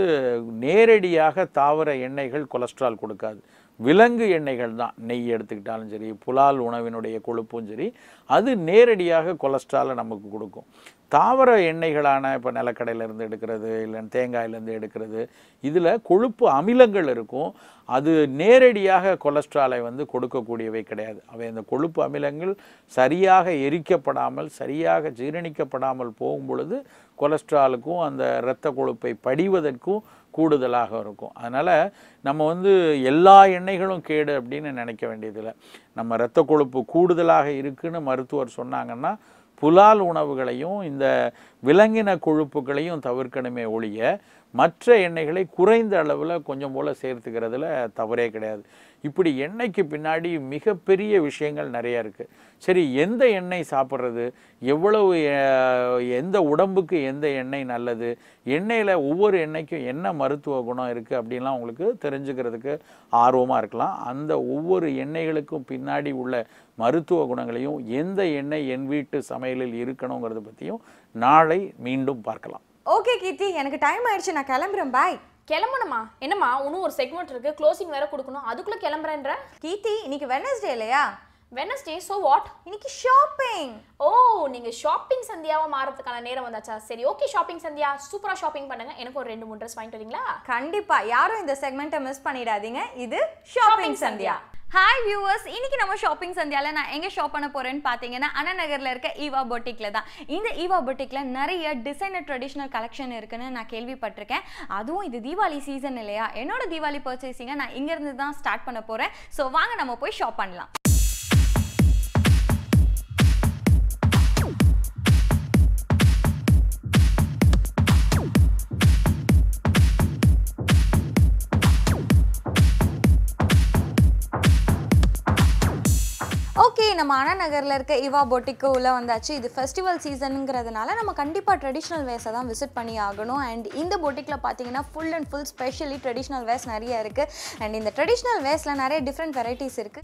நேரடியாக தாவர எண்ணெய்கள் கொலஸ்ட்ரால் கொடுக்காது விலங்கு எண்ணெய்கள் தான் நெய் எடுத்துக்கிட்டாலும் சரி புலால் உணவினுடைய கொழுப்பும் சரி அது நேரடியாக கொலஸ்ட்ராலை நமக்கு கொடுக்கும் தாவர எண்ணெய்களான இப்போ நிலக்கடையிலேருந்து எடுக்கிறது இல்லை தேங்காயிலேருந்து எடுக்கிறது இதில் கொழுப்பு அமிலங்கள் இருக்கும் அது நேரடியாக கொலஸ்ட்ராலை வந்து கொடுக்கக்கூடியவை கிடையாது அவை அந்த கொழுப்பு அமிலங்கள் சரியாக எரிக்கப்படாமல் சரியாக ஜீரணிக்கப்படாமல் போகும் பொழுது கொலஸ்ட்ராலுக்கும் அந்த இரத்த கொழுப்பை படிவதற்கும் கூடுதலாக இருக்கும் அதனால் நம்ம வந்து எல்லா எண்ணெய்களும் கேடு அப்படின்னு நினைக்க வேண்டியதில்லை நம்ம இரத்த கொழுப்பு கூடுதலாக இருக்குன்னு மருத்துவர் சொன்னாங்கன்னா புலால் உணவுகளையும் இந்த விலங்கின கொழுப்புகளையும் தவிர்க்கணுமே ஒழிய மற்ற எண்ணெய்களை குறைந்த அளவில் கொஞ்சம் போல் சேர்த்துக்கிறதுல தவறே கிடையாது இப்படி எண்ணெய்க்கு பின்னாடி மிகப்பெரிய விஷயங்கள் நிறைய இருக்குது சரி எந்த எண்ணெய் சாப்பிட்றது எவ்வளவு அஹ், எந்த உடம்புக்கு எந்த எண்ணெய் நல்லது எண்ணெயில் ஒவ்வொரு எண்ணெய்க்கும் என்ன மருத்துவ குணம் இருக்குது அப்படின்லாம் உங்களுக்கு தெரிஞ்சுக்கிறதுக்கு ஆர்வமாக இருக்கலாம் அந்த ஒவ்வொரு எண்ணெய்களுக்கும் பின்னாடி உள்ள மருத்துவ குணங்களையும் எந்த எண்ணெய் என் வீட்டு சமையலில் இருக்கணுங்கிறத பற்றியும் நாளை மீண்டும் பார்க்கலாம் ஓகே கீர்த்தி எனக்கு டைம் ஆயிடுச்சு நான் கிளம்புறேன் பாய் கிளம்பணுமா என்னம்மா இன்னும் ஒரு செக்மெண்ட் இருக்கு க்ளோசிங் வேற கொடுக்கணும் அதுக்குள்ள கிளம்புறேன்ற கீர்த்தி இன்னைக்கு வெனஸ்டே இல்லையா வெனஸ்டே ஸோ வாட் இன்னைக்கு ஷாப்பிங் ஓ நீங்க ஷாப்பிங் சந்தியாவா மாறதுக்கான நேரம் வந்தாச்சா சரி ஓகே ஷாப்பிங் சந்தியா சூப்பரா ஷாப்பிங் பண்ணுங்க எனக்கு ஒரு ரெண்டு மூணு ட்ரெஸ் வாங்கிட்டு வரீங்களா கண்டிப்பா யாரும் இந்த செக்மெண்ட்டை மிஸ் பண்ணிடாதீங்க இது ஷாப்பிங் சந்தியா ஹாய் வியூவர்ஸ் இன்னைக்கு நம்ம ஷாப்பிங் சந்தியால நான் எங்க ஷாப் பண்ண போறேன்னு பாத்தீங்கன்னா அண்ணா நகர்ல இருக்க ஈவா பொட்டிக்ல தான் இந்த ஈவா பொட்டிக்ல நிறைய டிசைனர் ட்ரெடிஷ்னல் கலெக்ஷன் இருக்குன்னு நான் கேள்விப்பட்டிருக்கேன் அதுவும் இது தீபாவளி சீசன் இல்லையா என்னோட தீபாவளி பர்ச்சேசிங்கை நான் இங்க இருந்து தான் ஸ்டார்ட் பண்ண போறேன் ஸோ வாங்க நம்ம போய் ஷாப் பண்ணலாம் ஓகே நம்ம அண்ணா நகரில் இருக்க இவா பொட்டிக்கு உள்ளே வந்தாச்சு இது ஃபெஸ்டிவல் சீசனுங்கிறதுனால நம்ம கண்டிப்பாக ட்ரெடிஷ்னல் வேர்ஸை தான் விசிட் பண்ணி ஆகணும் அண்ட் இந்த பொட்டிக்கில் பார்த்தீங்கன்னா full and full specially traditional wears நிறைய இருக்குது அண்ட் இந்த ட்ரெடிஷ்னல் வேர்ஸில் நிறைய டிஃப்ரெண்ட் வெரைட்டிஸ் இருக்குது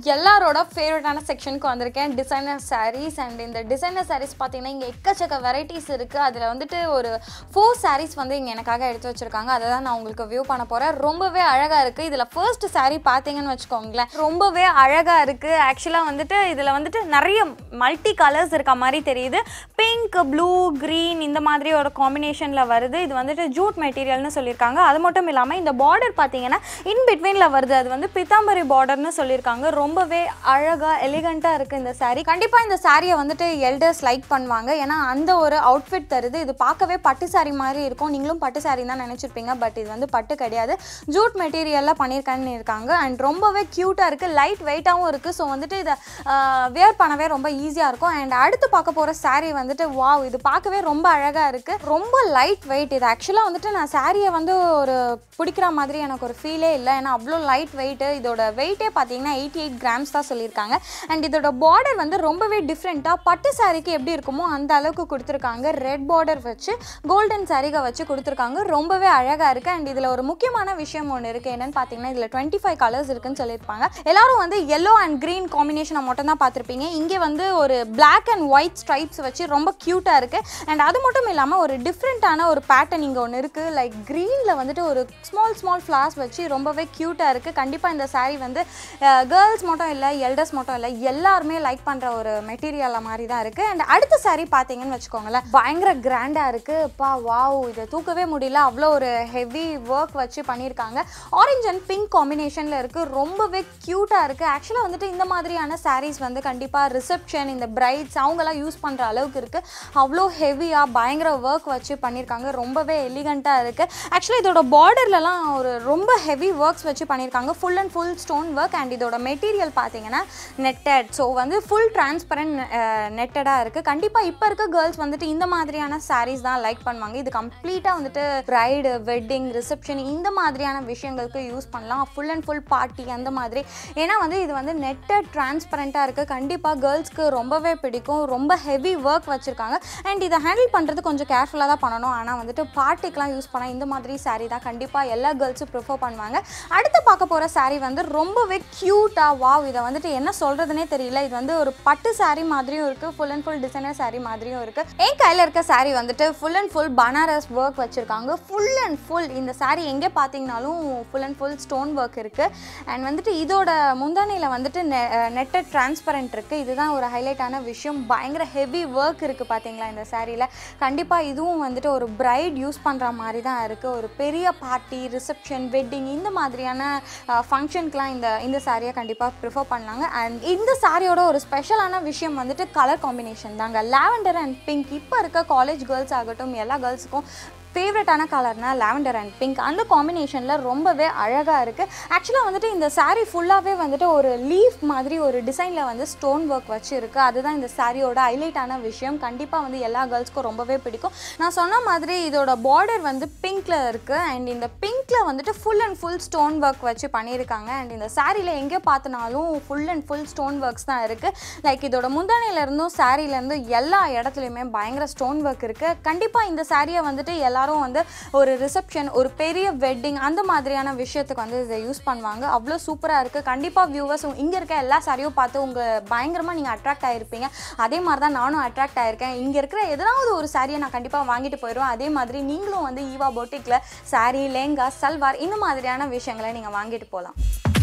எல்லாரோட ஃபேவரட்டான செக்ஷனுக்கு வந்திருக்கேன் டிசைனர் சாரீஸ் அண்ட் இந்த டிசைனர் சாரீஸ் பார்த்தீங்கன்னா இங்கே எக்கச்சக்க வெரைட்டிஸ் இருக்குது அதில் வந்துட்டு ஒரு ஃபோர் சாரீஸ் வந்து இங்கே எனக்காக எடுத்து வச்சுருக்காங்க அதை தான் நான் உங்களுக்கு வியூ பண்ண போகிறேன் ரொம்பவே அழகாக இருக்குது இதில் ஃபர்ஸ்ட் saree பார்த்தீங்கன்னு வச்சுக்கோங்களேன் ரொம்பவே அழகாக இருக்குது ஆக்சுவலாக வந்துட்டு இதில் வந்துட்டு நிறைய மல்டி கலர்ஸ் இருக்க மாதிரி தெரியுது பிங்க் ப்ளூ க்ரீன் இந்த மாதிரி ஒரு காம்பினேஷனில் வருது இது வந்துட்டு ஜூட் மெட்டீரியல்னு சொல்லியிருக்காங்க அது மட்டும் இல்லாமல் இந்த பார்டர் பார்த்தீங்கன்னா இன் பிட்வீனில் வருது அது வந்து பித்தாம்பரி பார்டர்னு சொல்லியிருக்காங்க ரொம்பவே அழகாக எலிகண்ட்டாக இருக்குது இந்த saree கண்டிப்பாக இந்த சாரியை வந்துட்டு எல்டர்ஸ் லைக் பண்ணுவாங்க ஏன்னா அந்த ஒரு அவுட்ஃபிட் தருது இது பார்க்கவே பட்டு saree மாதிரி இருக்கும் நீங்களும் பட்டு saree தான் நினச்சிருப்பீங்க பட் இது வந்து பட்டு கிடையாது ஜூட் மெட்டீரியலில் பண்ணியிருக்கான்னு இருக்காங்க அண்ட் ரொம்பவே க்யூட்டாக இருக்குது லைட் வெயிட்டாகவும் இருக்குது ஸோ வந்துட்டு இதை வேர் பண்ணவே ரொம்ப ஈஸியாக இருக்கும் அண்ட் அடுத்து பார்க்க போகிற saree வந்துட்டு வாவ் இது பார்க்கவே ரொம்ப அழகாக இருக்குது ரொம்ப லைட் வெயிட் இது ஆக்சுவலாக வந்துட்டு நான் சாரியை வந்து ஒரு பிடிக்கிற மாதிரி எனக்கு ஒரு ஃபீலே இல்லை ஏன்னா அவ்வளோ லைட் வெயிட்டு இதோட வெயிட்டே பார்த்தீங்கன்னா எயிட்டி எயிட் கிராம்ஸ் தான் சொல்லியிருக்காங்க அண்ட் இதோட பார்டர் வந்து ரொம்பவே டிஃப்ரெண்ட்டாக பட்டு சாரிக்கு எப்படி இருக்குமோ அந்த அளவுக்கு கொடுத்துருக்காங்க ரெட் பார்டர் வச்சு கோல்டன் சாரிகை வச்சு கொடுத்துருக்காங்க ரொம்பவே அழகாக இருக்குது அண்ட் இதில் ஒரு முக்கியமான விஷயம் ஒன்று இருக்குது என்னன்னு பார்த்தீங்கன்னா இதில் டுவெண்ட்டி ஃபைவ் கலர்ஸ் இருக்குன்னு சொல்லியிருப்பாங்க எல்லாரும் வந்து எல்லோ அண்ட் க்ரீன் காம்பினேஷனை மட்டும் தான் பார்த்துருப்பீங்க இங்கே வந்து ஒரு பிளாக் அண்ட் ஒயிட் ஸ்ட்ரைப்ஸ் வச்சு ரொம்ப க்யூட்டாக இருக்குது அண்ட் அது மட்டும் இல்லாமல் ஒரு டிஃப்ரெண்ட்டான ஒரு பேட்டர்ன் இங்கே ஒன்று இருக்குது லைக் க்ரீனில் வந்துட்டு ஒரு ஸ்மால் ஸ்மால் ஃப்ளார்ஸ் வச்சு ரொம்பவே க்யூட்டாக இருக்குது கண்டிப்பாக இந்த saree வந்து கேர்ள்ஸ் மட்டும் இல்லை எல்டர்ஸ் மட்டும் இல்லை எல்லாருமே லைக் பண்ணுற ஒரு மெட்டீரியல் மாதிரி தான் இருக்குது அண்ட் அடுத்த saree பார்த்தீங்கன்னு வச்சுக்கோங்களேன் பயங்கர கிராண்டாக இருக்குது பா வாவ் இதை தூக்கவே முடியல அவ்வளோ ஒரு ஹெவி ஒர்க் வச்சு பண்ணியிருக்காங்க ஆரஞ்ச் அண்ட் பிங்க் காம்பினேஷனில் இருக்குது ரொம்பவே க்யூட்டாக இருக்குது ஆக்சுவலாக வந்துட்டு இந்த மாதிரியான sarees வந்து கண்டிப்பாக ரிசப்ஷன் இந்த பிரைட்ஸ் அவங்கெல்லாம் யூஸ் பண்ணுற அளவுக்கு இருக்குது அவ்வளோ ஹெவியாக பயங்கர ஒர்க் வச்சு பண்ணியிருக்காங்க ரொம்பவே எலிகண்ட்டாக இருக்குது ஆக்சுவலாக இதோட பார்டர்லலாம் ஒரு ரொம்ப ஹெவி ஒர்க்ஸ் வச்சு பண்ணியிருக்காங்க full and full stone work and இதோட மெட்டீரியல் பார்த்தீங்கன்னா நெட்டட் ஸோ வந்து ஃபுல் டிரான்ஸ்பரண்ட் நெட்டடாக இருக்குது கண்டிப்பாக இப்போ இருக்க கேர்ள்ஸ் வந்துட்டு இந்த மாதிரியான sarees தான் லைக் பண்ணுவாங்க இது கம்ப்ளீட்டாக வந்துட்டு ப்ரைடு வெட்டிங் ரிசப்ஷன் இந்த மாதிரியான விஷயங்களுக்கு யூஸ் பண்ணலாம் ஃபுல் அண்ட் ஃபுல் பார்ட்டி அந்த மாதிரி ஏன்னா வந்து இது வந்து நெட்டட் டிரான்ஸ்பரண்ட்டாக இருக்குது கண்டிப்பாக கேர்ள்ஸ்க்கு ரொம்பவே பிடிக்கும் ரொம்ப ஹெவி ஒர்க் வச்சுருக்காங்க அண்ட் இதை ஹேண்டில் பண்ணுறது கொஞ்சம் கேர்ஃபுல்லாக தான் பண்ணணும் ஆனால் வந்துட்டு பார்ட்டிக்கெலாம் யூஸ் பண்ணால் இந்த மாதிரி saree தான் கண்டிப்பாக எல்லா கேர்ள்ஸும் ப்ரிஃபர் பண்ணுவாங்க அடுத்து பார்க்க போகிற saree வந்து ரொம்பவே க்யூட்டாக வாவ் இதை வந்துட்டு என்ன சொல்கிறதுனே தெரியல இது வந்து ஒரு பட்டு saree மாதிரியும் இருக்குது full and full designer saree மாதிரியும் இருக்குது என் கையில் இருக்க saree வந்துட்டு full and full Banaras work வச்சுருக்காங்க ஃபுல் அண்ட் ஃபுல் இந்த saree எங்கே பார்த்தீங்கனாலும் full and full stone work இருக்குது அண்ட் வந்துட்டு இதோட முந்தானையில் வந்துட்டு நெட்டட் டிரான்ஸ்பரண்ட் இருக்குது இதுதான் ஒரு ஹைலைட்டான விஷயம் பயங்கர ஹெவி ஒர்க் இருக்குது பார்த்தீங்களா இந்த சாரியில் கண்டிப்பாக இதுவும் வந்துட்டு ஒரு பிரைட் யூஸ் பண்ணுற மாதிரி தான் இருக்குது ஒரு பெரிய பார்ட்டி ரிசப்ஷன் வெட்டிங் இந்த மாதிரியான ஃபங்க்ஷனுக்குலாம் இந்த இந்த சாரியை கண்டிப்பாக ப்ரிஃபர் பண்ணலாங்க அண்ட் இந்த சாரியோட ஒரு ஸ்பெஷலான விஷயம் வந்துட்டு கலர் காம்பினேஷன் தாங்க லாவெண்டர் அண்ட் பிங்க் இப்போ இருக்க காலேஜ் கேர்ள்ஸ் ஆகட்டும் எல்லா கேர்ள்ஸுக்கும் ஃபேவரட்டான கலர்னா லாவெண்டர் அண்ட் பிங்க் அந்த காம்பினேஷனில் ரொம்பவே அழகாக இருக்குது ஆக்சுவலாக வந்துட்டு இந்த saree ஃபுல்லாகவே வந்துட்டு ஒரு லீஃப் மாதிரி ஒரு டிசைனில் வந்து ஸ்டோன் ஒர்க் வச்சு இருக்குது அதுதான் இந்த சாரியோட ஹைலைட்டான விஷயம் கண்டிப்பாக வந்து எல்லா கேர்ள்ஸ்க்கும் ரொம்பவே பிடிக்கும் நான் சொன்ன மாதிரி இதோட பார்டர் வந்து பிங்க்கில் இருக்குது அண்ட் இந்த பிங்க்கில் வந்துட்டு full and full stone work வச்சு பண்ணியிருக்காங்க அண்ட் இந்த சாரியில் எங்கே பார்த்தினாலும் full and full stone works தான் இருக்குது லைக் இதோட முந்தானையிலேருந்தும் சாரியிலேருந்து எல்லா இடத்துலையுமே பயங்கர ஸ்டோன் ஒர்க் இருக்குது கண்டிப்பாக இந்த சாரியை வந்துட்டு எல்லாரும் வந்து ஒரு ரிசப்ஷன் ஒரு பெரிய வெட்டிங் அந்த மாதிரியான விஷயத்துக்கு வந்து இதை யூஸ் பண்ணுவாங்க அவ்வளோ சூப்பராக இருக்குது கண்டிப்பாக வியூவர்ஸ் இங்கே இருக்க எல்லா சாரியும் பார்த்து உங்கள் பயங்கரமாக நீங்கள் அட்ராக்ட் ஆகிருப்பீங்க அதே மாதிரி தான் நானும் அட்ராக்ட் ஆயிருக்கேன் இங்கே இருக்கிற எதனாவது ஒரு சாரியை நான் கண்டிப்பாக வாங்கிட்டு போயிடுவேன் அதே மாதிரி நீங்களும் வந்து ஈவா பொட்டிக்கில் சாரி லேங்கா சல்வார் இந்த மாதிரியான விஷயங்களை நீங்கள் வாங்கிட்டு போகலாம்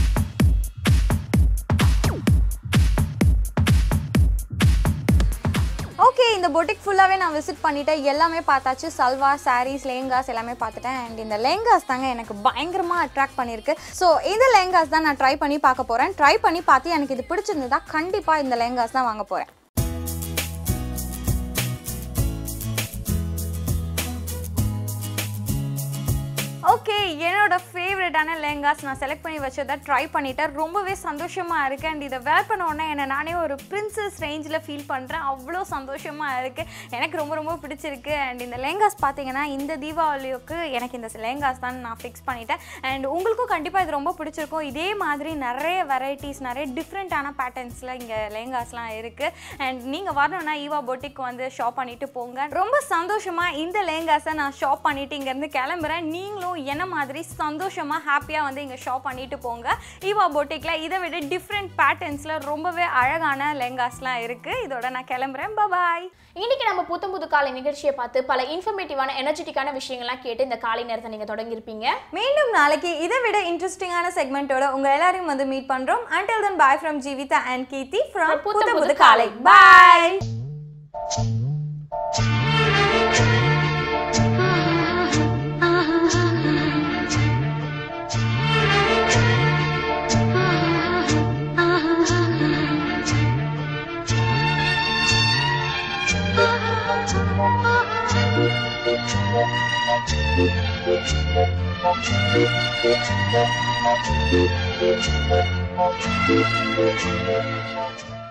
ஓகே இந்த பொட்டிக் ஃபுல்லாகவே நான் விசிட் பண்ணிட்டேன் எல்லாமே பார்த்தாச்சு சல்வார் சாரீஸ் லேங்காஸ் எல்லாமே பார்த்துட்டேன் அண்ட் இந்த லேங்காஸ் தாங்க எனக்கு பயங்கரமாக அட்ராக்ட் பண்ணியிருக்கு ஸோ இந்த லேங்காஸ் தான் நான் ட்ரை பண்ணி பார்க்க போகிறேன் ட்ரை பண்ணி பார்த்து எனக்கு இது பிடிச்சிருந்ததா கண்டிப்பாக இந்த லேங்காஸ் தான் வாங்க போகிறேன் ஓகே என்னோட ஃபேவரட்டான லெஹங்காஸ் நான் செலக்ட் பண்ணி வச்சதை ட்ரை பண்ணிட்டேன் ரொம்பவே சந்தோஷமாக இருக்குது அண்ட் இதை வேர் பண்ண உடனே என்னை நானே ஒரு பிரின்சஸ் ரேஞ்சில் ஃபீல் பண்ணுறேன் அவ்வளோ சந்தோஷமாக இருக்குது எனக்கு ரொம்ப ரொம்ப பிடிச்சிருக்கு அண்ட் இந்த லெஹங்காஸ் பார்த்தீங்கன்னா இந்த தீபாவளிக்கு எனக்கு இந்த லெஹங்காஸ் தான் நான் ஃபிக்ஸ் பண்ணிட்டேன் அண்ட் உங்களுக்கும் கண்டிப்பாக இது ரொம்ப பிடிச்சிருக்கும் இதே மாதிரி நிறைய வெரைட்டிஸ் நிறைய டிஃப்ரெண்ட்டான பேட்டர்ன்ஸில் இங்கே லெஹங்காஸ்லாம் இருக்குது அண்ட் நீங்கள் வரணும்னா ஈவா பொட்டிக் வந்து ஷாப் பண்ணிட்டு போங்க ரொம்ப சந்தோஷமாக இந்த லெஹங்காஸை நான் ஷாப் பண்ணிட்டு இங்கேருந்து கிளம்புறேன் நீங்களும் என்ன மாதிரி சந்தோஷமாக ஹாப்பியாக வந்து இங்கே ஷாப் பண்ணிட்டு போங்க ஈவா பொட்டிக்கில் இதை விட டிஃப்ரெண்ட் பேட்டர்ன்ஸில் ரொம்பவே அழகான லெங்காஸ்லாம் இருக்குது இதோட நான் கிளம்புறேன் பாய் இன்னைக்கு நம்ம புத்தம் புது காலை நிகழ்ச்சியை பார்த்து பல இன்ஃபர்மேட்டிவான எனர்ஜெட்டிக்கான விஷயங்கள்லாம் கேட்டு இந்த காலை நேரத்தை நீங்க தொடங்கியிருப்பீங்க மீண்டும் நாளைக்கு இதை விட இன்ட்ரெஸ்டிங்கான செக்மெண்ட்டோட உங்க எல்லாரையும் வந்து மீட் பண்றோம் until then bye from Jeevitha and Keerthi from புத்த புது காலை பாய் Thank you.